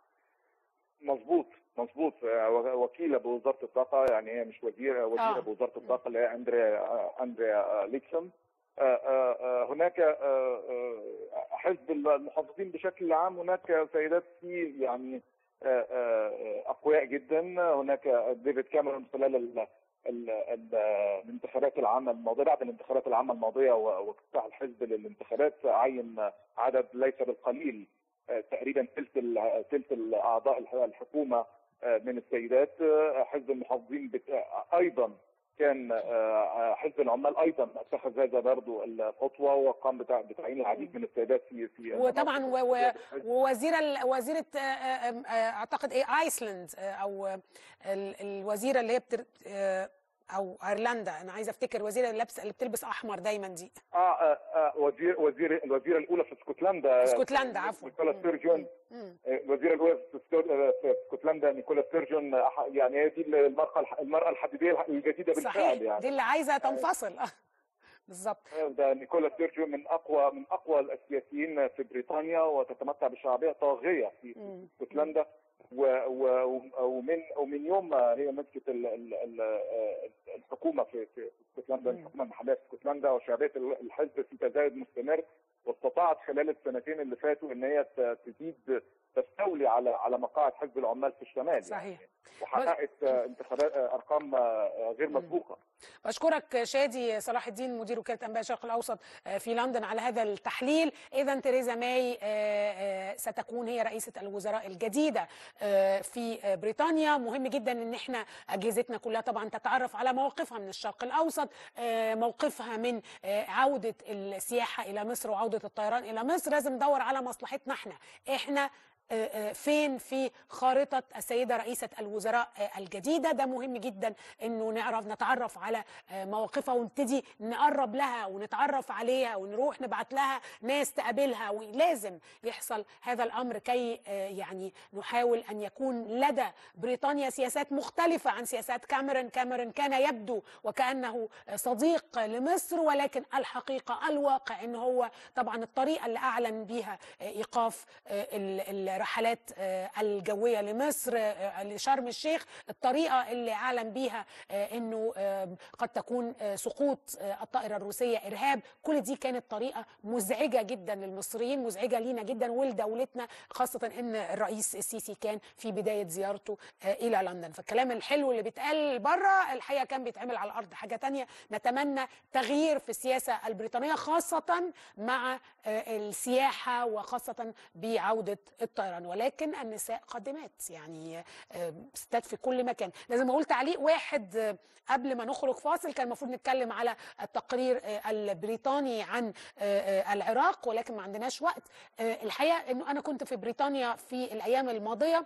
مظبوط مظبوط آه، وكيله بوزاره الطاقه يعني هي مش وزيره وزيره
آه.
بوزاره الطاقه اللي هي اندريا آه، اندريا آه، ليكسون آه، آه، آه، هناك آه، آه، حزب المحافظين بشكل عام هناك سيدات فيه يعني آه، آه، اقوياء جدا هناك ديفيد كاميرون خلال ال- ال- ال- الانتخابات العامه الماضيه بعد الانتخابات العامه الماضيه و- وافتتاح الحزب للانتخابات عين عدد ليس بالقليل آه، تقريبا ثلث ال- ثلث الاعضاء الح- الحكومه آه، من السيدات آه، حزب المحافظين بت- آه، ايضا كان آه، آه، حزب العمال ايضا اتخذ هذا برضه الخطوه وقام بتع- بتعيين العديد من السيدات في في
وطبعا و- و- ووزيره ال- وزيره آه، آه، آه، اعتقد ايه ايسلند آه، او آه، ال- الوزيره اللي هي بتر... آه، او ايرلندا انا عايزه افتكر وزيره اللي لابسه اللي بتلبس احمر دايما دي
اه آه، آه، وزير وزير الوزيره الاولى في اسكتلندا
في اسكتلندا، عفواً.
نيكولا ستيرجون
مم.
آه، الوزيره الاولى في اسكت- آه، في اسكتلندا نيكولا ستيرجون آه، ح- يعني هي دي المراه الح- المراه الحديديه الجديده بالفعل
صحيح
يعني
دي اللي عايزه تنفصل آه، بالظبط
ده نيكولا سيرجيو من اقوى من اقوى السياسيين في بريطانيا وتتمتع بشعبيه طاغيه في
مم.
اسكتلندا و- و- ومن ومن يوم ما هي مسكت ال- ال- ال- الحكومه في في اسكتلندا الحكومه المحليه في اسكتلندا وشعبيه الحزب في تزايد مستمر واستطاعت خلال السنتين اللي فاتوا ان هي ت- تزيد تستولي على على مقاعد حزب العمال في الشمال
صحيح
يعني وحققت آه، انتخابات آه، ارقام آه، غير مسبوقه
بشكرك شادي صلاح الدين مدير وكاله انباء الشرق الاوسط آه، في لندن على هذا التحليل اذا تيريزا ماي آه، آه، ستكون هي رئيسه الوزراء الجديده آه، في آه، بريطانيا مهم جدا ان احنا اجهزتنا كلها طبعا تتعرف على موقفها من الشرق الاوسط آه، موقفها من آه، عوده السياحه الى مصر وعوده الطيران الى مصر لازم ندور على مصلحتنا احنا احنا آه، آه، فين في خارطة السيدة رئيسة الوزراء آه، الجديدة ده مهم جدا انه نعرف نتعرف على آه، مواقفها ونبتدي نقرب لها ونتعرف عليها ونروح نبعت لها ناس تقابلها ولازم يحصل هذا الامر كي آه، يعني نحاول ان يكون لدى بريطانيا سياسات مختلفة عن سياسات كاميرون كاميرون كان يبدو وكأنه صديق لمصر ولكن الحقيقة الواقع ان هو طبعا الطريقة اللي اعلن بيها آه، ايقاف آه، ال- الرحلات آه، الجوية لمصر آه، لشرم الشيخ الطريقة اللي اعلن بيها آه، انه آه، قد تكون آه، سقوط آه، الطائرة الروسية ارهاب كل دي كانت طريقة مزعجة جدا للمصريين مزعجة لينا جدا ولدولتنا خاصة ان الرئيس السيسي كان في بداية زيارته آه، الى لندن فالكلام الحلو اللي بيتقال بره الحقيقة كان بيتعمل على الارض حاجة تانية نتمنى تغيير في السياسة البريطانية خاصة مع آه، السياحة وخاصة بعودة الطيران ولكن النساء قادمات يعني آه، ستات في كل مكان لازم اقول تعليق واحد آه، قبل ما نخرج فاصل كان المفروض نتكلم على التقرير آه، البريطاني عن آه، آه، العراق ولكن ما عندناش وقت آه، الحقيقة انه انا كنت في بريطانيا في الايام الماضية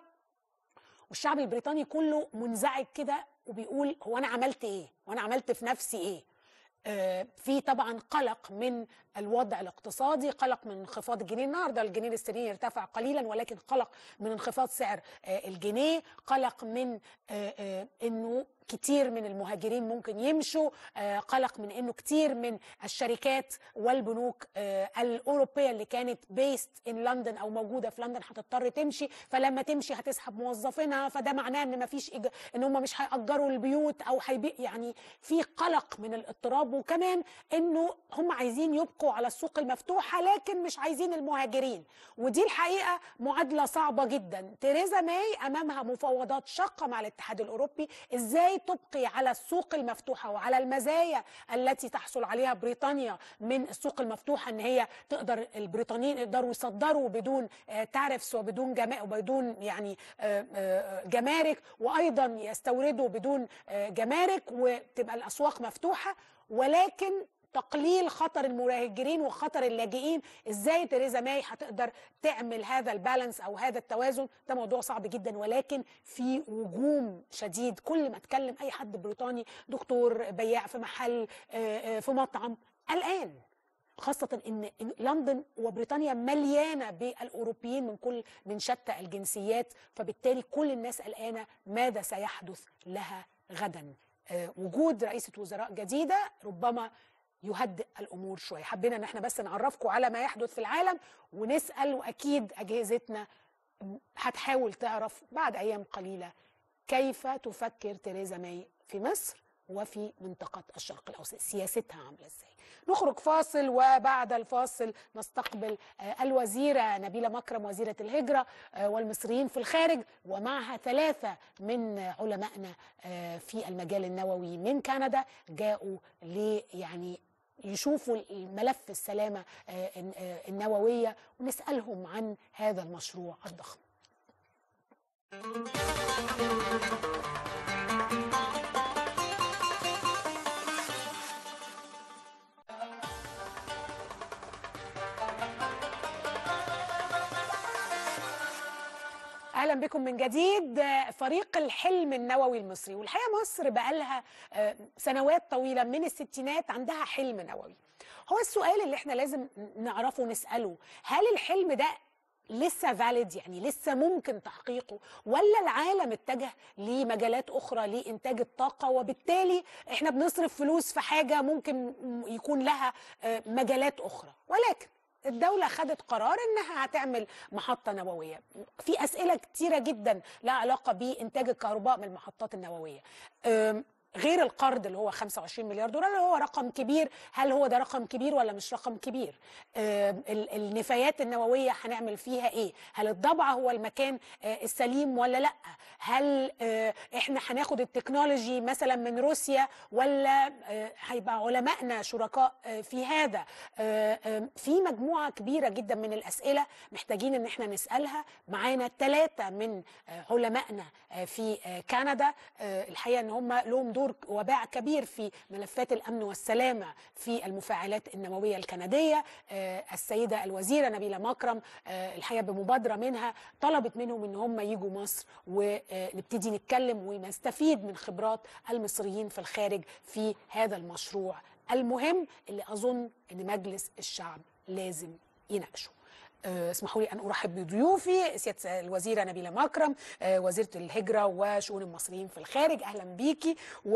والشعب البريطاني كله منزعج كده وبيقول هو انا عملت ايه وانا عملت في نفسي ايه آه، في طبعا قلق من الوضع الاقتصادي قلق من انخفاض الجنيه النهارده الجنيه الاسترليني ارتفع قليلا ولكن قلق من انخفاض سعر آه، الجنيه قلق من آه، آه، انه كتير من المهاجرين ممكن يمشوا آه، قلق من انه كتير من الشركات والبنوك آه، الاوروبيه اللي كانت بيست ان لندن او موجوده في لندن هتضطر تمشي فلما تمشي هتسحب موظفينها فده معناه ان مفيش إج... ان هم مش هيأجروا البيوت او هيبي يعني في قلق من الاضطراب وكمان انه هم عايزين يبقوا على السوق المفتوحه لكن مش عايزين المهاجرين ودي الحقيقه معادله صعبه جدا تيريزا ماي امامها مفاوضات شاقه مع الاتحاد الاوروبي ازاي ازاي تبقي على السوق المفتوحه وعلى المزايا التي تحصل عليها بريطانيا من السوق المفتوحه ان هي تقدر البريطانيين يقدروا يصدروا بدون تعرفس وبدون جما وبدون يعني آه، آه، جمارك وايضا يستوردوا بدون آه، جمارك وتبقى الاسواق مفتوحه ولكن تقليل خطر المهاجرين وخطر اللاجئين ازاي تريزا ماي هتقدر تعمل هذا البالانس او هذا التوازن ده موضوع صعب جدا ولكن في هجوم شديد كل ما اتكلم اي حد بريطاني دكتور بياع في محل آه، آه، في مطعم قلقان خاصة إن إن لندن وبريطانيا مليانة بالأوروبيين من كل من شتى الجنسيات فبالتالي كل الناس قلقانة ماذا سيحدث لها غدا آه، وجود رئيسة وزراء جديدة ربما يهدئ الامور شويه حبينا ان احنا بس نعرفكم على ما يحدث في العالم ونسال واكيد اجهزتنا هتحاول تعرف بعد ايام قليله كيف تفكر تheresa ماي في مصر وفي منطقه الشرق الاوسط سياستها عامله ازاي نخرج فاصل وبعد الفاصل نستقبل آه، الوزيره نبيله مكرم وزيره الهجره آه، والمصريين في الخارج ومعها ثلاثه من علمائنا آه، في المجال النووي من كندا جاءوا ل يعني يشوفوا الملف السلامه آه، الن- آه، النوويه ونسالهم عن هذا المشروع الضخم اهلا بكم من جديد آه، فريق الحلم النووي المصري والحقيقه مصر بقالها آه، سنوات طويله من الستينات عندها حلم نووي هو السؤال اللي احنا لازم نعرفه ونساله هل الحلم ده لسه فاليد يعني لسه ممكن تحقيقه ولا العالم اتجه لمجالات اخرى لانتاج الطاقه وبالتالي احنا بنصرف فلوس في حاجه ممكن يكون لها آه، مجالات اخرى ولكن الدولة خدت قرار انها هتعمل محطة نووية في اسئلة كتيرة جدا لها علاقة بانتاج الكهرباء من المحطات النووية أم، غير القرض اللي هو 25 مليار دولار اللي هو رقم كبير هل هو ده رقم كبير ولا مش رقم كبير أم، ال- النفايات النووية هنعمل فيها ايه هل الضبعة هو المكان آه، السليم ولا لا هل آه، احنا هناخد التكنولوجي مثلا من روسيا ولا آه، هيبقى علمائنا شركاء آه، في هذا آه، آه، في مجموعة كبيرة جدا من الأسئلة محتاجين ان احنا نسألها معانا ثلاثة من آه، علمائنا آه، في آه، كندا آه، الحقيقة ان هم لهم دور وباع كبير في ملفات الأمن والسلامة في المفاعلات النووية الكندية آه، السيدة الوزيرة نبيلة مكرم آه، الحقيقة بمبادرة منها طلبت منهم ان هم يجوا مصر ونبتدي نتكلم ونستفيد من خبرات المصريين في الخارج في هذا المشروع المهم اللي اظن ان مجلس الشعب لازم يناقشه آه، اسمحوا لي ان ارحب بضيوفي سياده الوزيره نبيله مكرم آه، وزيره الهجره وشؤون المصريين في الخارج اهلا بيكي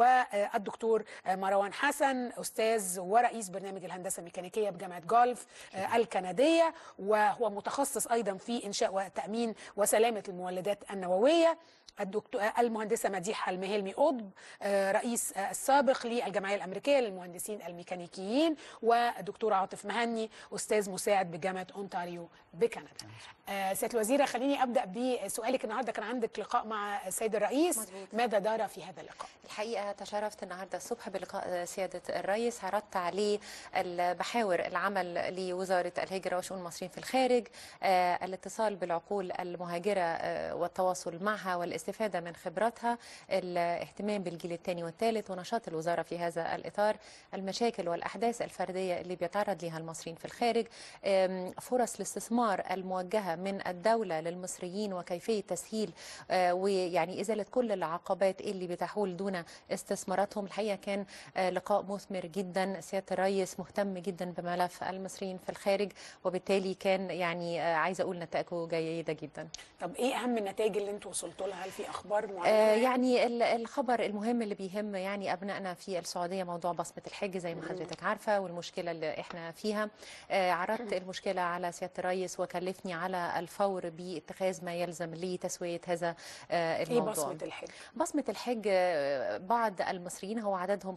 والدكتور آه، مروان حسن استاذ ورئيس برنامج الهندسه الميكانيكيه بجامعه جولف آه، الكنديه وهو متخصص ايضا في انشاء وتامين وسلامه المولدات النوويه الدكتور المهندسه مديحه المهلمي قطب آه، رئيس آه، السابق للجمعيه الامريكيه للمهندسين الميكانيكيين والدكتور عاطف مهني استاذ مساعد بجامعه اونتاريو بكندا. آه، سياده الوزيره خليني ابدا بسؤالك النهارده كان عندك لقاء مع السيد الرئيس
مظبوط.
ماذا دار في هذا اللقاء؟
الحقيقة تشرفت النهاردة الصبح بلقاء سيادة الرئيس عرضت عليه المحاور العمل لوزارة الهجرة وشؤون المصريين في الخارج آه، الاتصال بالعقول المهاجرة آه، والتواصل معها والاستفادة من خبراتها الاهتمام بالجيل الثاني والثالث ونشاط الوزارة في هذا الإطار المشاكل والأحداث الفردية اللي بيتعرض لها المصريين في الخارج آم، فرص الاستثمار الموجهة من الدولة للمصريين وكيفية تسهيل آه، ويعني إزالة كل العقبات اللي بتحول دون استثماراتهم الحقيقة كان آه، لقاء مثمر جدا سيادة الرئيس مهتم جدا بملف المصريين في الخارج وبالتالي كان يعني آه، عايزة أقول نتائجه جيدة جدا
طب ايه اهم النتائج اللي انتوا وصلتوا لها؟ هل في اخبار معينه؟
آه، يعني ال- الخبر المهم اللي بيهم يعني ابنائنا في السعوديه موضوع بصمه الحج زي ما حضرتك عارفه والمشكله اللي احنا فيها آه، عرضت المشكله على سياده الرئيس وكلفني على الفور باتخاذ ما يلزم لتسويه هذا آه،
ايه
الموضوع
بصمه الحج
بصمة الحج آه، بعض المصريين هو عددهم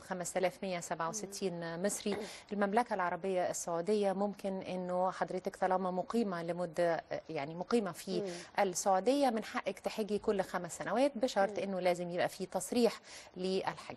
5167 مصري المملكة العربية السعودية ممكن انه حضرتك طالما مقيمة لمدة آه، يعني مقيمة في السعودية من حقك تحجي كل خمس سنوات بشرط انه لازم يبقى في تصريح للحج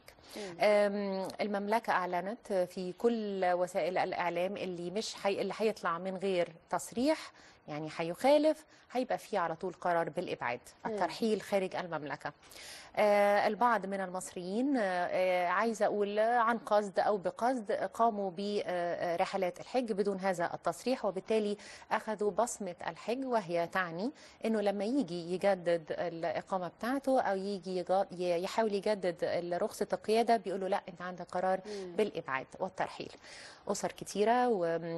آم، المملكة أعلنت في كل وسائل الإعلام اللي مش حي... اللي هيطلع من غير تصريح يعني هيخالف هيبقى في على طول قرار بالإبعاد
مم.
الترحيل خارج المملكة آه، البعض من المصريين آه، آه، عايزة أقول آه، عن قصد أو بقصد قاموا برحلات الحج بدون هذا التصريح وبالتالي أخذوا بصمة الحج وهي تعني أنه لما يجي يجدد الإقامة بتاعته أو يجي يجا- ي- يحاول يجدد رخصة القيادة بيقولوا لا أنت عندك قرار بالإبعاد والترحيل أسر كتيرة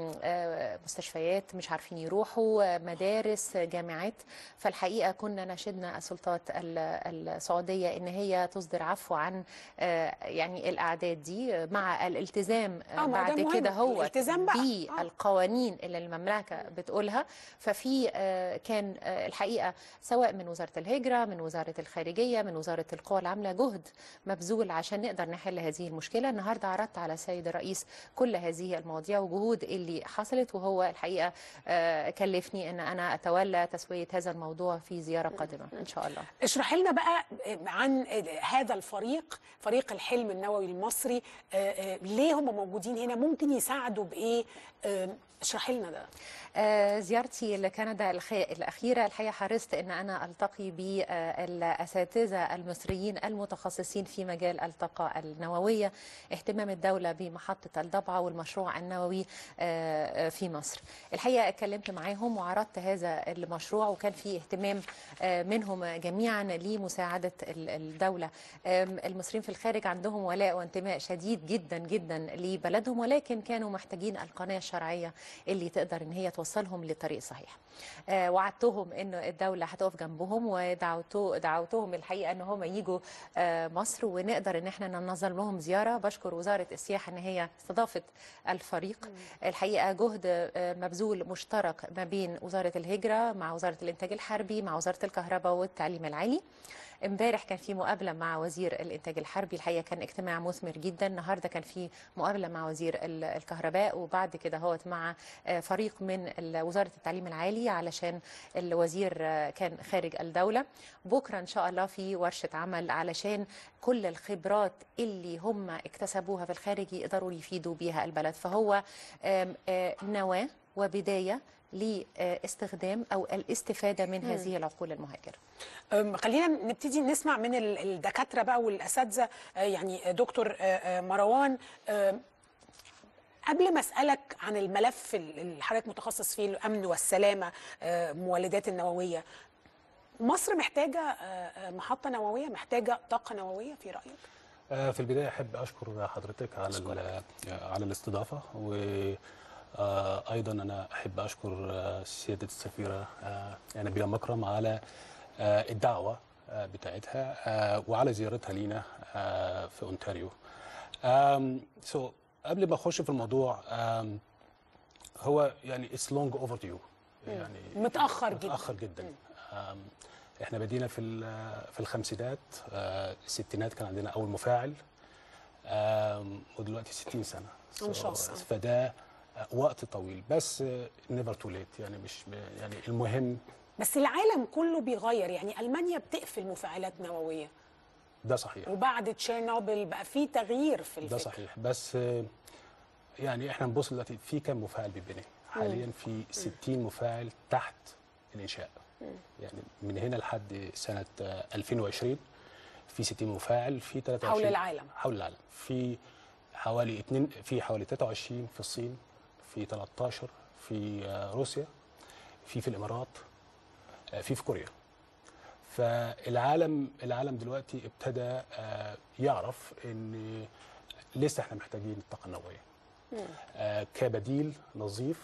ومستشفيات مش عارفين يروحوا مدارس جامعات فالحقيقة كنا ناشدنا السلطات ال- السعودية إن هي تصدر عفو عن آه، يعني الأعداد دي مع الالتزام
آه، ما ده
بعد
مهم.
كده هو
الالتزام بقى.
بالقوانين اللي المملكة بتقولها ففي آه، كان آه، الحقيقة سواء من وزارة الهجرة من وزارة الخارجية من وزارة القوى العاملة جهد مبذول عشان نقدر نحل هذه المشكلة النهاردة عرضت على السيد الرئيس كل هذه المواضيع وجهود اللي حصلت وهو الحقيقة آه، كلفني أن أنا أتولى تسوية هذا الموضوع في زيارة قادمة إن شاء الله
اشرحي لنا بقى عن هذا الفريق فريق الحلم النووي المصري آه، آه، ليه هم موجودين هنا ممكن يساعدوا بايه آه، اشرحي لنا ده
آه، زيارتي لكندا الخ- الأخيرة الحقيقة حرصت أن أنا ألتقي بالأساتذة المصريين المتخصصين في مجال الطاقة النووية اهتمام الدولة بمحطة الضبعة والمشروع النووي آه، آه، في مصر الحقيقة اتكلمت معاهم وعرضت هذا المشروع وكان في اهتمام آه، منهم جميعا لمساعدة ال- الدولة آم، المصريين في الخارج عندهم ولاء وانتماء شديد جدا جدا لبلدهم ولكن كانوا محتاجين القناة الشرعية اللي تقدر ان هي توصلهم للطريق الصحيح آه، وعدتهم ان الدولة هتقف جنبهم ودعوتو دعوتهم الحقيقة ان هم يجوا آه، مصر ونقدر ان احنا ننظم لهم زيارة بشكر وزارة السياحة ان هي استضافت الفريق الحقيقة جهد آه، مبذول مشترك ما بين وزارة الهجرة مع وزارة الانتاج الحربي مع وزارة الكهرباء والتعليم العالي امبارح كان في مقابله مع وزير الانتاج الحربي الحقيقه كان اجتماع مثمر جدا النهارده كان في مقابله مع وزير ال- الكهرباء وبعد كده هوت مع آه، فريق من ال- وزاره التعليم العالي علشان الوزير آه، كان خارج الدوله بكره ان شاء الله في ورشه عمل علشان كل الخبرات اللي هم اكتسبوها في الخارج يقدروا يفيدوا بيها البلد فهو آم، آه، نواه وبدايه لاستخدام او الاستفاده من
مم.
هذه العقول المهاجره
أم، خلينا نبتدي نسمع من ال- الدكاتره بقى والاساتذه آه، يعني دكتور آه، آه، مروان آم، قبل ما اسالك عن الملف اللي حضرتك متخصص فيه الامن والسلامه آه، مولدات النوويه مصر محتاجه آه، آه، محطه نوويه محتاجه طاقه نوويه في رايك
آه، في البداية أحب أشكر حضرتك على ال- على الاستضافة وأيضا أنا أحب أشكر آه، سيادة السفيرة آه، نبيلة مكرم على آه، الدعوة آه، بتاعتها آه، وعلى زيارتها لينا آه، في أونتاريو. آم، so قبل ما أخش في الموضوع آم، هو يعني it's long overdue يعني
متاخر جدا
متأخر جدا آم، احنا بدينا في ال- في الخمسينات آه، الستينات كان عندنا اول مفاعل آم، ودلوقتي 60 سنه
ما شاء
So-
الله.
فده آه، وقت طويل بس نيفر تو ليت يعني مش يعني المهم
بس العالم كله بيغير يعني المانيا بتقفل مفاعلات نوويه
ده صحيح
وبعد تشيرنوبل بقى في تغيير في الفكر
ده صحيح بس آه، يعني احنا نبص دلوقتي في كام مفاعل بيبني حاليا في 60 مفاعل تحت الانشاء يعني من هنا لحد سنه آه، 2020 في 60 مفاعل في 23
حول العالم.
حول العالم في حوالي اتنين في حوالي 23 في الصين في 13 في آه، روسيا في في الامارات آه، في في كوريا فالعالم العالم دلوقتي ابتدى آه، يعرف ان لسه احنا محتاجين الطاقه النوويه آه، كبديل نظيف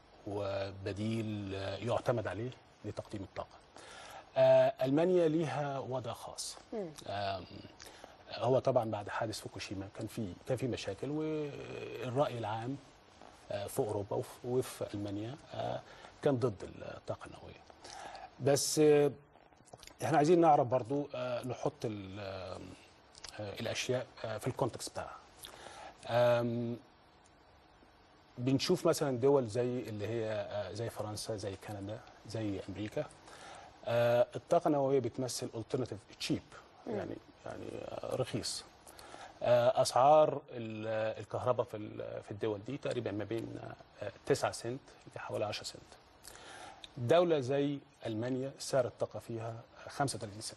وبديل آه، يعتمد عليه لتقديم الطاقه. آه، المانيا ليها وضع خاص. آم، هو طبعا بعد حادث فوكوشيما كان في كان في مشاكل والراي العام آه، في اوروبا وف- وفي المانيا آه، كان ضد الطاقه النوويه بس آه، احنا عايزين نعرف برضو آه، نحط ال- آه، آه، الاشياء آه، في الكونتكست بتاعها آم، بنشوف مثلا دول زي اللي هي آه، زي فرنسا زي كندا زي امريكا آه، الطاقه النوويه بتمثل alternative تشيب يعني يعني آه، رخيص آه، اسعار ال- الكهرباء في ال- في الدول دي تقريبا ما بين آه، 9 سنت لحوالي 10 سنت دوله زي المانيا سعر الطاقه فيها 35 سنت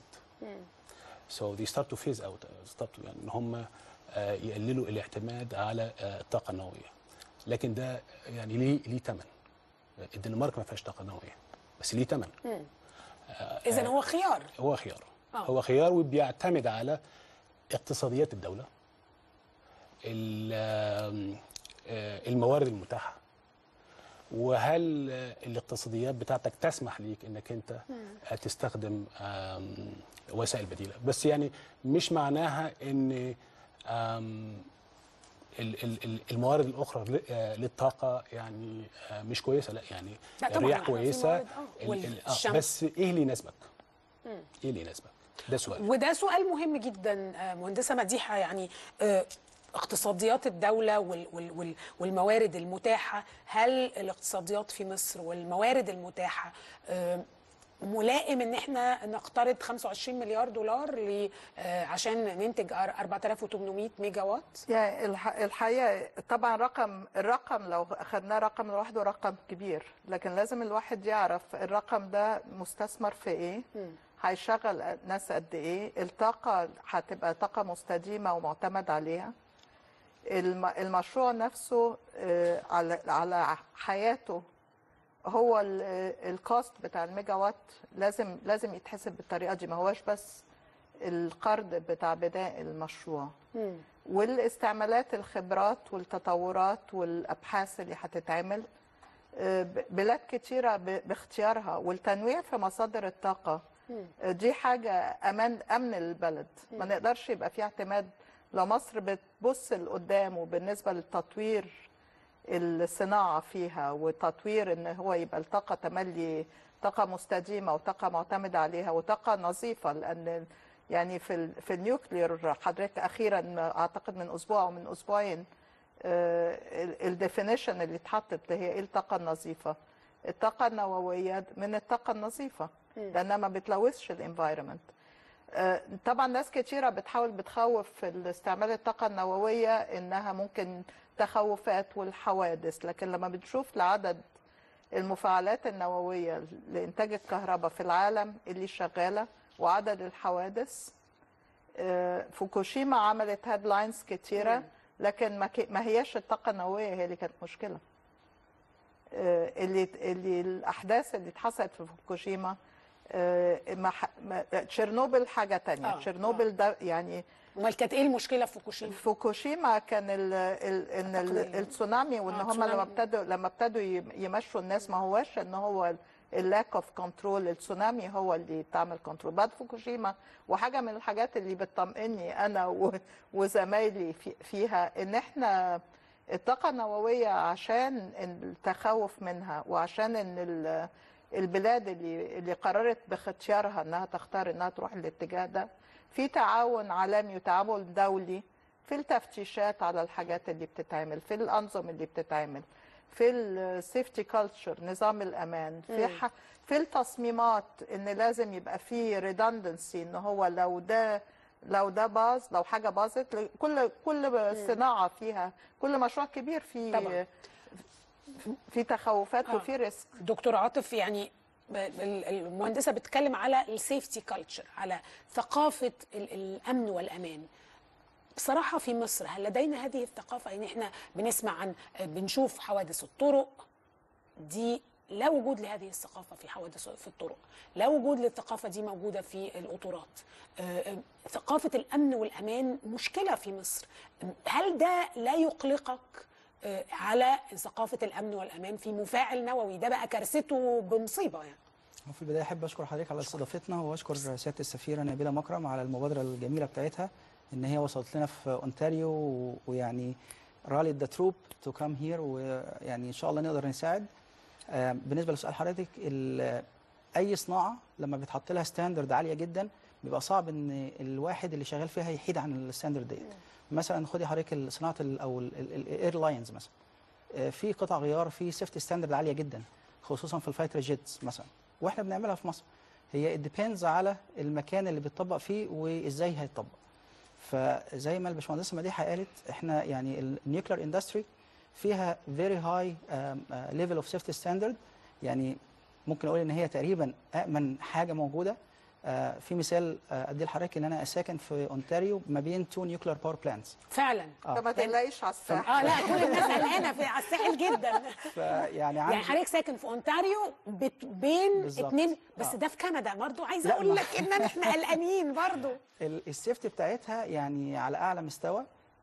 so they start to phase out start to يعني ان هم آه، يقللوا الاعتماد على آه، الطاقه النوويه لكن ده يعني ليه ليه ثمن الدنمارك ما فيهاش طاقه نوويه بس ليه ثمن
اذا هو خيار
هو خيار
آه.
هو خيار وبيعتمد على اقتصاديات الدوله ال- آم، آه، الموارد المتاحه وهل آه، الاقتصاديات بتاعتك تسمح ليك انك انت آه، تستخدم آم، وسائل بديله بس يعني مش معناها ان آم، ال- ال- ال- الموارد الاخرى ل- آه، للطاقه يعني آه، مش كويسه لا يعني
لا طبعاً،
الرياح
إحنا في
كويسه
موارد، آه،
ال- ال-
والشمس.
بس ايه اللي يناسبك؟
مم.
ايه اللي يناسبك؟ ده سؤال
وده سؤال مهم جدا آه، مهندسه مديحه يعني آه، اقتصاديات الدولة وال- وال- وال- والموارد المتاحة هل الاقتصاديات في مصر والموارد المتاحة آه، ملائم ان احنا نقترض 25 مليار دولار ل- آه، عشان ننتج أر- 4800 ميجا وات
يعني الح- الحقيقه طبعا رقم الرقم لو اخذناه رقم لوحده رقم كبير لكن لازم الواحد يعرف الرقم ده مستثمر في ايه هيشغل ناس قد ايه الطاقه هتبقى طاقه مستديمه ومعتمد عليها الم- المشروع نفسه آه، على على حياته هو ال- آه، الكوست بتاع الميجا وات لازم لازم يتحسب بالطريقه دي ما هوش بس القرض بتاع بداية المشروع والاستعمالات الخبرات والتطورات والابحاث اللي هتتعمل آه، ب- بلاد كتيره ب- باختيارها والتنويع في مصادر الطاقه آه، دي حاجه امان امن البلد ما نقدرش يبقى في اعتماد لو مصر بتبص لقدام وبالنسبه للتطوير الصناعه فيها وتطوير ان هو يبقى الطاقه تملي طاقه مستديمه وطاقه معتمد عليها وطاقه نظيفه لان يعني في ال في النيوكلير حضرتك اخيرا اعتقد من اسبوع او من اسبوعين الديفينيشن اللي اتحطت اللي هي ايه الطاقه النظيفه الطاقه النوويه من الطاقه النظيفه لانها ما بتلوثش الانفايرمنت طبعا ناس كتيره بتحاول بتخوف في استعمال الطاقه النوويه انها ممكن تخوفات والحوادث لكن لما بنشوف لعدد المفاعلات النوويه لانتاج الكهرباء في العالم اللي شغاله وعدد الحوادث آه، فوكوشيما عملت هيدلاينز كتيره لكن ما ك- ما هياش الطاقه النوويه هي اللي كانت مشكله آه، اللي اللي الاحداث اللي حصلت في فوكوشيما آه، ما ح- ما- تشيرنوبل حاجه تانية
آه،
تشيرنوبل ده يعني
امال كانت ايه المشكله في فوكوشيما
فوكوشيما كان ال ال ان ال-
أعتقد
التسونامي وان
آه،
هم لما
تسونامي.
ابتدوا لما ابتدوا يم- يمشوا الناس ما هواش ان هو اللاك اوف كنترول التسونامي هو اللي تعمل كنترول بعد فوكوشيما وحاجه من الحاجات اللي بتطمئني انا و- وزمايلي في فيها ان احنا الطاقه النوويه عشان التخوف منها وعشان ان ال- البلاد اللي اللي قررت باختيارها انها تختار انها تروح الاتجاه ده في تعاون عالمي وتعاون دولي في التفتيشات على الحاجات اللي بتتعمل في الانظمه اللي بتتعمل في السيفتي كلتشر نظام الامان في
مم.
ح... في التصميمات ان لازم يبقى في ريدندنسي ان هو لو ده لو ده باظ لو حاجه باظت كل كل صناعه فيها كل مشروع كبير فيه
طبعاً.
في تخوفات
آه.
وفي ريسك
دكتور عاطف يعني ب- ال- المهندسه بتتكلم على السيفتي كلتشر على ثقافه ال- الامن والامان بصراحه في مصر هل لدينا هذه الثقافه يعني احنا بنسمع عن بنشوف حوادث الطرق دي لا وجود لهذه الثقافه في حوادث في الطرق لا وجود للثقافه دي موجوده في القطورات آه، آه، ثقافه الامن والامان مشكله في مصر هل ده لا يقلقك آه، على ثقافه الامن والامان في مفاعل نووي ده بقى كارثته بمصيبه يعني
وفي البداية أحب أشكر حضرتك على استضافتنا وأشكر سيادة السفيرة نبيلة مكرم على المبادرة الجميلة بتاعتها إن هي وصلت لنا في أونتاريو و- ويعني رالي ذا تروب تو كام هير ويعني إن شاء الله نقدر نساعد آه، بالنسبه لسؤال حضرتك ال- اي صناعه لما بيتحط لها ستاندرد عاليه جدا بيبقى صعب ان الواحد اللي شغال فيها يحيد عن الستاندرد ديت مثلا خدي حضرتك صناعه ال- او الايرلاينز مثلا آه، في قطع غيار في سيفتي ستاندرد عاليه جدا خصوصا في الفايتر جيتس مثلا واحنا بنعملها في مصر هي ديبيندز على المكان اللي بيتطبق فيه وازاي هيتطبق فزي ما الباشمهندسه مديحه قالت احنا يعني النيوكلير اندستري فيها فيري هاي ليفل اوف سيفتي ستاندرد يعني ممكن اقول ان هي تقريبا امن حاجه موجوده آه، في مثال آه، ادي لحضرتك ان انا ساكن في اونتاريو ما بين تو نيوكلير باور بلانتس
فعلا
آه.
طب ما تقلقيش على الساحل
اه لا كل الناس قلقانه في على الساحل جدا
فيعني
يعني
عندي
حضرتك ساكن في اونتاريو بت- بين
بالظبط.
اتنين بس
آه.
ده في كندا برضو عايزه
لا،
اقول
ما-
لك ان احنا قلقانين برضو
ال- السيفتي بتاعتها يعني على اعلى مستوى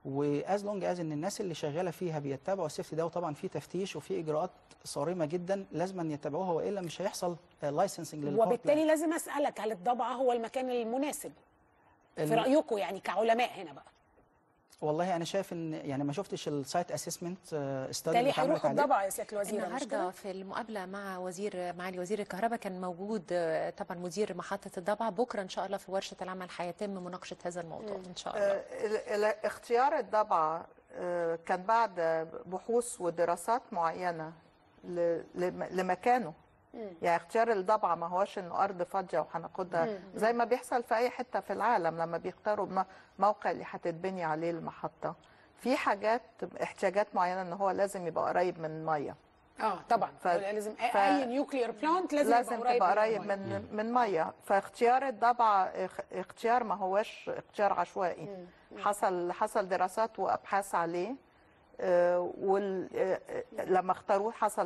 واز لونج از ان الناس اللي شغاله فيها بيتبعوا السيفتي ده وطبعا في تفتيش وفي اجراءات صارمه جدا لازم أن يتبعوها والا مش هيحصل لايسنسنج
وبالتالي لازم اسالك هل الضبعه هو المكان المناسب في
ال-
رايكم يعني كعلماء هنا بقى
والله انا شايف ان يعني ما شفتش السايت اسسمنت استادي
بالتالي هيروحوا الضبعه يا سياده الوزيره مش
النهارده
كده؟
في المقابله مع وزير معالي وزير الكهرباء كان موجود آه، طبعا مدير محطه الضبعه بكره ان شاء الله في ورشه العمل هيتم مناقشه هذا الموضوع ان شاء الله
آه، ال- ال- اختيار الضبعة آه، كان بعد بحوث ودراسات معينة ل- لم- لمكانه يعني اختيار الضبعة ما هوش انه ارض فاضية وهناخدها
مم.
زي ما بيحصل في اي حتة في العالم لما بيختاروا الم- موقع اللي هتتبني عليه المحطة في حاجات احتياجات معينة ان هو لازم يبقى قريب من المية
اه طبعا
ف-
لازم
ف-
اي نيوكلير بلانت لازم,
لازم
يبقى قريب
تبقى
من
قريب
المية.
من من ميه فاختيار الضبعه اخ- اختيار ما هوش اختيار عشوائي حصل حصل دراسات وابحاث عليه آه، وال آه، آه، لما اختاروه حصل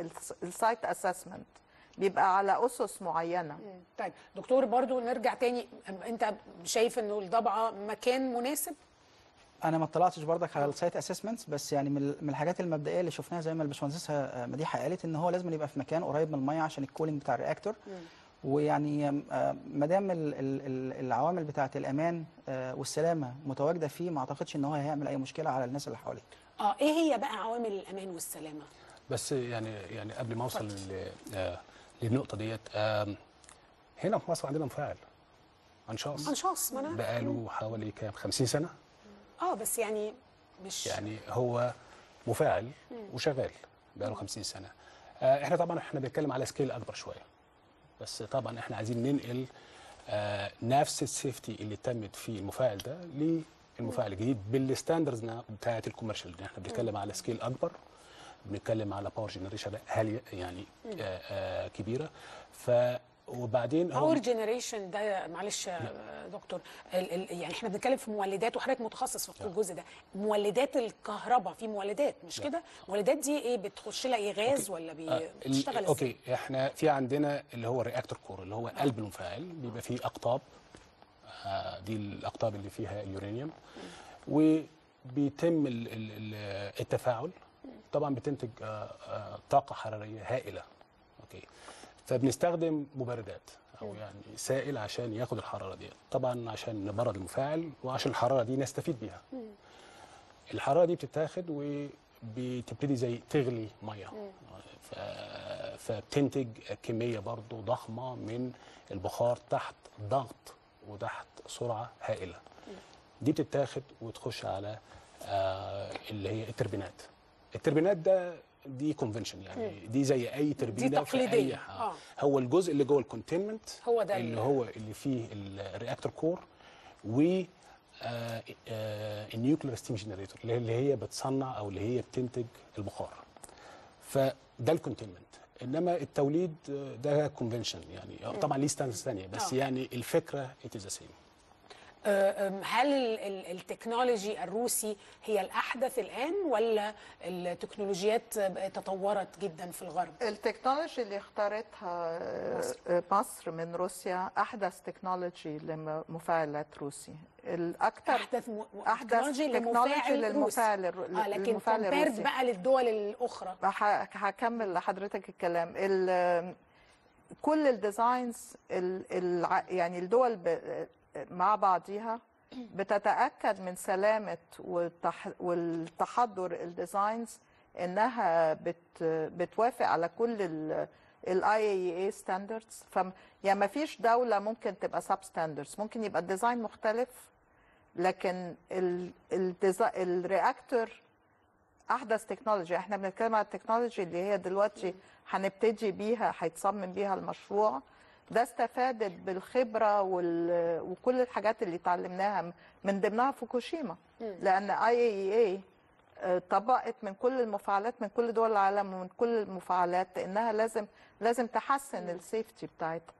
السايت اسسمنت بيبقى على اسس معينه
طيب دكتور برضو نرجع تاني انت شايف انه الضبعه مكان مناسب
انا ما اطلعتش برضك على السايت اسسمنتس بس يعني من من الحاجات المبدئيه اللي شفناها زي ما الباشمهندسه آه، مديحه قالت ان هو لازم يبقى في مكان قريب من الميه عشان الكولينج بتاع الرياكتور ويعني آه، ما دام ال- ال- ال- العوامل بتاعه الامان آه، والسلامه متواجده فيه ما اعتقدش ان هو هيعمل اي مشكله على الناس اللي حواليه
اه ايه هي بقى عوامل الامان والسلامه
بس يعني يعني قبل ما اوصل لل- آه، للنقطه ديت آم، هنا في مصر عندنا مفاعل انشاص
انشاص ما انا
بقاله حوالي كام 50 سنه
اه بس يعني مش
يعني هو مفاعل
مم.
وشغال بقاله 50 سنه آه، احنا طبعا احنا بنتكلم على سكيل اكبر شويه بس طبعا احنا عايزين ننقل آه، نفس السيفتي اللي تمت في المفاعل ده للمفاعل الجديد بالستاندرز بتاعت الكوميرشال احنا بنتكلم على سكيل اكبر بنتكلم على باور جنريشن عاليه يعني
مم.
آه، آه، كبيره ف وبعدين هو
باور جنريشن ده معلش يا دكتور ال ال يعني احنا بنتكلم في مولدات وحضرتك متخصص في الجزء ده مولدات الكهرباء في مولدات مش كده مولدات دي ايه بتخش لها ايه غاز ولا بي-
آه، ال-
بتشتغل ازاي
اوكي احنا في عندنا اللي هو الرياكتور كور اللي هو قلب المفاعل بيبقى فيه اقطاب آه، دي الاقطاب اللي فيها اليورانيوم وبيتم ال- ال- ال- التفاعل طبعا بتنتج آه، آه، طاقه حراريه هائله اوكي فبنستخدم مبردات او يعني سائل عشان ياخد الحراره دي طبعا عشان نبرد المفاعل وعشان الحراره دي نستفيد بيها الحراره دي بتتاخد وبتبتدي زي تغلي ميه ف... فبتنتج كميه برضو ضخمه من البخار تحت ضغط وتحت سرعه هائله دي بتتاخد وتخش على آه اللي هي التربينات التربينات ده دي كونفنشن يعني دي زي اي تربينه في
تقليدية.
اي
آه.
هو الجزء اللي جوه الكونتينمنت
هو ده
اللي
ال-
هو اللي فيه الرياكتور كور و النيوكلير ستيم جنريتور اللي هي بتصنع او اللي هي بتنتج البخار فده الكونتينمنت انما التوليد آه، ده كونفنشن يعني طبعا ليه ستانس ثانيه بس
آه.
يعني الفكره ات از سيم
آه، أم، هل ال- ال- التكنولوجي الروسي هي الأحدث الآن ولا التكنولوجيات تطورت جدا في الغرب؟
التكنولوجي اللي اختارتها
مصر.
مصر, مصر من روسيا احدث تكنولوجي لمفاعلات روسي الاكثر
احدث م...
احدث
تكنولوجي لمفاعل
للمفاعل الرو-
روسي. اه لكن
للمفاعل
كومبيرد
الروسي.
بقى للدول الأخرى
ه- هكمل لحضرتك الكلام ال- كل الديزاينز ال- الع- يعني الدول ب- مع بعضيها بتتأكد من سلامة والتح- والتحضر الديزاينز انها بت بتوافق على كل الاي اي اي ستاندردز ف يعني ما فيش دوله ممكن تبقى سب ستاندردز ممكن يبقى الديزاين مختلف لكن ال الديزا- الرياكتور احدث تكنولوجي احنا بنتكلم على التكنولوجي اللي هي دلوقتي هنبتدي بيها هيتصمم بيها المشروع ده استفادت بالخبره وال... وكل الحاجات اللي اتعلمناها من ضمنها فوكوشيما لان اي اي اي طبقت من كل المفاعلات من كل دول العالم ومن كل المفاعلات انها لازم لازم تحسن السيفتي بتاعتها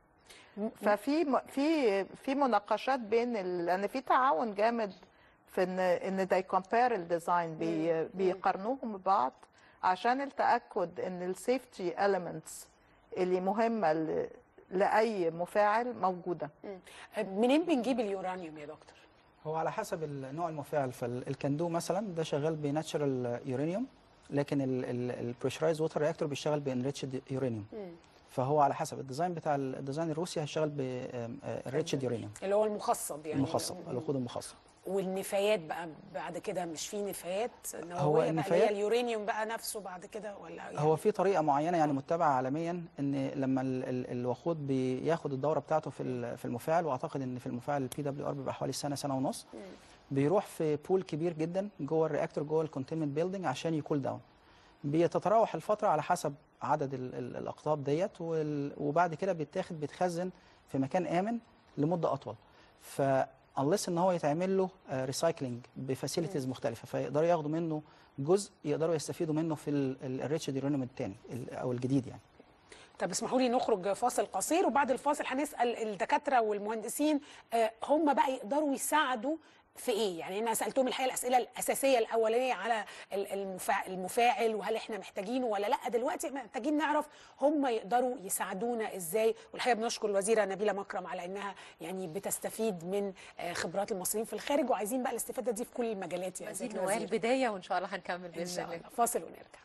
ففي م- في في مناقشات بين ال... لان في تعاون جامد في ان ان they compare الديزاين بي... بيقارنوهم ببعض عشان التاكد ان السيفتي elements اللي مهمه ل... لاي مفاعل موجوده
منين بنجيب اليورانيوم يا دكتور
هو على حسب ال- نوع المفاعل فالكندو مثلا ده شغال بناتشرال يورانيوم لكن البريشرايز ووتر رياكتور بيشتغل بانريتشد يورانيوم فهو على حسب الديزاين بتاع الديزاين الروسي هيشتغل بالريتشد يورانيوم
اللي هو المخصب يعني
المخصب الوقود المخصب
والنفايات بقى بعد كده مش في نفايات نوويه
هو
بقى اللي
النفايات-
هي اليورانيوم بقى نفسه بعد كده ولا يعني
هو في طريقه معينه يعني متبعه عالميا ان لما ال- ال- الوقود بياخد الدوره بتاعته في ال- في المفاعل واعتقد ان في المفاعل البي دبليو ار بيبقى حوالي سنه سنه ونص بيروح في بول كبير جدا جوه الرياكتور جوه الكونتينمنت بيلدينج عشان يكول داون بيتتراوح الفتره على حسب عدد ال- ال- الاقطاب ديت وال- وبعد كده بيتاخد بيتخزن في مكان امن لمده اطول ف unless ان هو يتعمل له ريسايكلينج بفاسيلتيز مختلفه فيقدروا ياخدوا منه جزء يقدروا يستفيدوا منه في الريتشد يورانيوم الثاني او الجديد يعني
طب اسمحوا لي نخرج فاصل قصير وبعد الفاصل هنسال الدكاتره والمهندسين آه، هم بقى يقدروا يساعدوا في ايه؟ يعني انا سالتهم الحقيقه الاسئله الاساسيه الاولانيه على ال- المفا- المفاعل وهل احنا محتاجينه ولا لا دلوقتي محتاجين نعرف هم يقدروا يساعدونا ازاي والحقيقه بنشكر الوزيره نبيله مكرم على انها يعني بتستفيد من آه، خبرات المصريين في الخارج وعايزين بقى الاستفاده دي في كل المجالات يا
مزيد
سيادة
نوال
الوزير.
بدايه وان شاء الله هنكمل
ان
باذن
شاء
الله
الله فاصل ونرجع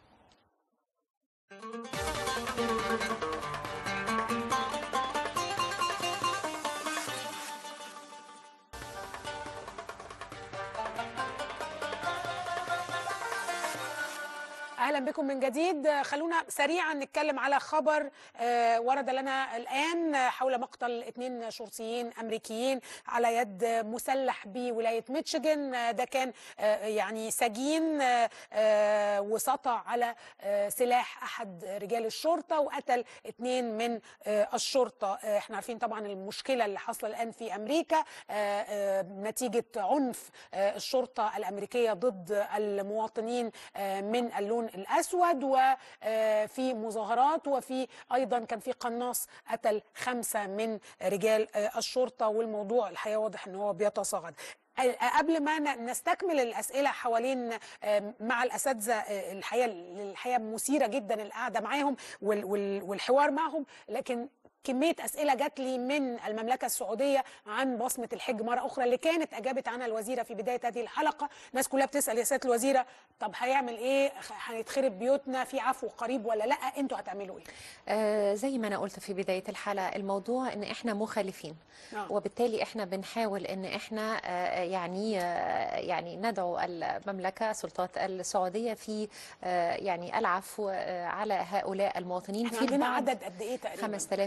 اهلا بكم من جديد خلونا سريعا نتكلم على خبر آه، ورد لنا الان حول مقتل اثنين شرطيين امريكيين على يد مسلح بولايه ميتشيغان آه، ده كان آه، يعني سجين آه، آه، وسطع على آه، سلاح احد رجال الشرطه وقتل اثنين من آه، الشرطه آه، احنا عارفين طبعا المشكله اللي حاصله الان في امريكا آه، آه، نتيجه عنف آه، الشرطه الامريكيه ضد المواطنين آه، من اللون الاسود وفي مظاهرات وفي ايضا كان في قناص قتل خمسه من رجال آه، الشرطه والموضوع الحقيقه واضح ان هو بيتصاعد قبل ما ن- نستكمل الاسئله حوالين آم، مع الاساتذه آه، الحقيقه الحقيقه مثيره جدا القعده معاهم وال- وال- والحوار معهم لكن كمية أسئلة جات لي من المملكة السعودية عن بصمة الحج مرة أخرى اللي كانت أجابت عنها الوزيرة في بداية هذه الحلقة الناس كلها بتسأل يا سيادة الوزيرة طب هيعمل إيه هنتخرب بيوتنا في عفو قريب ولا لأ أنتوا هتعملوا إيه
آه زي ما انا قلت في بدايه الحلقه الموضوع ان احنا مخالفين
آه.
وبالتالي احنا بنحاول ان احنا آه يعني آه يعني ندعو المملكه السلطات السعوديه في آه يعني العفو آه على هؤلاء المواطنين
احنا
في
عندنا
البعض
عدد قد إيه تقريبا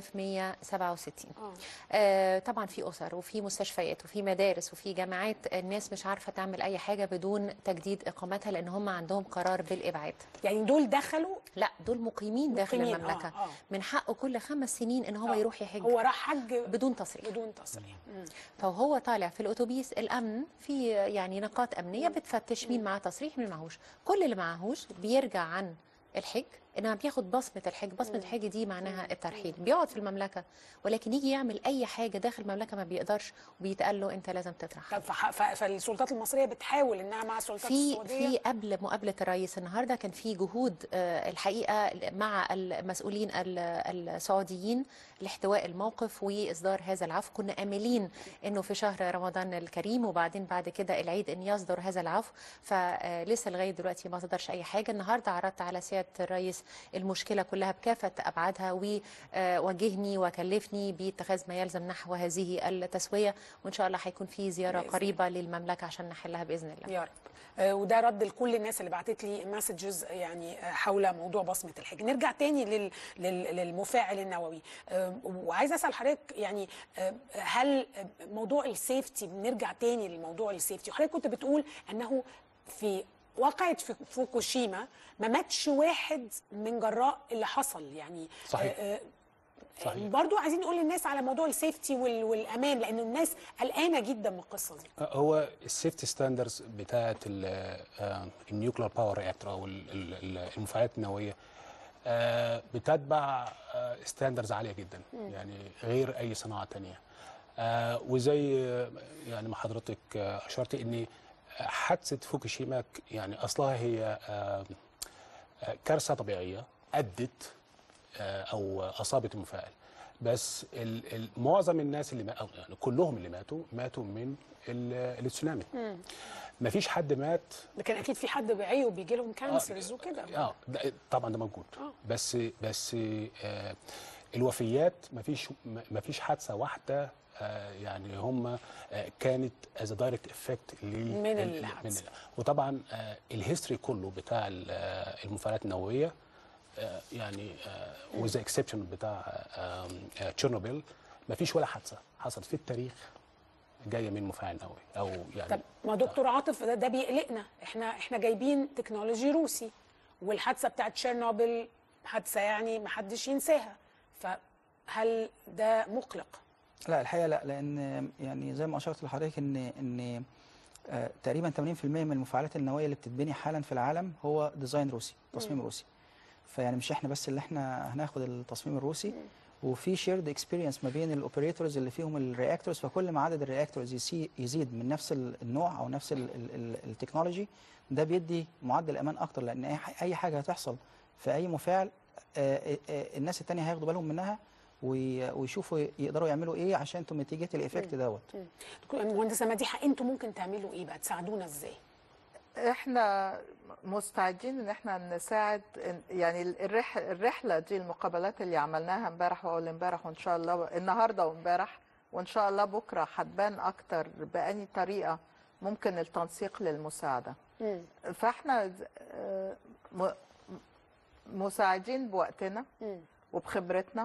5167
آه.
آه طبعا في اسر وفي مستشفيات وفي مدارس وفي جامعات الناس مش عارفه تعمل اي حاجه بدون تجديد اقامتها لان هم عندهم قرار بالابعاد
يعني دول دخلوا
لا دول مقيمين داخل
مقيمين،
المملكه
آه، آه.
من حقه كل خمس سنين ان هو
آه.
يروح يحج
هو راح حج
بدون تصريح
بدون تصريح مم.
فهو طالع في الاتوبيس الامن في يعني نقاط امنيه بتفتش مين معاه تصريح مين معهوش كل اللي معهوش بيرجع عن الحج انما بياخد بصمه الحج بصمه الحج دي معناها الترحيل بيقعد في المملكه ولكن يجي يعمل اي حاجه داخل المملكه ما بيقدرش وبيتقال له انت لازم تطرح
طب فح- ف- فالسلطات المصرية بتحاول إنها مع السلطات
في
السعودية
في قبل مقابله الرئيس النهارده كان في جهود آه، الحقيقه مع المسؤولين ال- السعوديين لاحتواء الموقف واصدار هذا العفو كنا املين انه في شهر رمضان الكريم وبعدين بعد كده العيد ان يصدر هذا العفو فلسه لغايه دلوقتي ما صدرش اي حاجه النهارده عرضت على سياده الرئيس يدرس المشكله كلها بكافه ابعادها ووجهني وكلفني باتخاذ ما يلزم نحو هذه التسويه وان شاء الله هيكون في زياره
بإذن
قريبه للمملكه عشان نحلها باذن الله
يا رب آه، وده رد لكل الناس اللي بعتت لي مسجز يعني آه، حول موضوع بصمه الحج نرجع تاني لل... لل... للمفاعل النووي آه، وعايزه اسال حضرتك يعني آه، هل موضوع السيفتي بنرجع تاني لموضوع السيفتي وحضرتك كنت بتقول انه في واقعة في فوكوشيما ما ماتش واحد من جراء اللي حصل يعني
صحيح.
آه، آه،
صحيح.
برضو عايزين نقول للناس على موضوع السيفتي وال- والامان لان الناس قلقانه جدا من القصه دي
هو السيفتي ستاندرز بتاعه النيوكلير باور رياكتور او ال- ال- ال- المفاعلات النوويه آه، بتتبع ستاندرز عاليه جدا
مم.
يعني غير اي صناعه تانية آه، وزي آه، يعني ما حضرتك آه، اشرتي ان حادثه فوكوشيما ك- يعني اصلها هي آه، آه، كارثه طبيعيه ادت آه، او اصابت المفاعل بس ال- ال- معظم الناس اللي ما أو يعني كلهم اللي ماتوا ماتوا من ال- التسونامي ما فيش حد مات
لكن اكيد في حد بعيه وبيجي لهم كانسرز وكده
اه ده- طبعا ده موجود
آه.
بس بس آه الوفيات ما فيش ما فيش حادثه واحده آه يعني هم آه كانت از دايركت افكت
من الحادثة.
وطبعا آه الهيستوري كله بتاع ال- آه، المفاعلات النوويه آه يعني وذ اكسبشن بتاع آه، آه، تشيرنوبيل ما فيش ولا حادثه حصلت في التاريخ جايه من مفاعل نووي او يعني
طب ما دكتور عاطف ده, ده بيقلقنا احنا احنا جايبين تكنولوجي روسي والحادثه بتاعت تشيرنوبل حادثه يعني ما حدش ينساها فهل ده مقلق
لا الحقيقه لا لان يعني زي ما اشرت لحضرتك ان ان آه، تقريبا 80% من المفاعلات النوويه اللي بتتبني حالا في العالم هو ديزاين روسي تصميم
مم.
روسي فيعني مش احنا بس اللي احنا هناخد التصميم الروسي وفي شيرد اكسبيرينس ما بين الاوبريتورز اللي فيهم الرياكتورز فكل ما عدد الرياكتورز يسي- يزيد من نفس ال- النوع او نفس ال- ال- ال- التكنولوجي ده بيدي معدل امان اكتر لان اي ح- اي حاجه هتحصل في اي مفاعل آه، آه، الناس التانية هياخدوا بالهم منها وي- ويشوفوا يقدروا يعملوا ايه عشان تميتيجيت الايفكت دوت
مم. دكتور مهندسه مديحه انتوا ممكن تعملوا ايه بقى تساعدونا ازاي
احنا مستعدين ان احنا نساعد إن- يعني الرح الرحله دي المقابلات اللي عملناها امبارح واول امبارح وان شاء الله النهارده وامبارح وان شاء الله بكره هتبان اكتر بأني طريقه ممكن التنسيق للمساعده فاحنا ز- آه، م- مساعدين بوقتنا وبخبرتنا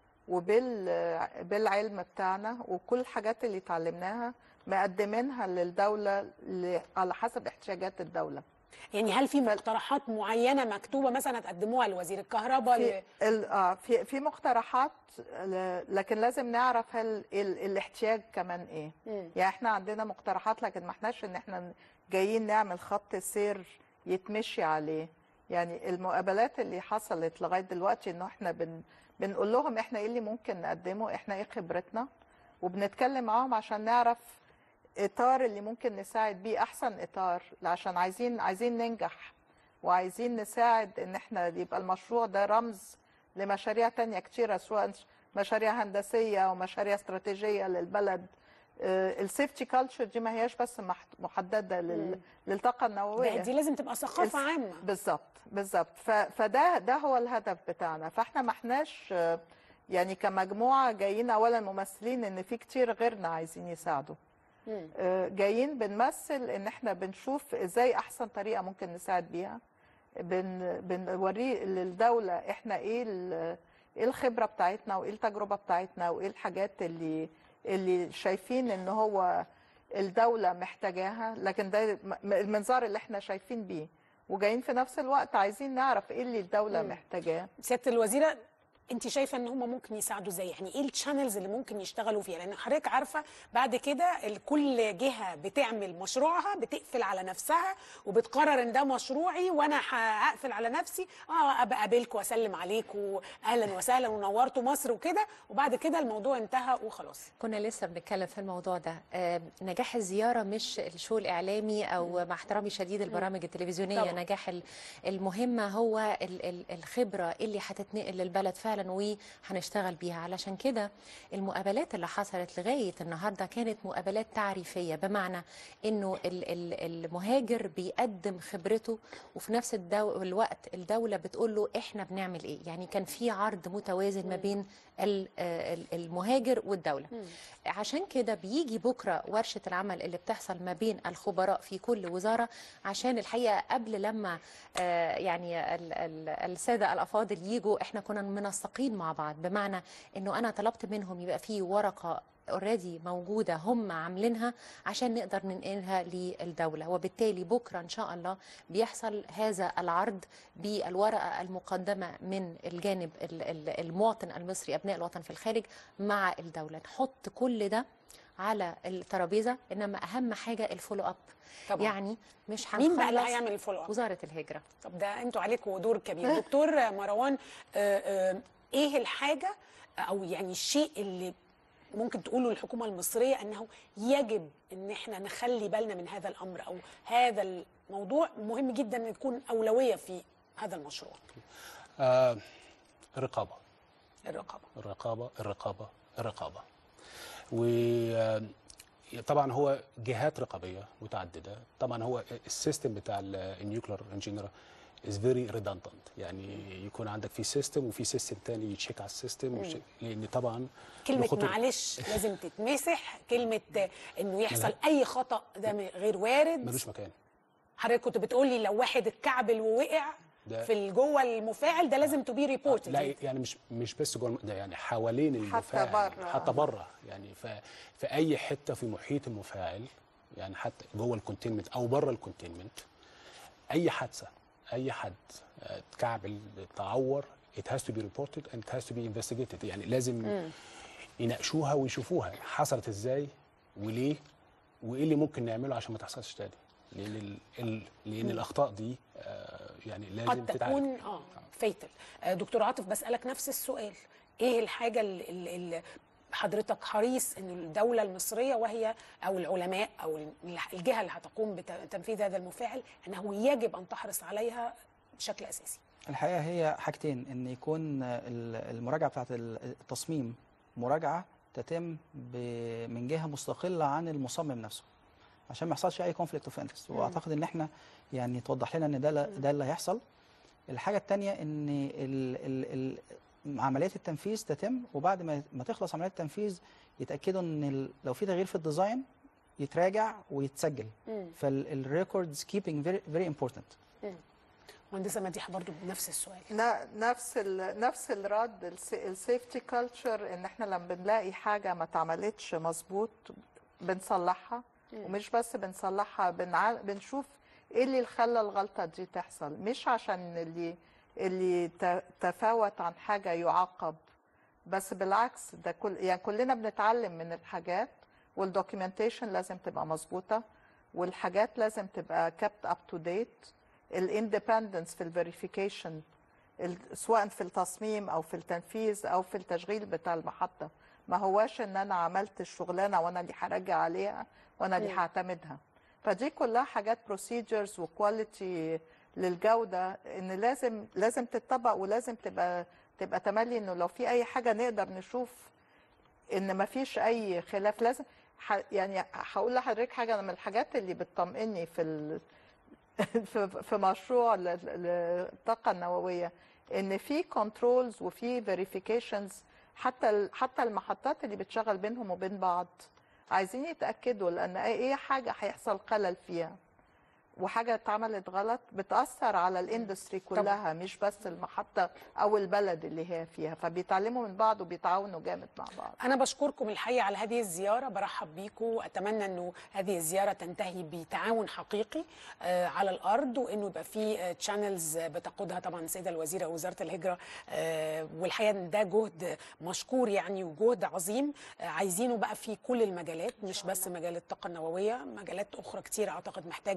وبال بالعلم بتاعنا وكل الحاجات اللي اتعلمناها مقدمينها للدوله ل- على حسب احتياجات الدوله
يعني هل في مقترحات معينه مكتوبه مثلا هتقدموها لوزير الكهرباء
في ال- اه في في مقترحات ل- لكن لازم نعرف هل ال- الاحتياج كمان ايه
مم.
يعني احنا عندنا مقترحات لكن ما احناش ان احنا جايين نعمل خط سير يتمشي عليه يعني المقابلات اللي حصلت لغايه دلوقتي انه احنا بن بنقول لهم احنا ايه اللي ممكن نقدمه احنا ايه خبرتنا وبنتكلم معاهم عشان نعرف اطار اللي ممكن نساعد بيه احسن اطار عشان عايزين عايزين ننجح وعايزين نساعد ان احنا يبقى المشروع ده رمز لمشاريع تانية كتيرة سواء مشاريع هندسية ومشاريع استراتيجية للبلد السيفتي كلتشر دي ما هياش بس مح- محددة لل-
مم.
للطاقة النووية
ده- دي لازم تبقى ثقافه
الس-
عامه
بالظبط بالظبط ف- فده ده هو الهدف بتاعنا فاحنا ما احناش آه، يعني كمجموعة جايين اولا ممثلين ان في كتير غيرنا عايزين يساعدوا
مم.
آه، جايين بنمثل ان احنا بنشوف ازاي احسن طريقه ممكن نساعد بيها بن بنوريه للدوله احنا ايه ال- ايه الخبره بتاعتنا وايه التجربه بتاعتنا وايه الحاجات اللي اللي شايفين ان هو الدوله محتاجاها لكن ده م- م- المنظار اللي احنا شايفين بيه وجايين في نفس الوقت عايزين نعرف ايه اللي الدوله
مم.
محتاجاه
سياده الوزيره انت شايفه ان هم ممكن يساعدوا ازاي يعني ايه الشانلز اللي ممكن يشتغلوا فيها لان حضرتك عارفه بعد كده ال- كل جهه بتعمل مشروعها بتقفل على نفسها وبتقرر ان ده مشروعي وانا ه- هقفل على نفسي اه ابقى اقابلكم واسلم عليكم اهلا وسهلا ونورتوا مصر وكده وبعد كده الموضوع انتهى وخلاص
كنا لسه بنتكلم في الموضوع ده آه، نجاح الزيارة مش الشو الإعلامي أو مع احترامي شديد البرامج التلفزيونية
طبعا.
نجاح ال- المهمة هو ال- ال- الخبرة اللي هتتنقل للبلد فعلا فعلا وهنشتغل بيها علشان كده المقابلات اللي حصلت لغايه النهارده كانت مقابلات تعريفيه بمعنى انه ال- ال- المهاجر بيقدم خبرته وفي نفس الدو... الوقت الدوله بتقول له احنا بنعمل ايه يعني كان في عرض متوازن ما بين ال- ال- المهاجر والدوله عشان كده بيجي بكره ورشه العمل اللي بتحصل ما بين الخبراء في كل وزاره عشان الحقيقه قبل لما آه، يعني ال- ال- الساده الافاضل يجوا احنا كنا منسقين مع بعض بمعنى انه انا طلبت منهم يبقى في ورقه اوريدي موجوده هم عاملينها عشان نقدر ننقلها للدوله وبالتالي بكره ان شاء الله بيحصل هذا العرض بالورقه المقدمه من الجانب ال- ال- المواطن المصري ابناء الوطن في الخارج مع الدوله نحط كل ده على الترابيزه انما اهم حاجه الفولو اب
طبعا.
يعني مش هنخلص
مين بقى اللي هيعمل الفولو اب؟
وزاره الهجره
طب ده انتوا عليكم دور كبير دكتور مروان آه، آه، ايه الحاجه او يعني الشيء اللي ممكن تقوله الحكومه المصريه انه يجب ان احنا نخلي بالنا من هذا الامر او هذا الموضوع مهم جدا ان يكون اولويه في هذا المشروع
آه الرقابه
الرقابه
الرقابه الرقابه الرقابه وطبعا هو جهات رقابيه متعدده طبعا هو السيستم بتاع النيوكلير انجينير از فيري ريدندنت يعني يكون عندك في سيستم وفي سيستم تاني يتشيك على السيستم
مم.
ويشيك- لان طبعا
كلمة
الخطوة-
معلش لازم تتمسح كلمة آه، انه يحصل
ملها-
اي خطأ ده م- غير وارد
ملوش مكان
حضرتك كنت بتقولي لو واحد اتكعبل ووقع
ده-
في جوه المفاعل ده لازم تو بي ريبورتد
لا يعني مش مش بس جوه الم- ده يعني حوالين المفاعل
بره.
حتى بره يعني ف في اي حته في محيط المفاعل يعني حتى جوه الكونتينمنت او بره الكونتينمنت اي حادثه اي حد آه، اتكعبل تعور it has to be reported and it has to be investigated يعني لازم يناقشوها ويشوفوها حصلت ازاي وليه وايه اللي ممكن نعمله عشان ما تحصلش تاني لان ال... ال... لان
مم.
الاخطاء دي آه، يعني لازم
قد
تتعالج
تكون اه فيتل آه دكتور عاطف بسألك نفس السؤال ايه الحاجة اللي, اللي حضرتك حريص ان الدولة المصرية وهي او العلماء او ال- الجهة اللي هتقوم بتنفيذ هذا المفاعل انه يجب ان تحرص عليها بشكل اساسي
الحقيقه هي حاجتين ان يكون ال- المراجعه بتاعت التصميم مراجعه تتم ب- من جهه مستقله عن المصمم نفسه عشان ما يحصلش اي كونفليكت اوف انترست
مم.
واعتقد ان احنا يعني توضح لنا ان ده لا- ده اللي هيحصل الحاجه الثانيه ان ال ال ال عمليه التنفيذ تتم وبعد ما ما تخلص عمليه التنفيذ يتاكدوا ان ال- لو في تغيير في الديزاين يتراجع ويتسجل
مم.
فالريكوردز كيبنج فيري فيري امبورتنت
مم. مهندسة مديحة برضو بنفس السؤال
ن- نفس ال... نفس الرد السيفتي كلتشر ان احنا لما بنلاقي حاجه ما اتعملتش مظبوط بنصلحها
مم.
ومش بس بنصلحها بنع... بنشوف ايه اللي خلى الغلطه دي تحصل مش عشان اللي اللي ت- تفاوت عن حاجه يعاقب بس بالعكس ده كل يعني كلنا بنتعلم من الحاجات والدوكيومنتيشن لازم تبقى مظبوطه والحاجات لازم تبقى kept up to date الاندبندنس في الفيريفيكيشن سواء في التصميم او في التنفيذ او في التشغيل بتاع المحطه ما هواش ان انا عملت الشغلانه وانا اللي هراجع عليها وانا اللي
مم.
هعتمدها فدي كلها حاجات بروسيجرز وكواليتي للجوده ان لازم لازم تتطبق ولازم تبقى تبقى تملي انه لو في اي حاجه نقدر نشوف ان ما فيش اي خلاف لازم ح... يعني هقول لحضرتك حاجه أنا من الحاجات اللي بتطمئني في ال... في في مشروع ل- ل- الطاقه النوويه ان في كنترولز وفي فيريفيكيشنز حتى ال- حتى المحطات اللي بتشغل بينهم وبين بعض عايزين يتاكدوا لان اي حاجه هيحصل خلل فيها وحاجه اتعملت غلط بتاثر على الاندستري كلها مش بس المحطه او البلد اللي هي فيها فبيتعلموا من بعض وبيتعاونوا جامد مع بعض
أنا بشكركم الحقيقة على هذه الزيارة برحب بيكم أتمنى أنه هذه الزيارة تنتهي بتعاون حقيقي آه، على الأرض وأنه يبقى في تشانلز بتقودها طبعا السيدة الوزيرة وزارة الهجرة آه، والحقيقة إن ده جهد مشكور يعني وجهد عظيم آه، عايزينه بقى في كل المجالات مش بس مجال الطاقة النووية مجالات أخرى كتير أعتقد محتاجة إحنا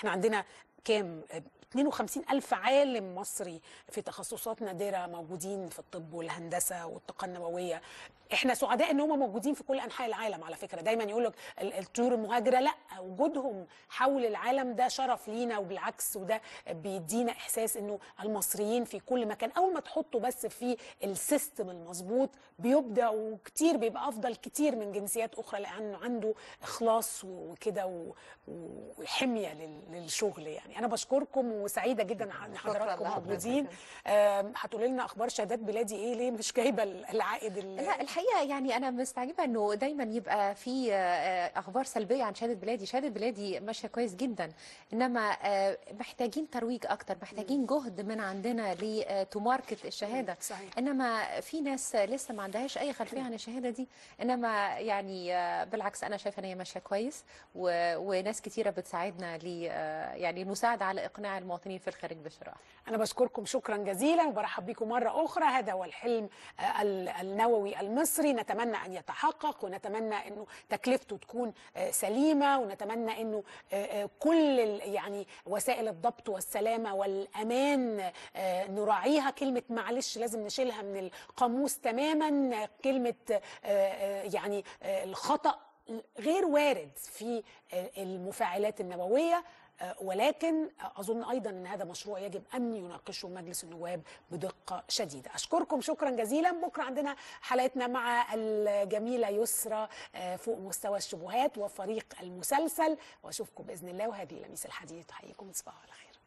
احنا عندنا كام 52 ألف عالم مصري في تخصصات نادرة موجودين في الطب والهندسة والطاقة النووية احنا سعداء ان هم موجودين في كل انحاء العالم على فكره دايما يقول لك الطيور المهاجره لا وجودهم حول العالم ده شرف لينا وبالعكس وده بيدينا احساس انه المصريين في كل مكان اول ما تحطوا بس في السيستم المظبوط بيبدع وكتير بيبقى افضل كتير من جنسيات اخرى لانه عنده اخلاص وكده و- وحميه لل- للشغل يعني انا بشكركم وسعيده جدا ان حضراتكم
لحضرتك.
موجودين آم، هتقولي لنا اخبار شهادات بلادي ايه ليه مش جايبه العائد ال-
لا الحقيقه يعني انا مستعجبه انه دايما يبقى في آه، اخبار سلبيه عن شهاده بلادي شهاده بلادي ماشيه كويس جدا انما آه، محتاجين ترويج اكتر محتاجين جهد من عندنا لتماركت الشهاده
صحيح.
انما في ناس لسه ما عندهاش اي خلفيه عن الشهاده دي انما يعني آه، بالعكس انا شايفه ان هي ماشيه كويس و- وناس كتيره بتساعدنا ل آه، يعني نساعد على اقناع المواطنين في الخارج بالشراء
أنا بشكركم شكرا جزيلا وبرحب بكم مرة أخرى هذا هو الحلم آه، ال- النووي المصري نتمنى أن يتحقق ونتمنى أنه تكلفته تكون آه، سليمة ونتمنى أنه آه، آه، كل ال- يعني وسائل الضبط والسلامة والأمان آه، نراعيها كلمة معلش لازم نشيلها من القاموس تماما آه، كلمة آه، آه، يعني آه، الخطأ غير وارد في آه، المفاعلات النووية آه، ولكن اظن ايضا ان هذا مشروع يجب ان يناقشه مجلس النواب بدقه شديده اشكركم شكرا جزيلا بكره عندنا حلقتنا مع الجميله يسرى آه، فوق مستوى الشبهات وفريق المسلسل واشوفكم باذن الله وهذه لميس الحديث تحييكم تصبحوا على خير